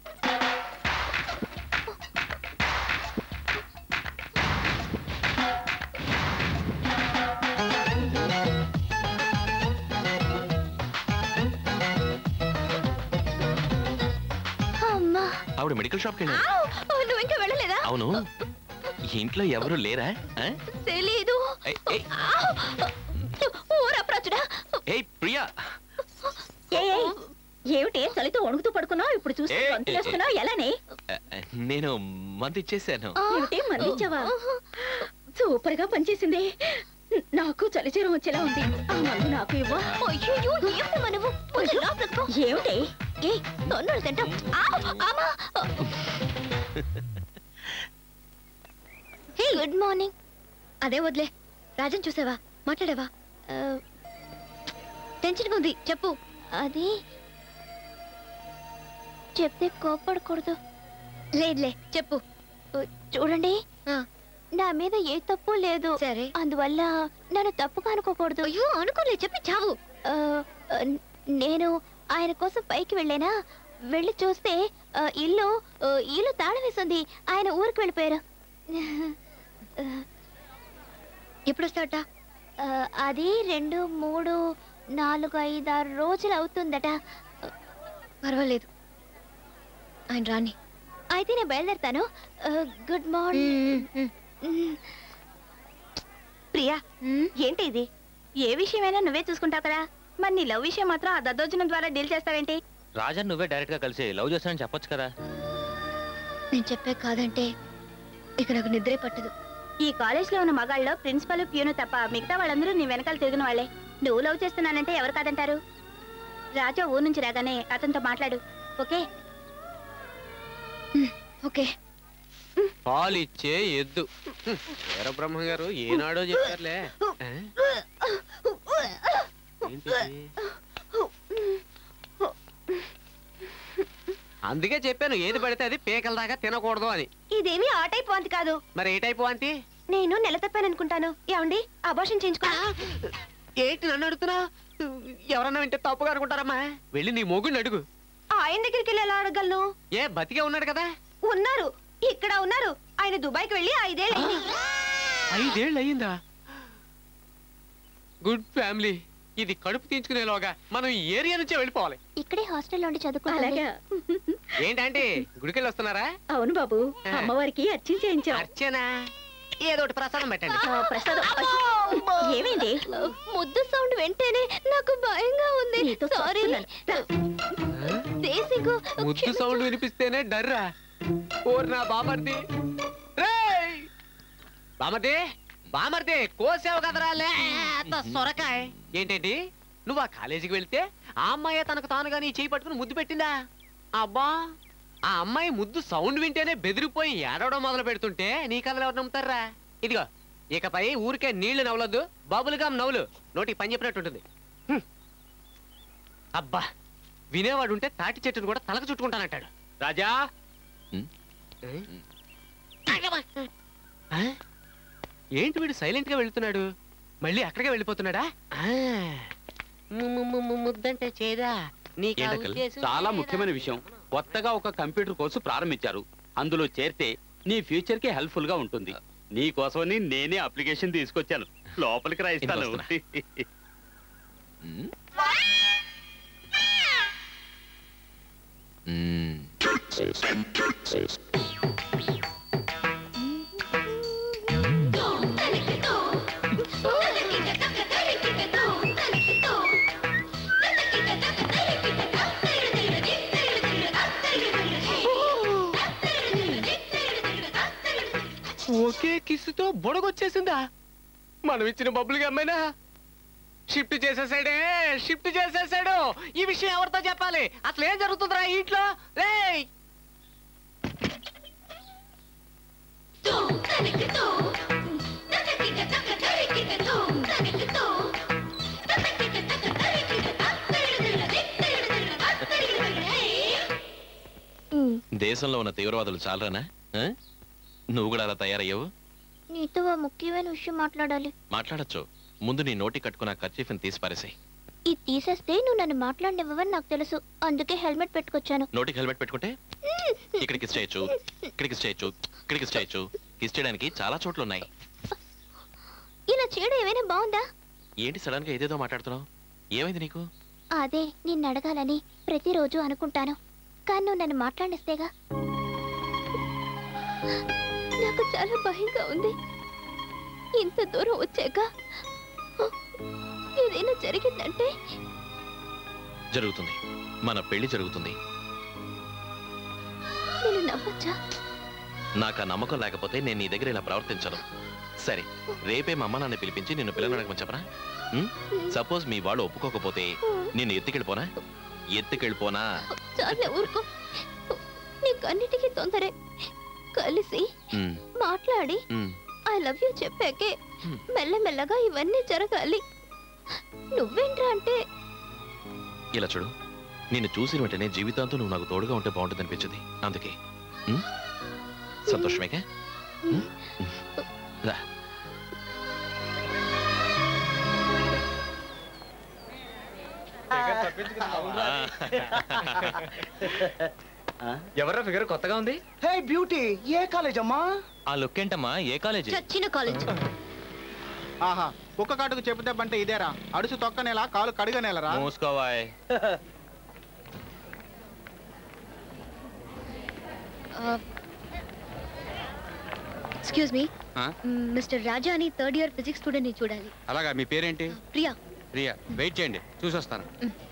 అమ్మా ఆవిడ మెడికల్ షాప్కి వెళ్ళారు ఆవ్! నువ్వు ఇంకా వెళ్ళలేదా అవును ఇంట్లో ఎవరు లేరా ఆ? తెలీదు ఏయ్, ఏయ్, ఊరా ప్రచుడా ఏయ్ ప్రియా ఏమిటి చలితో వణుకుతూ పడుకున్నావు ఇప్పుడు చూస్తే ఏ, గొంతులేస్తున్నావు ఎలానే ఆ, నేను మంది ఇచ్చేసాను ఏమిటి మందించావా సూపర్ గా పనిచేసింది నాకు చలి జ్వరం వచ్చేలా ఉంది ఆ మందు నాకు ఇవ్వ అయ్యో ఏమిటమ్మా నువ్వు కొంచెం లోపలికి పో. ఏమిటి ఏ తొన్నులు తింటాం ఆవ్! అమ్మా హే గుడ్ మార్నింగ్ అదే వదిలే రాజన్ చూసావా మాట్లాడావా టెన్షన్గా ఉంది చెప్పు అది చెప్తే కోపడకూడదు లేదులే చెప్పు చూడండి నా మీద ఏ తప్పు లేదు సరే అందువల్ల నన్ను తప్పుగా అనుకోకూడదు అయ్యో అనుకోలే చెప్పి చావు నేను ఆయన కోసం పైకి వెళ్ళానా వెళ్ళి చూస్తే ఆ, ఇల్లు ఆ, ఇల్లు తాళం వేసింది ఆయన ఊరికి వెళ్ళిపోయారు ఎప్పుడు వస్తాట అది రెండు మూడు నాలుగు ఐదు ఆరు రోజులు అవుతుందట పర్వాలేదు ఆయన రాని అయితే నేను బయలుదేరుతాను గుడ్ మార్నింగ్ ప్రియా ఏంటి ఇది ఏ విషయమైనా నువ్వే చూసుకుంటావు కదా మరి నీ లవ్ విషయం మాత్రం ఆ దద్దోజనం ద్వారా డీల్ చేస్తావేంటి రాజా నువ్వే డైరెక్ట్ గా కలిసి లవ్ చేస్తానని చెప్పొచ్చు కదా నేను చెప్పే కాదంటే ఇక నాకు నిద్రే పట్టదు ఈ కాలేజ్ లో ఉన్న మగాళ్ళలో ప్రిన్సిపల్ ప్యూను తప్ప మిగతా వాళ్ళందరూ నీ వెనకాల తిరిగిన వాళ్ళే నువ్వు లవ్ చేస్తున్నానంటే ఎవరు కాదంటారు రాజా ఊరు నుంచి రాగానే అతనితో మాట్లాడు ఓకే ఓకే పాలిచ్చే ఎద్దు హ్మ్, వీర బ్రహ్మ గారు ఏనాడో చెప్పారులే ఆ? ఏంటిది? అందుకే చెప్పాను ఏది పడితే అది పీకల దాకా తినకూడదు అని ఇదేమి ఆ టైప్ వాంతి కాదు మరి ఏ టైపు ఆంటీ నేను నెల తప్పాను అనుకుంటాను ఏమండి అబోషన్ చేయించుకో ఏంటి నన్ను అడుగుతున్నా ఎవరన్నా వింటే తప్పుగా అనుకుంటారమ్మా వెళ్ళి నీ మొగుడిని అడుగు ఆయన దగ్గరికి వెళ్ళి ఎలా అడగలను ఏ బతికే ఉన్నాడు కదా ఉన్నారు ఇక్కడ ఉన్నారు ఆయన దుబాయ్కి వెళ్ళి ఐదేళ్ళు అయింది ఐదేళ్ళు అయ్యిందా గుడ్ ఫ్యామిలీ ఇది కడుపు తీయించుకునేలోగా మనం ఈ ఏరియా నుంచే వెళ్ళిపోవాలి ఇక్కడే హాస్టల్లో ఉండి చదువుకోవాలి ఏంటంటే గుడికెళ్ళి వస్తున్నారా అవును బాబు అమ్మవారికి అర్చన చేయించాం అర్చనా ఏదో ఒకటి ప్రసాదం పెట్టండి ఆ, ప్రసాదం ఏమైంది ముద్దు సౌండ్ వెంటనే నాకు భయంగా ఉంది సారీ దేశిగు ముద్దు సౌండ్ వినిపిస్తేనే డర్రా ఓర్ నా బామర్ది రేయ్! బామర్ది బామర్ది కోసావు కదరా లేత సొరకాయ ఏంటంటి నువ్వు ఆ కాలేజీకి వెళ్తే ఆ అమ్మాయి తనకు తానుగా నీ చేయి పట్టుకుని ముద్దు పెట్టిందా అబ్బా ఆ అమ్మాయి ముద్దు సౌండ్ వింటేనే బెదిరిపోయి ఏడవడం మొదలు పెడుతుంటే నీ కథలు ఎవరు నమ్ముతారా ఇదిగో ఇకపై ఊరికే నీళ్లు నవ్వలొద్దు బబులుగా నవ్వులు నోటికి పని చెప్పినట్టుంటుంది హ్మ్. అబ్బా వినేవాడు ఉంటే తాటి చెట్టును కూడా తలకు చుట్టుకుంటానంటాడు రాజా ఆ? ఏంటి వీడు సైలెంట్ గా వెళ్తున్నాడు మళ్ళీ అక్కడికే వెళ్ళిపోతున్నాడా ఆ. ము- ము- ము- ము- ముద్దంటే చేదా నీకు ఆ ఏంటక్కల్? ఉద్దేశం చాలా లేదా? ముఖ్యమైన విషయం కొత్తగా ఒక కంప్యూటర్ కోర్సు ప్రారంభించారు అందులో చేరితే నీ ఫ్యూచర్ కి హెల్ప్ఫుల్ గా ఉంటుంది నీ కోసమని నేనే అప్లికేషన్ తీసుకొచ్చాను లోపలికి రాయిస్తాను ఒకే కిస్సుతో బొడగొచ్చేసిందా మనం ఇచ్చిన బబ్బులుగా అమ్మాయినా షిఫ్ట్ చేసేసాడే షిఫ్ట్ చేసేసాడు ఈ విషయం ఎవరితో చెప్పాలి అసలు ఏం జరుగుతుందిరా ఈ ఇంట్లో రేయ్ దేశంలో ఉన్న తీవ్రవాదులు చాలరానా ఆ? నువ్వు కూడా అలా తయారయ్యావు నీతో ఓ ముఖ్యమైన విషయం మాట్లాడాలి మాట్లాడొచ్చు ముందు నీ నోటి కట్టుకున్న ఖర్చీఫ్ని తీసి పారేసాయి ఇది తీసేస్తే నువ్వు నన్ను మాట్లాడినివ్వవని నాకు తెలుసు అందుకే హెల్మెట్ పెట్టుకొచ్చాను నోటికి హెల్మెట్ పెట్టుకుంటే ఇక్కడికి కిస్ చేయొచ్చు ఇక్కడికి కిస్ చేయొచ్చు ఇక్కడికి కిస్ చేయొచ్చు కిస్ చేయడానికి చాలా చోట్ల ఉన్నాయి ఇలా చేయడం ఏమైనా బాగుందా ఏంటి సడన్ గా ఏదేదో మాట్లాడుతున్నావు ఏమైంది నీకు అదే నిన్ను అడగాలని ప్రతిరోజు అనుకుంటాను కానీ నువ్వు నన్ను మాట్లాడిస్తేగా నాకు చాలా భయంగా ఉంది ఇంత దూరం వచ్చాక ఏదైనా జరిగిందంటే జరుగుతుంది మన పెళ్లి జరుగుతుంది నేను నమ్మచ్చా నాకు ఆ నమ్మకం లేకపోతే నేను నీ దగ్గర ఇలా ప్రవర్తించను సరే రేపే మా అమ్మ నాన్న పిలిపించి నిన్ను పిల్లలు అడగమని చెప్పరా సపోజ్ మీ వాళ్ళు ఒప్పుకోకపోతే నిన్ను ఎత్తుకెళ్ళిపోనా ఎత్తుకెళ్ళిపోనా చాలే ఊరుకో నీకు అన్నిటికీ తొందరే కలిసి ఉమ్, మాట్లాడి ఉమ్. ఐ లవ్ యూ చెప్పాకే మెల్లమెల్లగా ఇవన్నీ జరగాలి నువ్వేంట్రా అంటే ఇలా చూడు నిన్ను చూసిన వెంటనే జీవితాంతం నువ్వు నాకు తోడుగా ఉంటే బాగుంటుంది అనిపించింది అందుకే ఉమ్? సంతోషమేగా ఉమ్? ఉమ్. రా ఎవరా ఫిగర్ కొత్తగా ఉంది హే బ్యూటీ ఏ కాలేజ్ అమ్మా ఆ లుక్ ఏంటమ్మా ఏ కాలేజీ చచ్చిన కాలేజ్ ఆహా కుక్క కాటుకు చెబితే బంటే ఇదేరా అడుసు తొక్కనేలా కాలు కడిగనేలరా మూసుకోవాయ్ ఎక్స్క్యూజ్ మీ మిస్టర్ రాజా అని థర్డ్ ఇయర్ ఫిజిక్స్ స్టూడెంట్ ని చూడాలి అలాగా మీ పేరేంటి ప్రియా ప్రియా వెయిట్ చేయండి చూసొస్తాను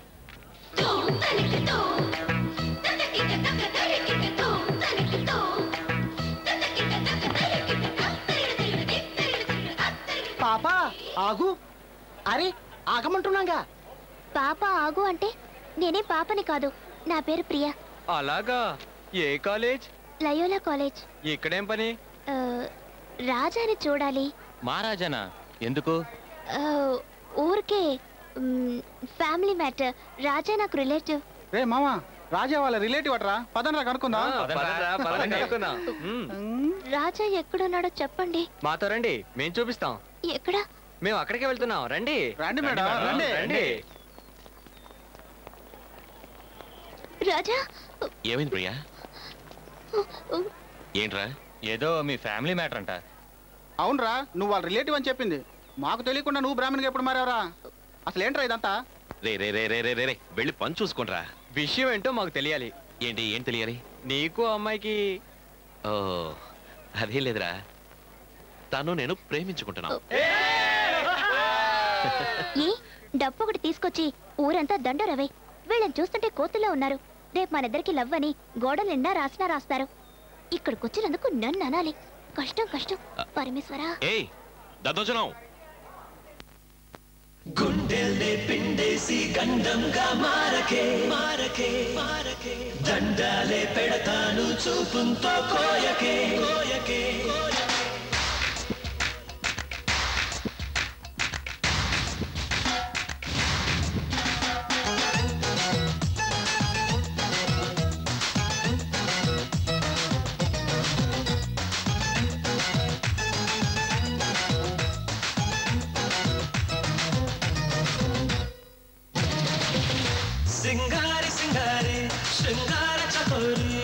పాపా ఆగు అరే ఆగమంటున్నాగా పాప ఆగు అంటే నేనే పాపని కాదు నా పేరు ప్రియా అలాగా ఏ కాలేజ్ లయోలా కాలేజ్ ఇక్కడేం పని ఆ, రాజాని చూడాలి మహారాజానా ఎందుకు ఆ, ఊరికే మ్, ఫ్యామిలీ మ్యాటర్ రాజా నాకు రిలేటివ్ రే మామా రాజా వాళ్ళ రిలేటివ్ అట్రా పదనరా కనుక్కుందాం రాజా ఎక్కడున్నాడో చెప్పండి మాతో రండి మేం చూపిస్తాం ఎక్కడ మేము అక్కడికే వెళ్తున్నాం రండి రండి మేడం, రండి. రండి రాజా ఏమైంది ప్రియా ఏంట్రా ఏదో మీ ఫ్యామిలీ మ్యాటర్ అంట అవునరా నువ్వు వాళ్ళ రిలేటివ్ అని చెప్పింది మాకు తెలియకుండా నువ్వు బ్రాహ్మణ్గా ఎప్పుడు మారావరా అసలు ఏంట్రా ఇదంతా రే రే రే రే రే రే రే వెళ్ళి పని చూసుకుంట్రా విషయం ఏంటో మాకు తెలియాలి ఏంటి ఏం తెలియాలి నీకు అమ్మాయికి ఓ అదే లేదురా తను నేను ప్రేమించుకుంటున్నాను ఏ డబ్బు ఒకటి తీసుకొచ్చి ఊరంతా దండరవై వీళ్ళని చూస్తుంటే కోతుల్లో ఉన్నారు రేపు మనిద్దరికి లవ్ అని గోడల నిండా రాసినా రాస్తారు ఇక్కడికి వచ్చినందుకు నన్ను అనాలి కష్టం కష్టం పరమేశ్వరా ఏయ్ దద్దోజనం గుండెల్ని పిండేసి గండంగా మారకే మారకే మారకే దండాలే పెడతాను చూపుంతో కోయకే కోయకే సింగారి సింగారి శృంగార చకోరి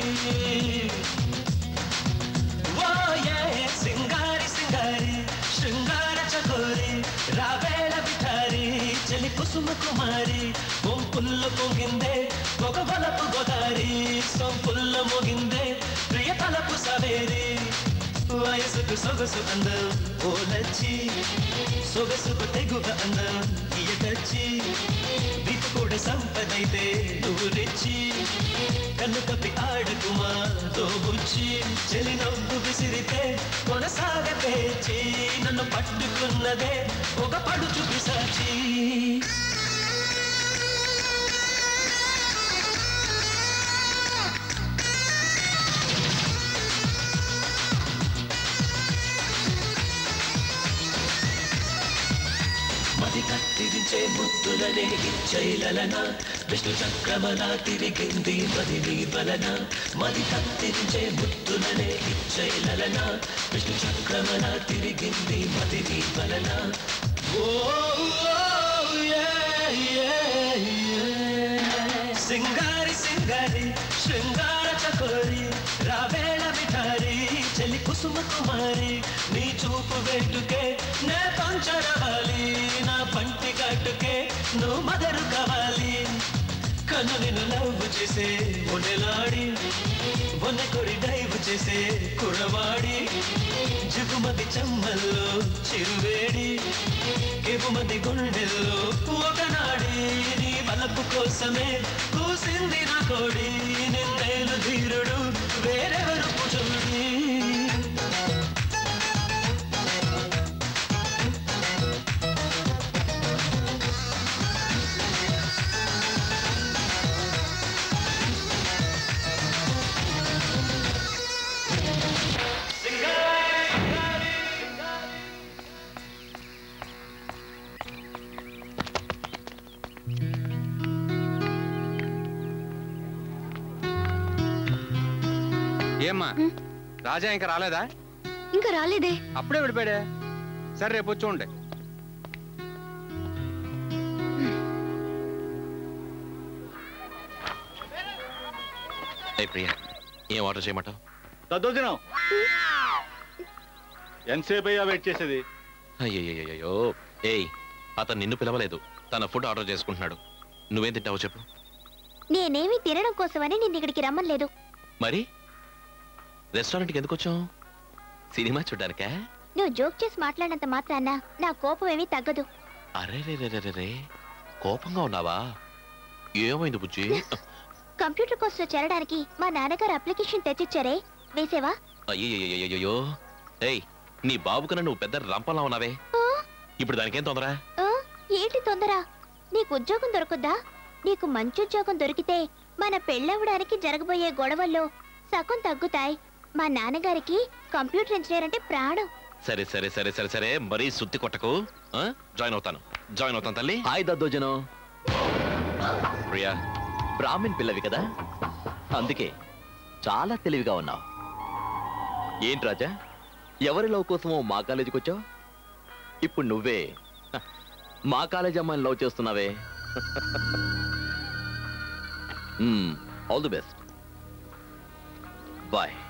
ఓ ఏ సింగారి సింగారి శృంగార చకోరి రావేళ విఠారి చలి కుసుమ కుమారి పొంపుల్ల పొంగిందే ఒక వలపు గోదారి సొంపుల్ల మొగిందే ప్రియ తలపు సవేరి వయసుకు సొగసు అందం ఓలచ్చి సొగసుకు తెగువ అందం ఇయటచ్చి నీకు కూడా సంపదైతే నువ్వు రెచ్చి కన్ను తప్పి ఆడకుమా దోబుచ్చి చెలి నవ్వు విసిరితే కొనసాగ పేచి నన్ను పట్టుకున్నదే ఒక పడుచు పిసాచి మది మది కత్తిరించే ముద్దులనే ఇచ్చైలన విష్ణు చక్రమల తిరిగింది మది నీ వలన మది కత్తిరించే ముద్దులనే ఇచ్చైలన విష్ణు చక్రమల తిరిగింది మది నీ వలన ఓ సింగారి సింగారి శృంగార చకోరి రావేళ విఠారి చెలి కుసుమ కుమారి నీ చూపు వెంటుకే నే పంచడవాలి నా పంటి కట్టుకే నువ్వు మదరు కావాలి కన్ను నిన్ను లవ్ చేసే ఒనెలాడి ఒనె కొడి డైవ్ చేసే కురవాడి జిగుమతి చెమ్మల్లో చిరువేడి కెగుమతి గుండెల్లో ఒకనాడి నీ బలపు కోసమే కూసింది నా కోడి నిన్నేలు ధీరుడు వేరెవరు పుజుడి ఏమ్మా రాజా ఇంకా రాలేదా ఇంకా రాలేదే అప్పుడే విడిపాడే సరే రేపు వచ్చి ఉండే ఏ ప్రియా ఏం ఆర్డర్ చేయమంటావు దద్దోజనం ఎంతసేపు అయ్యా వెయిట్ చేసేది అయ్యయ్యో ఏయ్ అతను నిన్ను పిలవలేదు తన ఫుడ్ ఆర్డర్ చేసుకుంటున్నాడు నువ్వేం తింటావో చెప్పు నేనేమి తినడం కోసమని నిన్ను ఇక్కడికి రమ్మలేదు మరి రెస్టారెంట్కి ఎందుకు వచ్చావు సినిమా చూడ్డానికా నువ్వు జోక్ చేసి మాట్లాడినంత మాత్రాన నా కోపం ఏమీ తగ్గదు అరే రే రే రే రే కోపంగా ఉన్నావా ఏమైంది బుజ్జి కంప్యూటర్ కోర్సులో చేరడానికి మా నాన్నగారు అప్లికేషన్ తెచ్చిచ్చారే వేసేవా అయ్యయ్యో ఏయ్ నీ బాబు కన్నా నువ్వు పెద్ద రంపంలా ఉన్నావే ఇప్పుడు దానికేం తొందర ఆ, ఏంటి తొందర నీకు ఉద్యోగం దొరకుద్దా నీకు మంచి ఉద్యోగం దొరికితే మన పెళ్ళవడానికి జరగబోయే గొడవల్లో సగం తగ్గుతాయి మా నాన్నగారికి కంప్యూటర్ ఇంజనీర్ అంటే ప్రాణం సరే సరే సరే సరే సరే మరీ సుత్తి కొట్టకు ఆ? జాయిన్ అవుతాను జాయిన్ అవుతాను తల్లి హాయ్ దద్దోజనం ప్రియా బ్రాహ్మణ్ పిల్లవి కదా అందుకే చాలా తెలివిగా ఉన్నావు ఏంటి రాజా ఎవరి లవ్ కోసమో మా కాలేజీకి వచ్చావు ఇప్పుడు నువ్వే హ, మా కాలేజీ అమ్మాయిని లవ్ చేస్తున్నావే ఆల్ ది బెస్ట్ బాయ్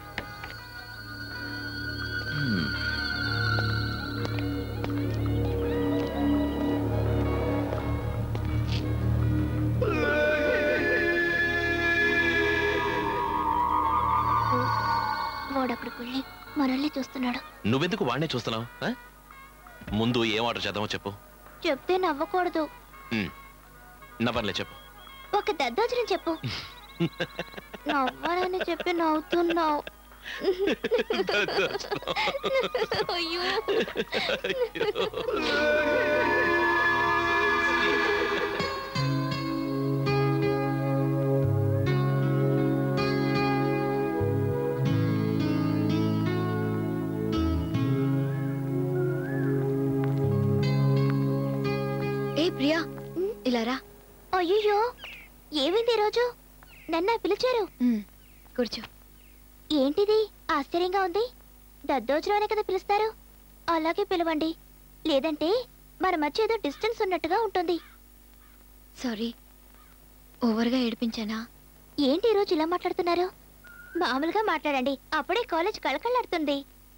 వాడప్పుడు వెళ్ళి మనల్ని చూస్తున్నాడు నువ్వెందుకు వాడినే చూస్తున్నావు ఆ? ముందు ఏం ఆర్డర్ చేద్దామో చెప్పు చెప్తే నవ్వకూడదు ఉమ్. నవ్వర్లే చెప్పు ఒక దద్దోజనం చెప్పు నవ్వాలని చెప్పి నవ్వుతున్నావు అయ్యో ఏ ప్రియా ఇలా రా అయ్యో ఏమైంది ఈరోజు నన్న పిలిచారు కూర్చో ఏంటిది ఆశ్చర్యంగా ఉంది దద్దోజనమనే కదా పిలుస్తారు అలాగే పిలవండి లేదంటే మన మధ్య ఏదో డిస్టెన్స్ ఉన్నట్టుగా ఉంటుంది సారీ ఓవర్గా ఏడిపించానా ఏంటి ఈరోజు ఇలా మాట్లాడుతున్నారు మామూలుగా మాట్లాడండి అప్పుడే కాలేజ్ కళకళలాడుతుంది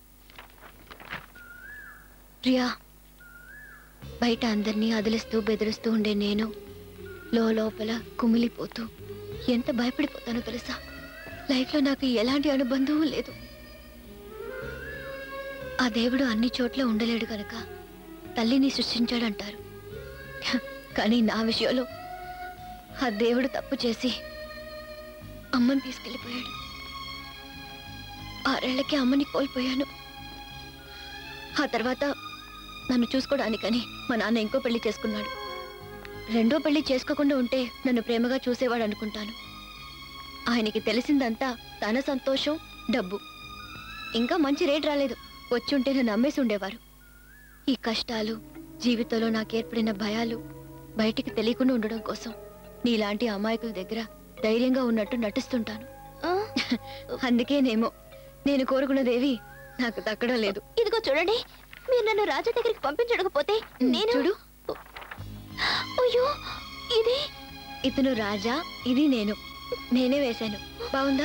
ప్రియా బయట అందరినీ అదిలిస్తూ బెదిరిస్తూ ఉండే నేను లో లోపల కుమిలిపోతూ ఎంత భయపడిపోతానో తెలుసా లైఫ్లో నాకు ఎలాంటి అనుబంధం లేదు ఆ దేవుడు అన్ని చోట్ల ఉండలేడు కనుక తల్లిని సృష్టించాడంటారు హ, కానీ నా విషయంలో ఆ దేవుడు తప్పు చేసి అమ్మని తీసుకెళ్ళిపోయాడు ఆరేళ్లకి అమ్మని కోల్పోయాను ఆ తర్వాత నన్ను చూసుకోవడానికని మా నాన్న ఇంకో పెళ్లి చేసుకున్నాడు రెండో పెళ్లి చేసుకోకుండా ఉంటే నన్ను ప్రేమగా చూసేవాడు అనుకుంటాను ఆయనకి తెలిసిందంతా తన సంతోషం డబ్బు ఇంకా మంచి రేట్ రాలేదు వచ్చుంటే నన్ను అమ్మేసి ఉండేవారు ఈ కష్టాలు జీవితంలో నాకు ఏర్పడిన భయాలు బయటికి తెలియకుండా ఉండడం కోసం నీలాంటి అమాయకుల దగ్గర ధైర్యంగా ఉన్నట్టు నటిస్తుంటాను అందుకేనేమో నేను కోరుకున్నదేవి నాకు దక్కడం లేదు ఇదిగో చూడండి మీరు నన్ను రాజా దగ్గరికి పంపించకపోతే నేను చూడు అయ్యో ఇది ఇతను రాజా ఇది నేను నేనే వేశాను బాగుందా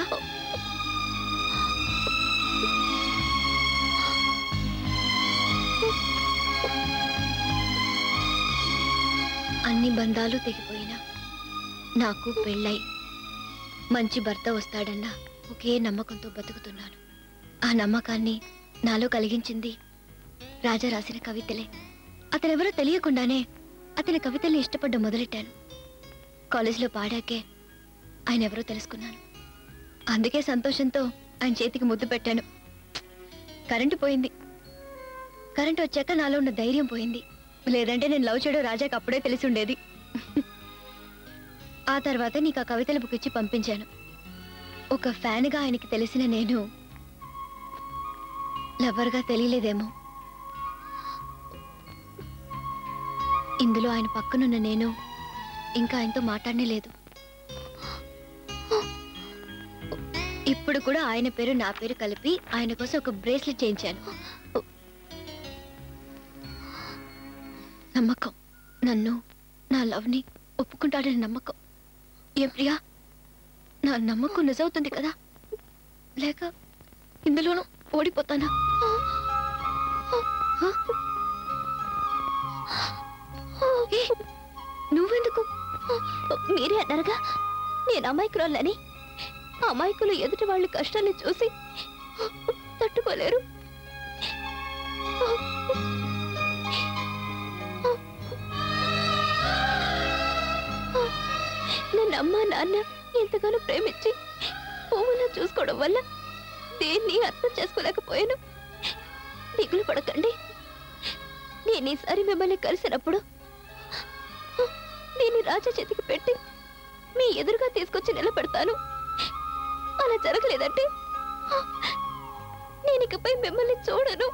అన్ని బంధాలు తెగిపోయినా నాకు పెళ్ళై మంచి భర్త వస్తాడన్న ఒకే నమ్మకంతో బతుకుతున్నాను ఆ నమ్మకాన్ని నాలో కలిగించింది రాజా రాసిన కవితలే అతనెవరో తెలియకుండానే అతని కవితల్ని ఇష్టపడ్డం మొదలెట్టాను కాలేజీలో పాడాకే ఆయన ఎవరో తెలుసుకున్నాను అందుకే సంతోషంతో ఆయన చేతికి ముద్దు పెట్టాను కరెంటు పోయింది కరెంటు వచ్చాక నాలో ఉన్న ధైర్యం పోయింది లేదంటే నేను లవ్ చేయడం రాజాకి అప్పుడే తెలిసి ఉండేది ఆ తర్వాత నీకు ఆ కవితల బుక్ ఇచ్చి పంపించాను ఒక ఫ్యాన్గా ఆయనకి తెలిసిన నేను లవర్గా తెలియలేదేమో ఇందులో ఆయన పక్కనున్న నేను ఇంకా ఆయనతో మాట్లాడనే లేదు ఇప్పుడు కూడా ఆయన పేరు నా పేరు కలిపి ఆయన కోసం ఒక బ్రేస్లెట్ చేయించాను నమ్మకం నన్ను నా లవ్ని ఒప్పుకుంటాడని నమ్మకం ఏం ప్రియా నా నమ్మకం నిజవుతుంది కదా లేక ఇందులోనూ ఓడిపోతానా ఏ, నువ్వెందుకు మీరే అన్నారుగా నేను అమాయకురాలని అమాయకులు ఎదుటి వాళ్ళ కష్టాన్ని చూసి తట్టుకోలేరు నన్ను అమ్మ నాన్న ఎంతగానో ప్రేమించి పువ్వులా చూసుకోవడం వల్ల దేన్ని అర్థం చేసుకోలేకపోయాను దిగులు పడకండి నేను ఈసారి మిమ్మల్ని కలిసినప్పుడు దీన్ని రాజా చేతికి పెట్టి మీ ఎదురుగా తీసుకొచ్చి నిలబెడతాను అలా జరగలేదంటే నేను ఇకపై మిమ్మల్ని చూడను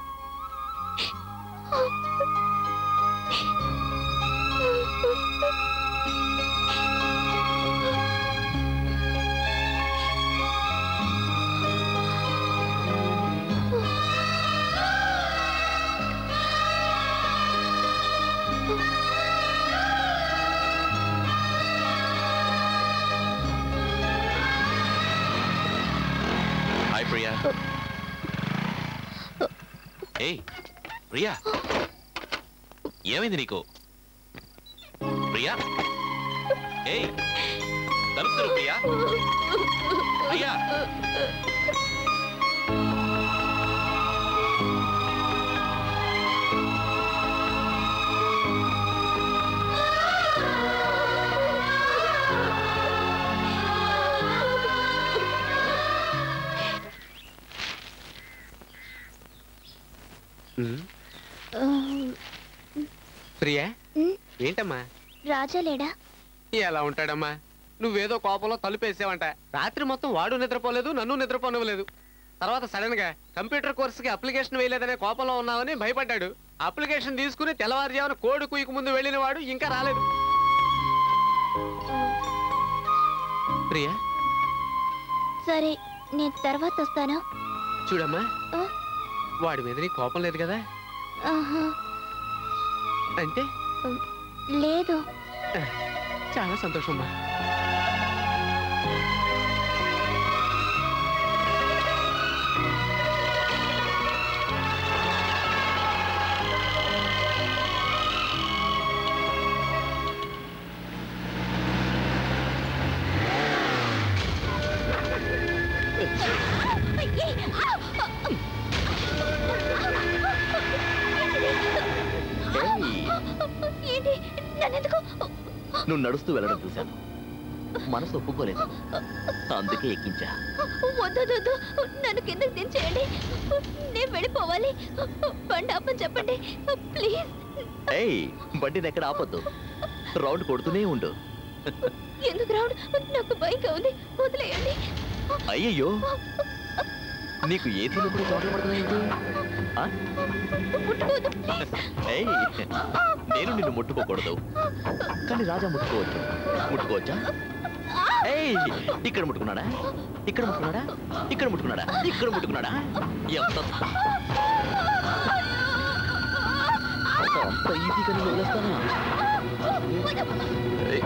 హాయ్ ప్రియా ఏయ్ ప్రియా ఏమైంది నీకు ప్రియా ఏయ్ తలుపుతారు ప్రియా ప్రియా ప్రియా ఉమ్, ఏంటమ్మా రాజా లేడా ఎలా ఉంటాడమ్మా నువ్వేదో కోపంలో తలుపేసావంట రాత్రి మొత్తం వాడు నిద్రపోలేదు నన్ను నిద్రపోనివ్వలేదు తర్వాత సడన్ గా కంప్యూటర్ కోర్సుకి అప్లికేషన్ వేయలేదనే కోపంలో ఉన్నావని భయపడ్డాడు అప్లికేషన్ తీసుకుని తెల్లవారుజామున కోడి కుయ్యకు ముందు వెళ్ళిన వాడు ఇంకా రాలేదు ప్రియా సరే నేను తర్వాత వస్తాను చూడమ్మా ఆ? వాడి మీద నీ కోపం లేదు కదా ఆహా, అంటే లేదు చాలా సంతోషం అమ్మా ఏంటి నన్నెందుకు నువ్వు నడుస్తూ వెళ్ళడం చూశాను మనసు ఒప్పుకోలేదు అందుకే ఎక్కించా వద్దొద్దు నన్ను కిందకి దించేయండి నేను వెళ్ళిపోవాలి బండి ఆపని చెప్పండి ప్లీజ్ ఏయ్ బండిని ఎక్కడ ఆపొద్దు రౌండ్ కొడుతూనే ఉండు ఎందుకు రావుడు నాకు భయంగా ఉంది వదిలేయండి అయ్యయ్యో నీకు ఏసీలో కూడా చోట్ల పడుతున్నాయి ఆ? ఏయ్, నేను నిన్ను ముట్టుకోకూడదు కానీ రాజా ముట్టుకోవచ్చు ముట్టుకోవచ్చా ఏయ్ ఇక్కడ ముట్టుకున్నాడా ఇక్కడ ముట్టుకున్నాడా ఇక్కడ ముట్టుకున్నాడా ఇక్కడ ముట్టుకున్నాడా ఎంత అంత అంత ఈజీగా నేను వదిలేస్తాను ఏయ్.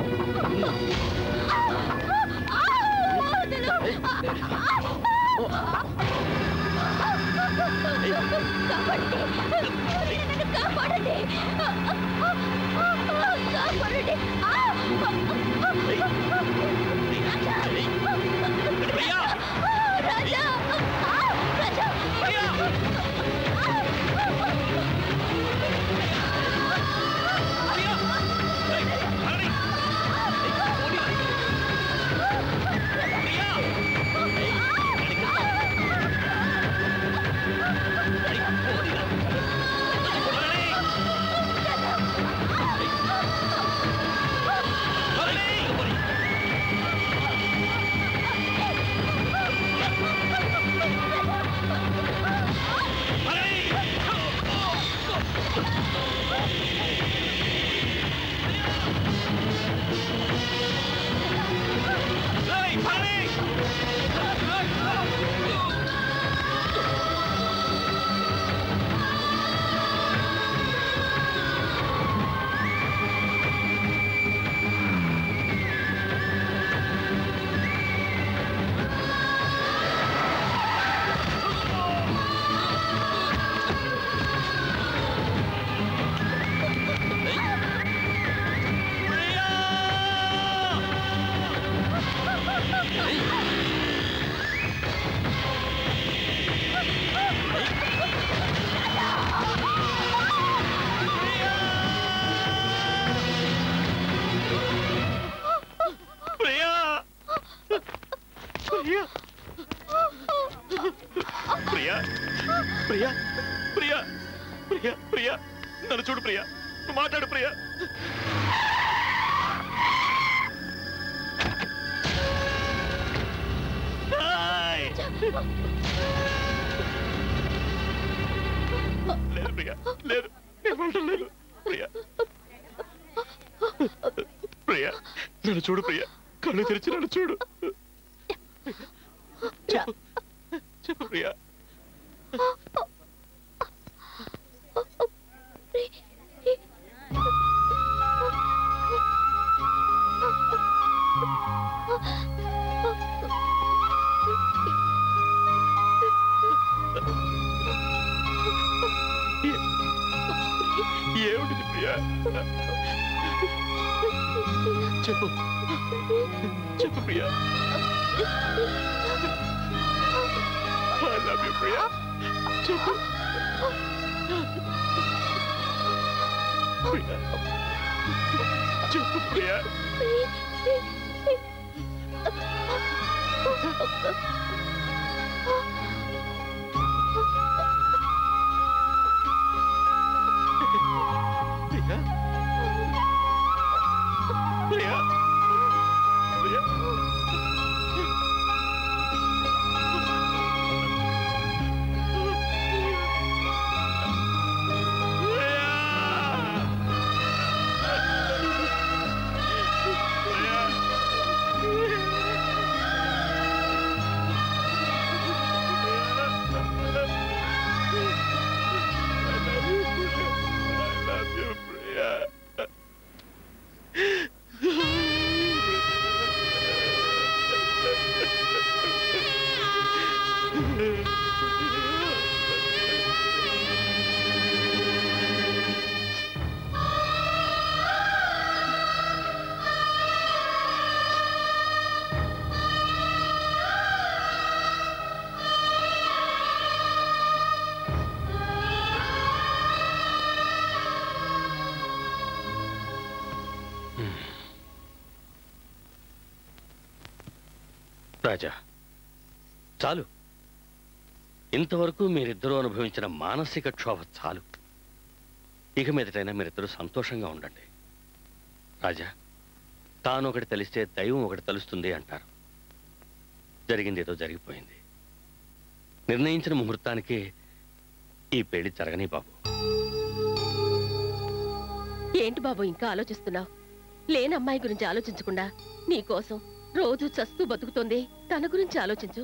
ప్రియా ప్రియా ప్రియా ప్రియా ప్రియా ప్రియా ప్రియా నన్ను చూడు ప్రియా నువ్వు మాట్లాడు ప్రియా ఆయ్. లేదు ప్రియా లేదు నేను వెళ్ళటం లేదు ప్రియా ప్రియా నన్ను చూడు ప్రియా కళ్ళు తెరిచి నన్ను చూడు చెప్పు చెప్పు ప్రియా ఏమిటిది ప్రియా చెప్పు చెప్పు Priya I love you Priya చెప్పు ప్రియా చెప్పు ప్రియా ప్రియా ప్రియా ప్రియా రాజా చాలు ఇంతవరకు మీరిద్దరూ అనుభవించిన మానసిక క్షోభ చాలు ఇక మీదటైనా మీరిద్దరూ సంతోషంగా ఉండండి రాజా తాను ఒకటి తెలిస్తే దైవం ఒకటి తలుస్తుంది అంటారు జరిగింది ఏదో జరిగిపోయింది నిర్ణయించిన ముహూర్తానికి ఈ పెళ్లి జరగని బాబు ఏంటి బాబు ఇంకా ఆలోచిస్తున్నావు లేని అమ్మాయి గురించి ఆలోచించకుండా నీ కోసం రోజు చస్తూ బతుకుతోంది తన గురించి ఆలోచించు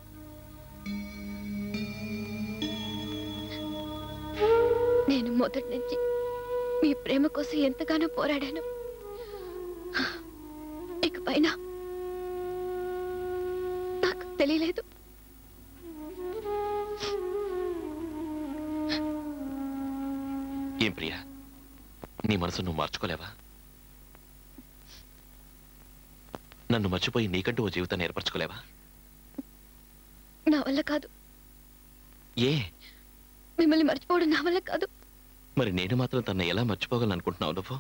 నేను మొదటి నుంచి మీ ప్రేమ కోసం ఎంతగానో పోరాడాను ఇకపైన నాకు తెలియలేదు ఏం ప్రియా నీ మనసు నువ్వు మార్చుకోలేవా నన్ను మర్చిపోయి నీకంటూ ఓ జీవితాన్ని ఏర్పరచుకోలేవా నా వల్ల కాదు ఏ మిమ్మల్ని మర్చిపోవడం నా వల్ల కాదు మరి నేను మాత్రం తన ఎలా మర్చిపోగలను అనుకుంటున్నావు నువ్వు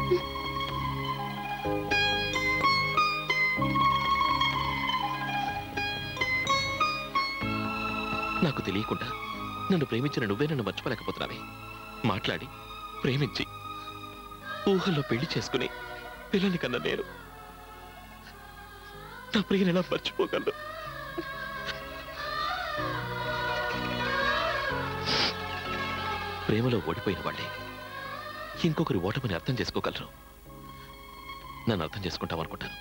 నాకు తెలియకుండా నన్ను ప్రేమించిన నువ్వే నన్ను మర్చిపోలేకపోతున్నావే మాట్లాడి ప్రేమించి ఊహల్లో పెళ్లి చేసుకుని పిల్లల్ని కన్నా నేను నా ప్రియని ఎలా మర్చిపోగలను ప్రేమలో ఓడిపోయిన వాళ్ళే ఇంకొకరి ఓటమిని అర్థం చేసుకోగలరు నన్ను అర్థం చేసుకుంటాం అనుకుంటాను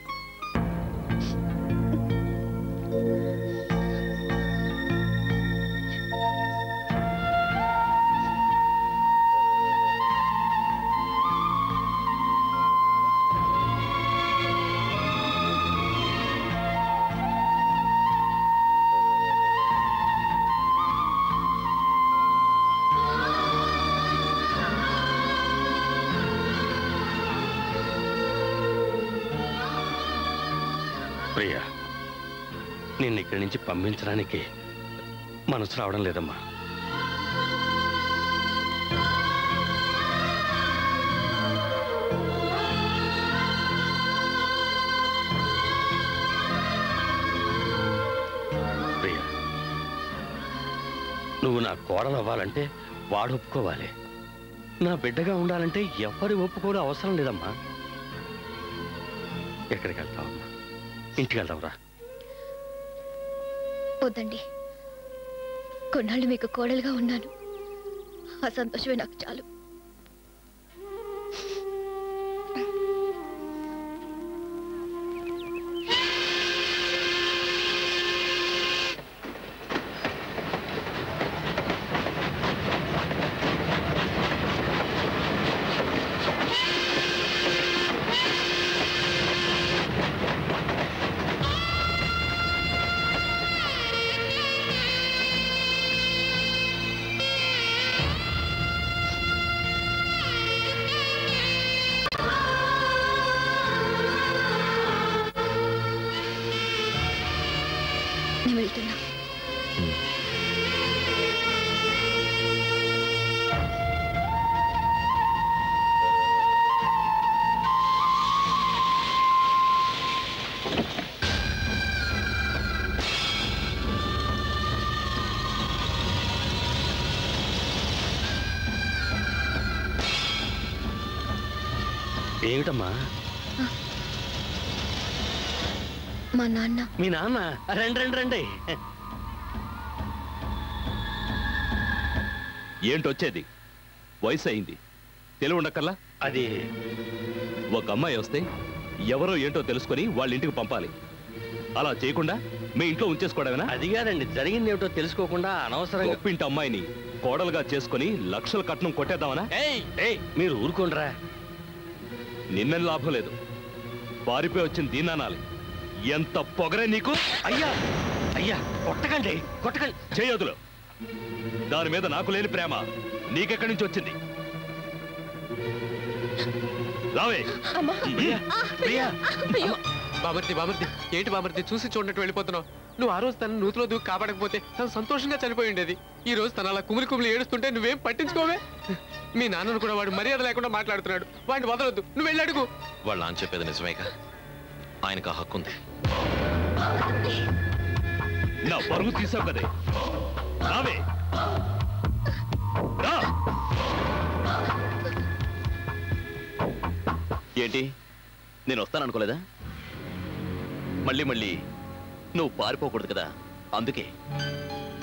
ప్రియా నిన్ను ఇక్కడి నుంచి పంపించడానికి మనసు రావడం లేదమ్మా ప్రియా నువ్వు నా కోడలు అవ్వాలంటే వాడు ఒప్పుకోవాలి నా బిడ్డగా ఉండాలంటే ఎవరి ఒప్పుకోవడం అవసరం లేదమ్మా ఎక్కడికి వెళ్తావమ్మా ఇంటికి వెళ్దాంరా వద్దండి కొన్నాళ్ళు మీకు కోడలుగా ఉన్నాను ఆ సంతోషమే నాకు చాలు నేను వెళ్తున్నా ఏమిటమ్మా మా నాన్న మీ నాన్న రండి రండి రండి ఏంటొచ్చేది వయసు అయింది తెలివి ఉండక్కల్లా అది ఒక అమ్మాయి వస్తే ఎవరో ఏంటో తెలుసుకొని వాళ్ళ ఇంటికి పంపాలి అలా చేయకుండా మీ ఇంట్లో ఉంచేసుకోవడమేనా అది కాదండి జరిగింది ఏమిటో తెలుసుకోకుండా అనవసరంగా గొప్పింటి అమ్మాయిని కోడలుగా చేసుకొని లక్షల కట్నం కొట్టేద్దామనా మీరు ఊరుకోండిరా నిన్నని లాభం లేదు పారిపోయి వచ్చిన దీనానాలి ఎంత పొగరే నీకు అయ్యా అయ్యా కొట్టకండి కొట్టకండి చేయదులు దాని మీద నాకు లేని ప్రేమ నీకెక్కడి నుంచి వచ్చింది రావే బామర్తి బామర్తి ఏంటి బామర్తి చూసి చూడనట్టు వెళ్ళిపోతున్నావు నువ్వు ఆ రోజు తన నూతిలో దూకి కాపాడకపోతే తను సంతోషంగా చనిపోయి ఉండేది ఈ రోజు తను అలా కుమిలి కుమిలి ఏడుస్తుంటే నువ్వేం పట్టించుకోవే మీ నాన్నను కూడా వాడు మర్యాద లేకుండా మాట్లాడుతున్నాడు వాడిని వదలొద్దు నువ్వు వెళ్ళి అడుగు వాళ్ళ నాన్న చెప్పేది నిజమేగా ఆయనకు ఆ హక్కు ఉంది నా పరుగు తీసావు కదే రావే రా ఏంటి నేను వస్తాననుకోలేదా మళ్ళీ మళ్ళీ నువ్వు పారిపోకూడదు కదా అందుకే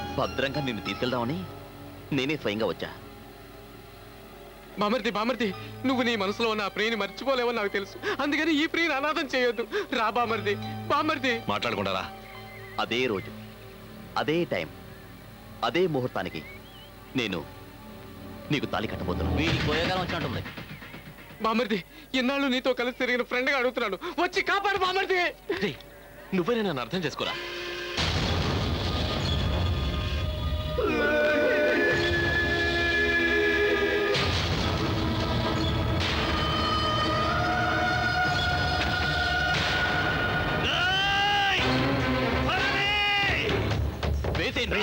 భద్రంగా నిన్ను తీసుకెళ్దామని నేనే స్వయంగా వచ్చా బామర్ది బామర్ది నువ్వు నీ మనసులో ఉన్న ఆ ప్రియని మర్చిపోలేవని నాకు తెలుసు అందుకని ఈ ప్రియని అనాథం చేయొద్దు రా బామర్ది బామర్ది మాట్లాడకుండా అదే రోజు అదే టైం అదే ముహూర్తానికి నేను నీకు తాలి కట్టబోతున్నాను వీడికి పోయేకాలం వచ్చినట్టుంది బామర్ది ఎన్నాళ్ళు నీతో కలిసి తిరిగిన ఫ్రెండ్గా అడుగుతున్నాను వచ్చి కాపాడు బామర్ది నువ్వే నన్ను అర్థం చేసుకోరా వేసేయండి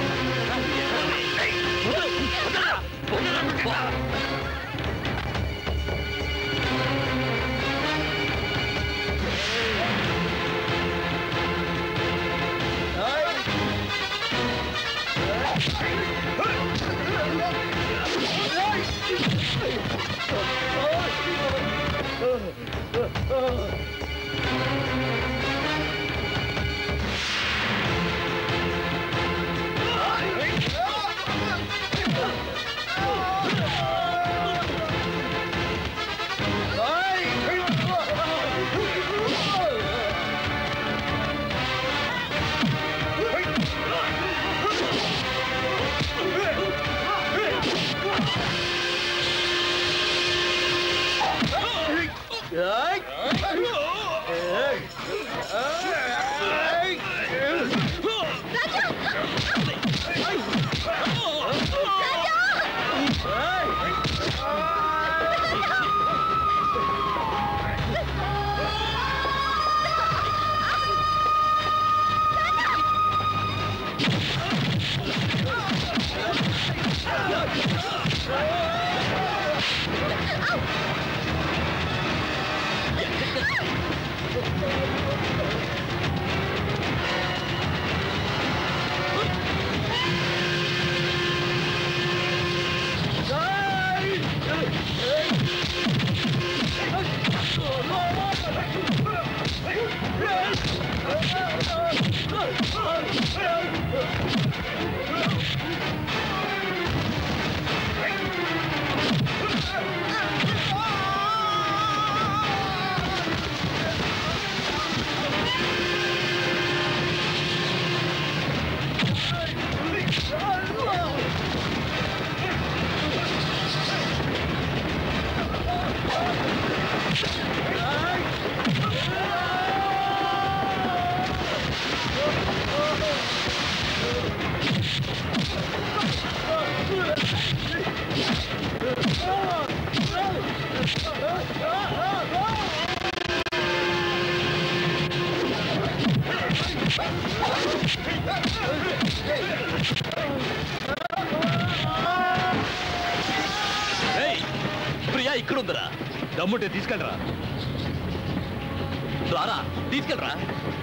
ప్రియా ఇక్కడుందిరా దమ్ముంటే తీసుకెళ్ళరా రారా తీసుకెళ్ళరా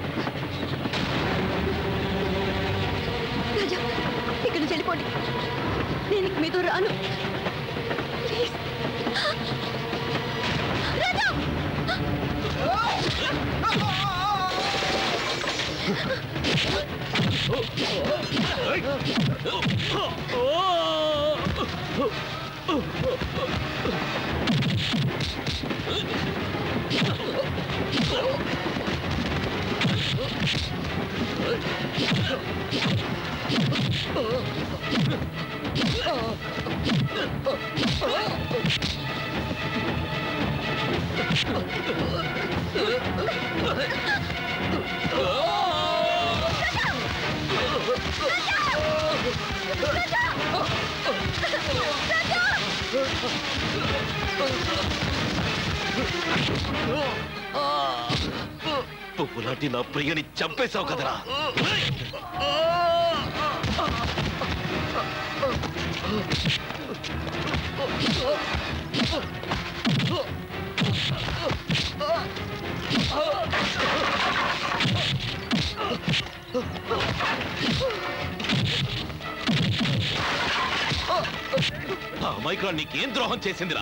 రాజా ఇక్కడ నుంచి వెళ్ళిపోండి నేను ఇక మీతో రాను ప్లీజ్ రాజా పువ్వులాంటి నా ప్రియని చంపేశావు కదరా ఆ అమాయకురాలు నీకేం ద్రోహం చేసిందిరా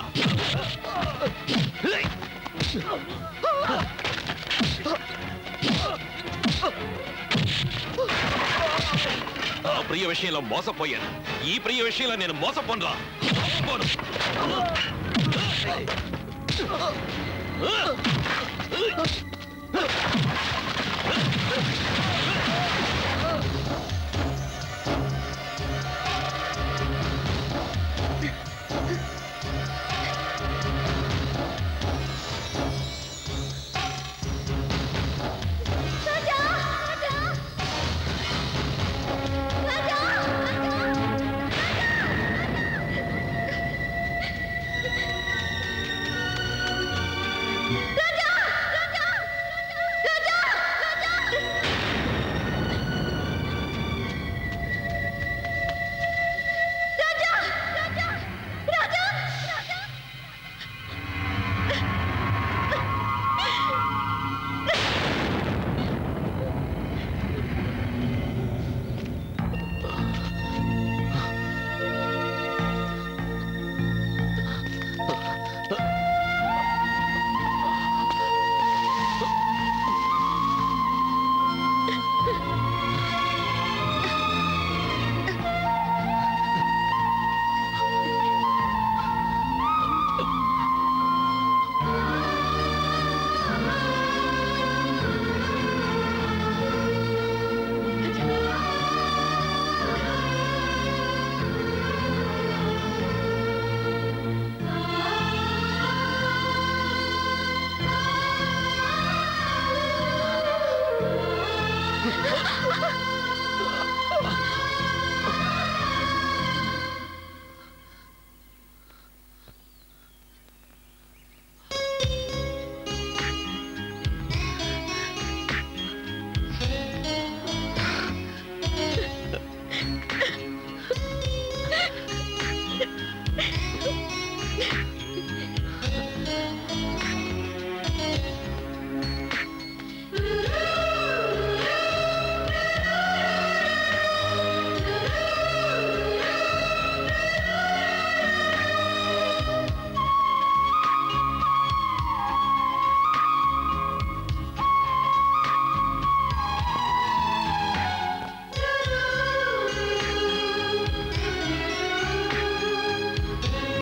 ఆ ప్రియ విషయంలో మోసపోయాను ఈ ప్రియ విషయంలో నేను మోసపోనురా మోసపోను. Oh!